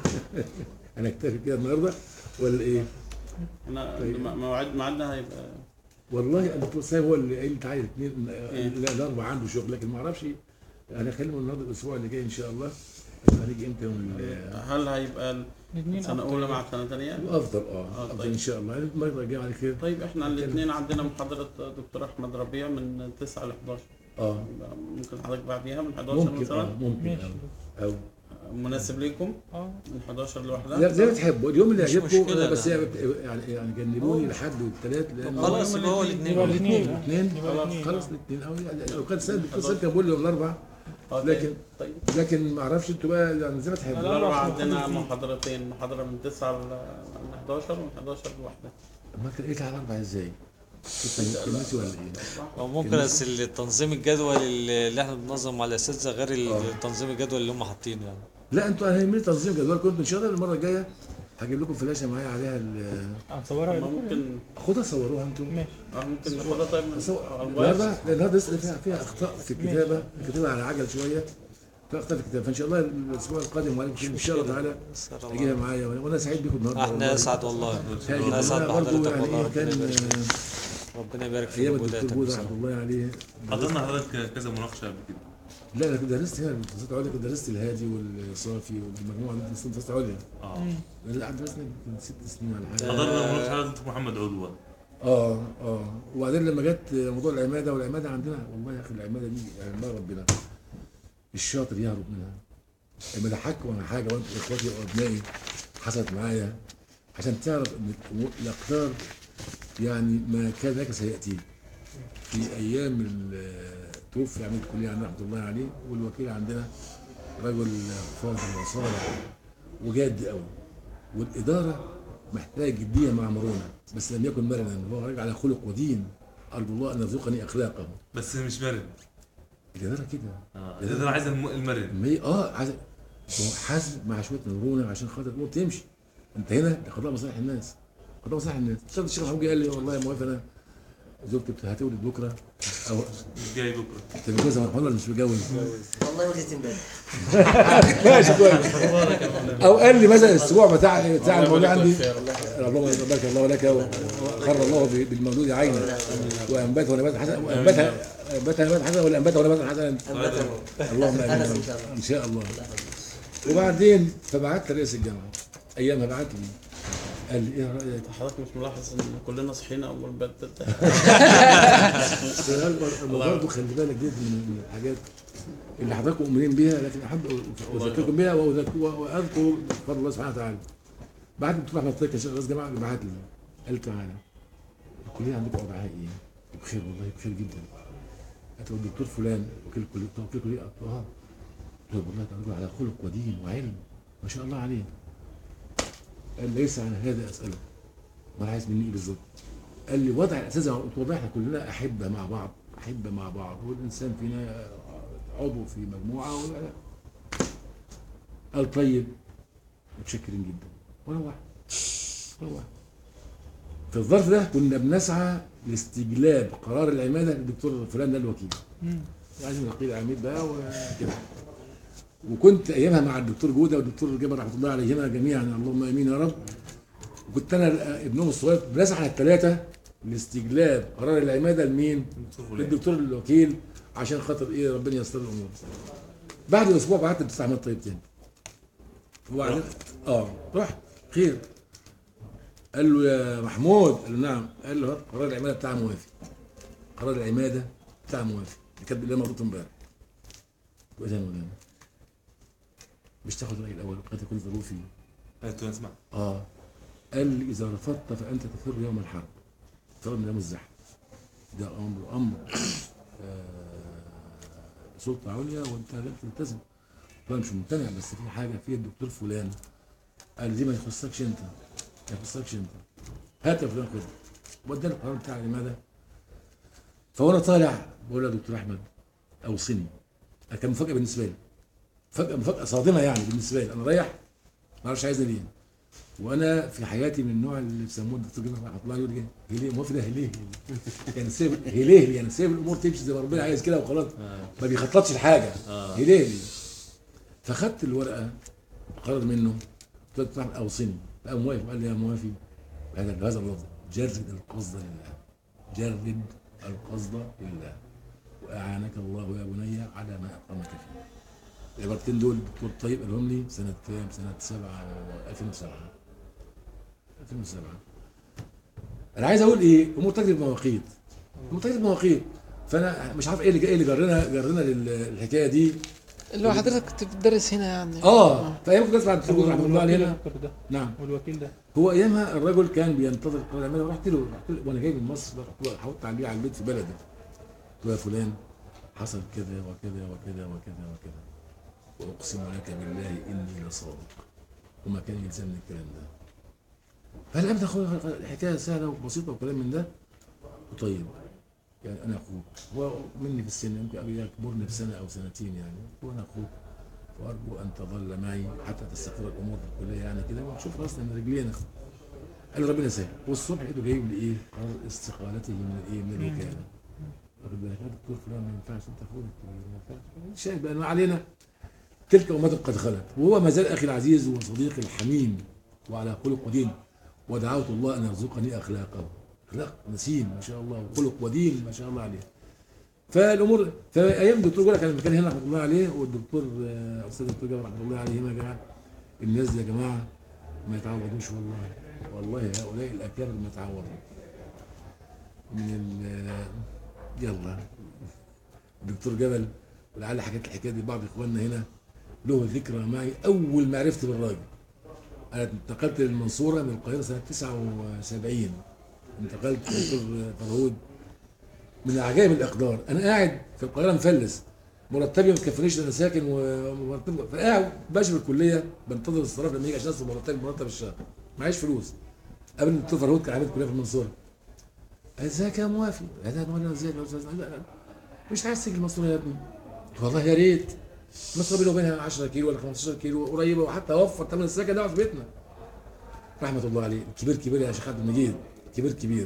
هنكتفي كده النهارده ولا ايه؟ انا طيب. م- موعد ميعادنا هيبقى والله الدكتور سامي هو اللي قال تعالى الاثنين إيه؟ لا الاربعاء عنده شغل لكن ما اعرفش انا اكلمه النهارده الاسبوع اللي جاي ان شاء الله هنيجي امتى يوم ال- هل هيبقى الاثنين سنه اولى مع سنه ثانيه افضل اه آه، افضل طيب. ان شاء الله المره الجايه على خير طيب احنا الاثنين عندنا محاضره دكتور احمد ربيع من 9 ل 11 اه يبقى ممكن حضرتك بعديها من 11 ممكن اه مثلا ممكن ماشي أو. او مناسب ليكم اه من 11 لوحدها لا زي ما تحبوا اليوم اللي مش يعجبكم مشكلة بس ده. يعني يعني جنبوني لحد والثلاث لان خلاص يبقى هو يبقى الاثنين الاثنين الاثنين يبقى الاثنين خلاص الاثنين او يعني لو كان سنه الدكتور سامي كان بيقول لي الاربعه آه، لكن- طيب لكن ما اعرفش انتوا بقى يعني زي ما تحبوا الاربعاء عندنا محاضرتين محاضره من 9 ل 11 ومن 11 لوحدها ما كان ايه على اربعه ازاي؟ كنت كلمتي ولا ايه؟ أو ممكن بس التنظيم الجدول اللي اللي احنا بننظم على الاساتذه غير التنظيم الجدول اللي هم حاطينه يعني لا انتوا انا هيهمني تنظيم جدولكم انتوا ان شاء الله المره الجايه هجيب لكم فلاشه معايا عليها ال- هنصورها يا دكتور؟ ممكن خدها صوروها انتوا ماشي اه ممكن ناخدها طيب من صور- على الموبايل النهارده لان النهارده لسه فيها فيها اخطاء في الكتابه الكتابه على عجل شويه فيها اخطاء في الكتابه فان شاء الله الاسبوع القادم وعليكم ان شاء الله تعالى نسأل اجيبها الله معايا وانا سعيد بكم النهارده احنا والله. اسعد والله سعيد انا اسعد جدا. برضه بحضرتك يعني والله ايه ربنا كان يبارك فيك آه، ربنا يبارك في ايام الدكتور مجهوداتك بوده بصراحة. رحمه الله عليه حضرنا حضرتك كذا مناقشه قبل كده لا انا كنت درست هنا في دراسات عليا كنت درست الهادي والصافي والمجموعه دي في دراسات عليا اه لا قعدت درسنا يمكن ست سنين ولا حاجه حضرنا ملوك حضرة محمد علوة اه اه وبعدين لما جت موضوع العماده والعماده عندنا والله يا اخي العماده دي يعني ما ربنا الشاطر يهرب منها لما ضحكوا على حاجه وانت اخواتي وابنائي حصلت معايا عشان تعرف ان الأمور- الاقدار يعني ما كان لك سياتي في ايام ال- توفي عميد الكليه عندنا رحمه الله عليه والوكيل عندنا رجل فاضل وصالح وجاد قوي والاداره محتاج جديه مع مرونه بس لم يكن مرنا هو راجل على خلق ودين ارجو الله ان يرزقني اخلاقه بس مش مرن الاداره كده اه اذا عايز الم- المرن ما هي اه عايز هو حازم مع شويه مرونه عشان خاطر الامور تمشي انت هنا لقضاء مصالح الناس قضاء مصالح الناس شفت الشيخ محمود جه قال لي والله يا موافق انا زوجتي بت- هتولد بكره او مش جاي بكره انت متجوز يا محمود ولا مش متجوز؟ والله ولدت امبارح ماشي كويس او قال لي مثلا الاسبوع بتاع بتاع المولود عندي خير الله يخليك. اللهم بارك الله لك وخر الله ب- بالمولود عينا وانبته نباتا حسنا وانبتها انبتها نباتا حسنا ولا انبته نباتا حسنا أنبته اللهم امين أنس إن شاء الله. ان شاء الله وبعدين فبعت لرئيس الجامعه ايامها بعت لي قال لي ايه رايك؟ حضرتك مش ملاحظ ان كلنا صحينا اول ما بدأت برضه خلي بالك دي من الحاجات اللي حضراتكم مؤمنين بيها لكن احب اذكركم بيها وأذك- واذكر بفضل الله سبحانه وتعالى بعد الدكتور احمد طيب كان شيخ رئيس جامعه بعت لي قال تعالى الكليه عندكم وضعها ايه؟ بخير والله بخير جدا قلت له الدكتور فلان وكيل كليه وكيل كليه قلت له اه قلت له والله ده رجل على خلق ودين وعلم ما شاء الله عليه قال ليس عن هذا اسالك ما عايز مني ايه بالظبط قال لي وضع الاساتذه قلت والله احنا كلنا احبه مع بعض احبه مع بعض والانسان فينا عضو في مجموعه ولا قال طيب متشكرين جدا ولا واحد ولا واحد في الظرف ده كنا بنسعى لاستجلاب قرار العماده للدكتور فلان ده الوكيل لازم نقيل عميد بقى وكده وكنت ايامها مع الدكتور جوده والدكتور جابر رحمه الله عليهما جميعا اللهم امين يا رب وكنت انا ابنهم الصغير بنسعى على الثلاثه لاستجلاب قرار العماده لمين؟ دكتور فلان للدكتور الوكيل عشان خاطر ايه ربنا ييسر الامور بعد اسبوع بعت للدكتور احمد طيب تاني وبعدين اه رحت خير قال له يا محمود قال له نعم قال له هات قرار العماده بتاع موافي قرار العماده بتاع موافي اللي كانت اللي مربوط امبارح وايه يا مولانا مش تاخد رايي الاول قد يكون ظروفي قلت له اسمع اه قال لي اذا رفضت فانت تفر يوم الحرب تفر من يوم الزحف ده امر امر آه سلطه عليا وانت لا تلتزم فانا مش ممتنع بس في حاجه في الدكتور فلان قال دي ما يخصكش انت ما يخصكش انت هات يا فلان خد وداني القرار بتاع لماذا؟ فوانا طالع بقول له يا دكتور احمد اوصني كان مفاجاه بالنسبه لي فجاه مفاجاه صادمه يعني بالنسبه لي انا رايح ما اعرفش عايزني ليه وانا في حياتي من النوع اللي بيسموه الدكتور جمال رحمه الله يقول ايه هليه موافق ده هليه يعني سيب هليه يعني سيب الامور تمشي زي ما ربنا عايز كده وخلاص ما بيخططش الحاجه هليه فخدت الورقه قرر منه قلت له اوصني بقى موافق قال لي يا موافي هذا هذا اللفظ جرد القصد لله جرد القصد لله واعانك الله يا بني على ما اقامك فيه العبارتين دول الدكتور طيب قالهم لي سنة كام؟ سنة 7 2007 2007 أنا عايز أقول إيه؟ أمور تجري بمواقيت أمور تجري بمواقيت فأنا مش عارف إيه اللي إيه اللي جرنا جرنا لل- للحكاية دي اللي هو حضرتك كنت بتدرس هنا يعني اه فأيام كنت بسمع الدكتور رحمه الله عليه هنا والوكيل ده نعم والوكيل ده هو ايامها الرجل كان بينتظر قرار العماله ورحت له رحت له وانا جاي من مصر رحت له حاولت عليه على البيت في بلده قلت له يا فلان حصل كذا وكذا وكذا وكذا وكذا واقسم لك بالله اني لصادق وما كان يلزمني الكلام ده فالان تاخد الحكايه سهله وبسيطه وكلام من ده وطيب يعني انا اخوك هو مني في السن يمكن ابي يكبرني بسنه او سنتين يعني وانا اخوك وارجو ان تظل معي حتى تستقر الامور في الكليه يعني كده ونشوف راسنا من رجلينا قال لي ربنا يسهل والصبح لقيته جايب لي ايه قرار استقالته من الايه من الوكاله واخد بالك يا دكتور فلان ما ينفعش انت اخونا الكبير ما ينفعش شايف بقى ما علينا تلك امه قد خلت وهو ما زال اخي العزيز وصديقي الحميم وعلى خلق ودين ودعوت الله ان يرزقني اخلاقه اخلاق نسيم ما شاء الله وخلق ودين ما شاء الله عليه فالامور فايام الدكتور جابر كان كان هنا رحمه الله عليه والدكتور آه، استاذ الدكتور جابر رحمه الله عليه هنا يا جماعه الناس دي يا جماعه ما يتعوضوش والله والله هؤلاء الاكابر ما يتعوضوا من ال يلا الدكتور جبل ولعل حكيت الحكايه دي لبعض اخواننا هنا له ذكرى معي اول ما عرفت بالراجل انا انتقلت للمنصوره من القاهره سنه 79 انتقلت للدكتور فرهود من عجائب الاقدار انا قاعد في القاهره مفلس مرتبي ما مكفينيش انا ساكن ومرتب فقاعد باشا في الكليه بنتظر الصراف لما يجي عشان اصرف مرتب مرتب الشهر معيش فلوس قبل الدكتور فرهود كان عامل كليه في المنصوره ازيك يا موافي هذا وانا ازيك يا استاذ لا، لا. مش عايز تيجي المنصوره يا ابني والله يا ريت المنصوره بيني وبينها 10 كيلو ولا 15 كيلو قريبه وحتى اوفر ثمن السكن ده في بيتنا رحمه الله عليه كبير كبير يا شيخ عبد المجيد كبير كبير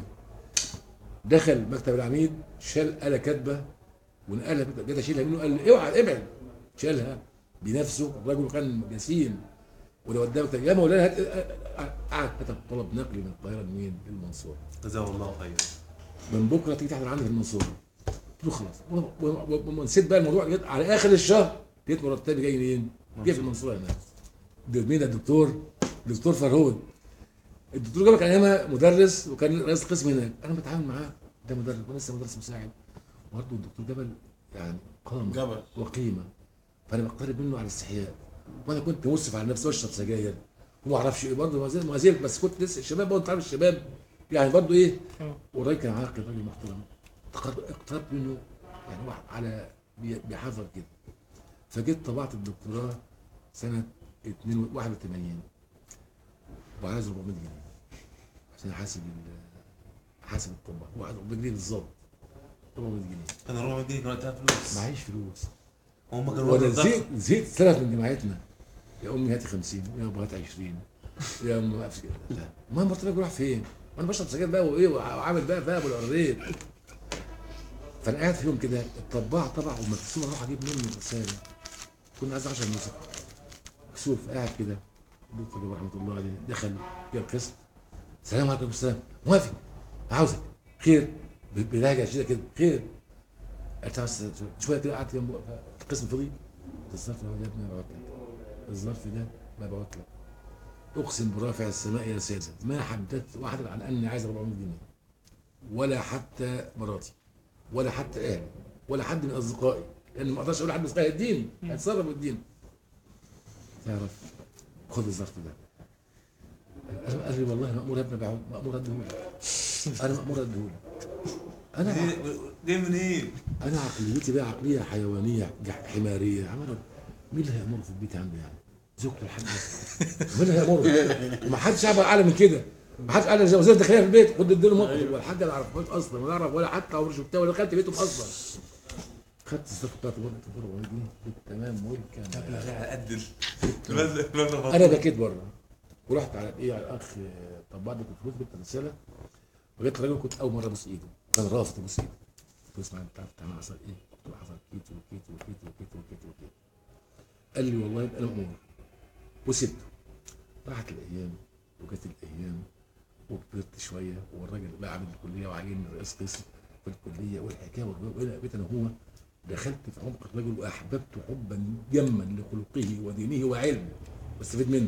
دخل مكتب العميد شال آلة كاتبة ونقلها جيت اشيلها منه قال لي اوعى ابعد شالها بنفسه الرجل كان جسيم ولو قدامك يا مولانا هات قعد كتب طلب نقل من القاهره لمين؟ للمنصوره جزاه الله خير من بكره تيجي تحضر عندي في المنصوره قلت له خلاص و- و- و- ونسيت بقى الموضوع جيت على اخر الشهر لقيت مرتبي جاي منين؟ جاي في المنصوره هناك ده مين ده الدكتور؟ دكتور فرهود الدكتور جابر كان ايامها مدرس وكان رئيس قسم هناك انا بتعامل معاه ده مدرس وانا لسه مدرس مساعد برضه الدكتور جبل يعني قامه جبل وقيمه فانا بقترب منه على استحياء وانا كنت مسرف على نفسي واشرب سجاير وما اعرفش ايه برضه ما زلت- ما زلت بس كنت لسه الشباب برضه انت عارف الشباب يعني برضه ايه اه. والراجل كان عاقل راجل محترم تقرب- اقتربت منه يعني واحد على بي- بيحضر كده فجيت طبعت الدكتوراه سنه 82 81 وعايز 400 جنيه عشان احاسب ال- احاسب الطباعه 400 جنيه بالظبط 400 جنيه كان 400 جنيه كان وقتها فلوس معيش فلوس هم كانوا وانا وقتها زهقت زهقت سلف من جماعتنا يا امي هاتي 50 يا ابو هاتي 20 يا ام ما فيش- لا ما مرتبك بيروح فين؟ وانا بشرب سجاير بقى وايه وعامل بقى فيها ابو القريب فانا قاعد في يوم كده الطباعه طبع ومكسوف اروح اجيب منه رساله كنا عايز 10 نسخ مكسوف قاعد كده الدكتور جابر رحمه الله عليه دخل جاب القسم السلام عليكم السلام موافق عاوزك خير ب- بلهجه شديده كده خير قلت بس شويه كده قعدت جنبه القسم فضي الظرف ده يا ابني ما بعت لك الظرف ده ما بعت لك اقسم برافع السماء يا ساده ما حددت واحد على اني عايز 400 جنيه ولا حتى مراتي ولا حتى اهلي ولا حد من اصدقائي لان ما اقدرش اقول لحد من اصدقائي الدين هيتصرف بالدين تعرف خد الظرف ده قال قال لي والله مأمور يا ابني أبيعه- مأمور اديهولك انا مأمور اديهولك انا جاي منين؟ انا عقليتي بقى عقليه حيوانيه جح- حماريه عمال مين اللي هيامره في البيت عنده يعني؟ زوجته الحاجه مين اللي هيامره؟ وما حدش يعرف اعلى من كده ما حدش قال زي وزير الداخليه في البيت خد اديله مطلب والحاجه ما اعرفهاش اصلا ولا اعرف ولا حتى عمري شفتها ولا دخلت بيتهم اصلا خدت الصفقه بتاعته برضه 400 جنيه بالتمام والكمال على قد ال- المبلغ المبلغ انا بكيت بره ورحت على ايه على الاخ طبعا لك الفلوس جبت رساله وجيت الراجل كنت اول مره ابوس ايده كان رافض ابوس ايده قلت له اسمع انت عارف تعمل حصل ايه؟ قلت له حصل كيت وكيت وكيت وكيت وكيت وكيت قال لي والله يبقى انا مأمور وسبته راحت الايام وجت الايام وكبرت شويه والراجل بقى عامل الكليه وعين رئيس قسم في الكليه والحكايه والروايه بقيت انا هو دخلت في عمق الرجل واحببت حبا جما لخلقه ودينه وعلمه واستفيد منه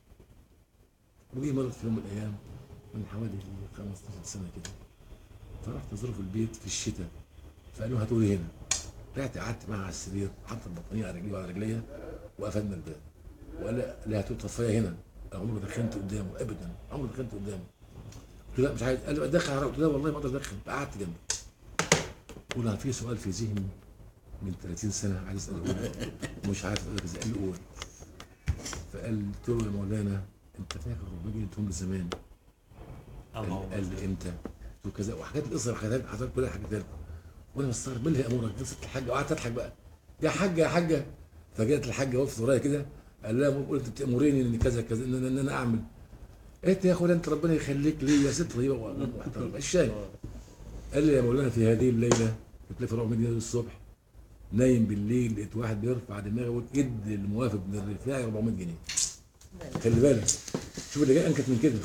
وجي مرة في يوم من الايام من حوالي 15 سنه كده فرحت ازوره في البيت في الشتاء فقالوا هاتوا لي هنا رحت قعدت معاه على السرير حط البطانيه على رجلي وعلى رجليا وقفلنا الباب وقال لا لا هاتوا طفايه هنا أنا عمري ما دخنت قدامه ابدا عمري ما دخنت قدامه قلت له لا مش عايز قال لي ادخن حرام قلت له لا والله ما اقدر ادخن قعدت جنبه قول انا في سؤال في ذهني من 30 سنه عايز اساله لك ومش عارف اقول لك ازاي قال لي قول فقال قلت له يا مولانا انت فاكر الراجل انتم من زمان قال قال لي امتى؟ قلت له كذا وحكيت لي قصه حكيتها لي حصلت كلها حكيتها لكم وانا مستغرب مين اللي امورك؟ قصه الحاجه وقعدت اضحك بقى يا حاجه يا حاجه فجأت الحاجه وقفت ورايا كده قال لها قلت انت بتامريني ان كذا كذا ان أنا- ان انا اعمل قلت يا اخويا انت ربنا يخليك لي يا ست طيبه ومحترمه الشاي قال لي يا مولانا في هذه الليله كنت لي في رقم جنيه الصبح نايم بالليل لقيت واحد بيرفع دماغه يقول ادي الموافق بن الرفاعي 400 جنيه خلي بالك شوف اللي جاي انكت من كده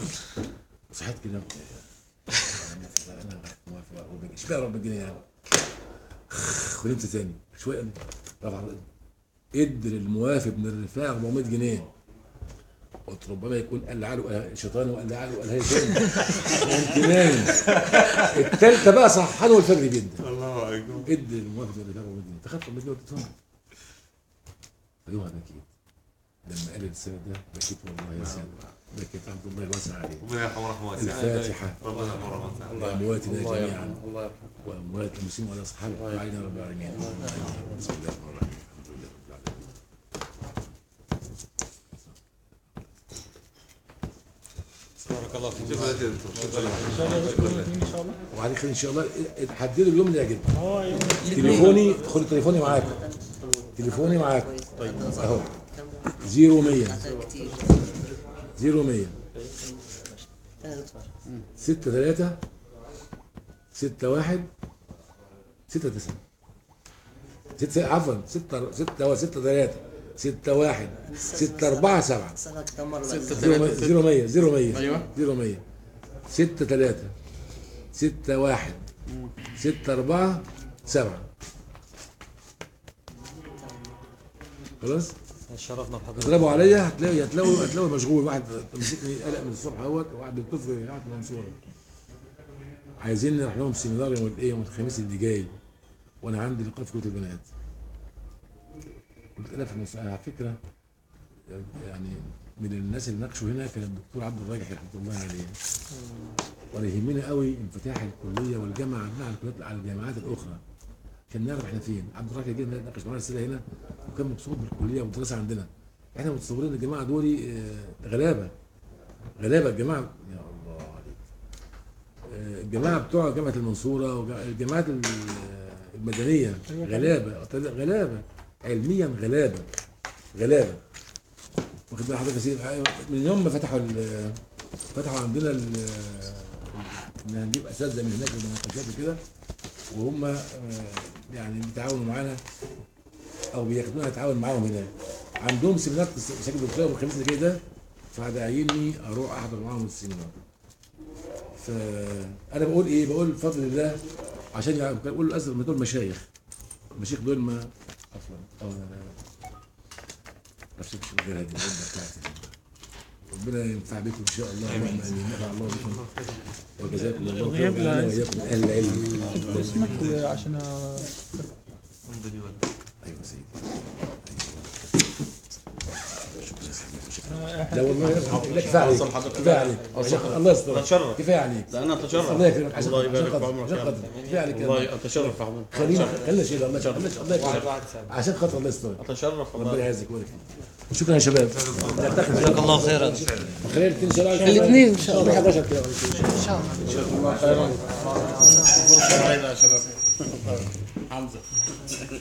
صحيت كده انا موافق 400 جنيه اشمعنى 400 جنيه يعني ونمت تاني شويه رفع ادي للموافق بن الرفاع 400 جنيه قلت ربما يكون قلع له شيطان وقلع له قالها لي تاني قمت نايم التالتة بقى صحاني والفجر بيدي الله اكبر ادي للموافق بن الرفاع 400 جنيه فخدت 400 جنيه واديتهم له. فيومها بكيت لما قال السنة ده بكيت والله يا سيدي بكيت الحمد لله واسع عليه ربنا يرحمه رحمه واسعه الفاتحة ربنا يرحمه رحمه واسعه لأمواتنا الله جميعا يرحمه الله يرحمه وأموات المسلمين وعلى أصحابه وعلينا رب العالمين بسم الله الرحمن الرحيم الحمد لله رب العالمين بارك الله فيك شوف يا دكتور شوف ان شاء الله بكره الاثنين ان شاء الله وبعد كده ان شاء الله حددوا اليوم اللي يعجبك اه يوم تليفوني خد تليفوني معاك تليفوني معاك اهو 0100 كتير 0100 انا دكتور 6 3 6 1 6 9 6 عفوا 6 6 6 3 6 1 6 4 7 سنة كم مرة زيرو مية زيرو مية أيوة. زيرو مية ستة تلاتة ستة واحد ستة أربعة سبعة خلاص شرفنا بحضرتك اضربوا عليا هتلاقوا هتلاقوا هتلاقوا مشغول واحد مسكني قلق من الصبح اهوت وواحد دكتور في جامعة المنصورة عايزين نروح لهم سيمينار يوم الايه يوم الخميس اللي جاي وانا عندي لقاء في كلية البنات قلت لها في المس- على فكرة يعني من الناس اللي ناقشوا هنا كان الدكتور عبد الراجح رحمه الله عليه وانا يهمني قوي انفتاح الكليه والجامعه عندنا على الكليات على الجامعات الاخرى كان نعرف احنا فين عبد الراجح جه ناقش معانا السنه هنا وكان مبسوط بالكليه والدراسه عندنا احنا متصورين الجماعه دول آه، غلابه غلابه الجماعه يا الله عليك آه، الجماعه بتوع جامعه المنصوره والجامعات ال- المدنيه غلابه غلابه علميا غلابه غلابه واخد بال حضرتك يا سيدي أيوة، من يوم ما فتحوا ال- فتحوا عندنا ال- ان هنجيب اساتذه من هناك للمناقشات وكده وهم آه، يعني بيتعاونوا معانا او بياخدونا نتعاون معاهم هناك عندهم سيمينار ساكن الدكتور يوم الخميس اللي جاي ده فداعيني اروح احضر معاهم السيمينار فانا بقول ايه بقول بفضل الله عشان يعني بقول الازهر ما دول مشايخ المشايخ دول ما اصلا اه لا لا نفسك مش غير هذه العده بتاعتي ربنا ينفع بكم ان شاء الله اللهم امين نفع الله بكم وجزاكم الله خيرا الغياب لا وإيانا واياكم من اهل العلم اسمك عشان ايوه سيدي لا والله لا كفايه عليك كفايه عليك عشان الله يستر أتشرف. كفايه عليك لا انا اتشرف الله يكرمك عشان الله يبارك عشان في خاطر- عمرك عشان يا خاطر كفايه عليك يا رب. الله اتشرف يا حبيبي خلينا خلينا شيء الله يكرمك الله يكرمك عشان خاطر الله يستر اتشرف ربنا والله يعزك ويبارك فيك شكرا يا شباب جزاك الله خيرا خلال الاثنين ان شاء الله الاثنين ان شاء الله 11 كده سعيد يا شباب حمزه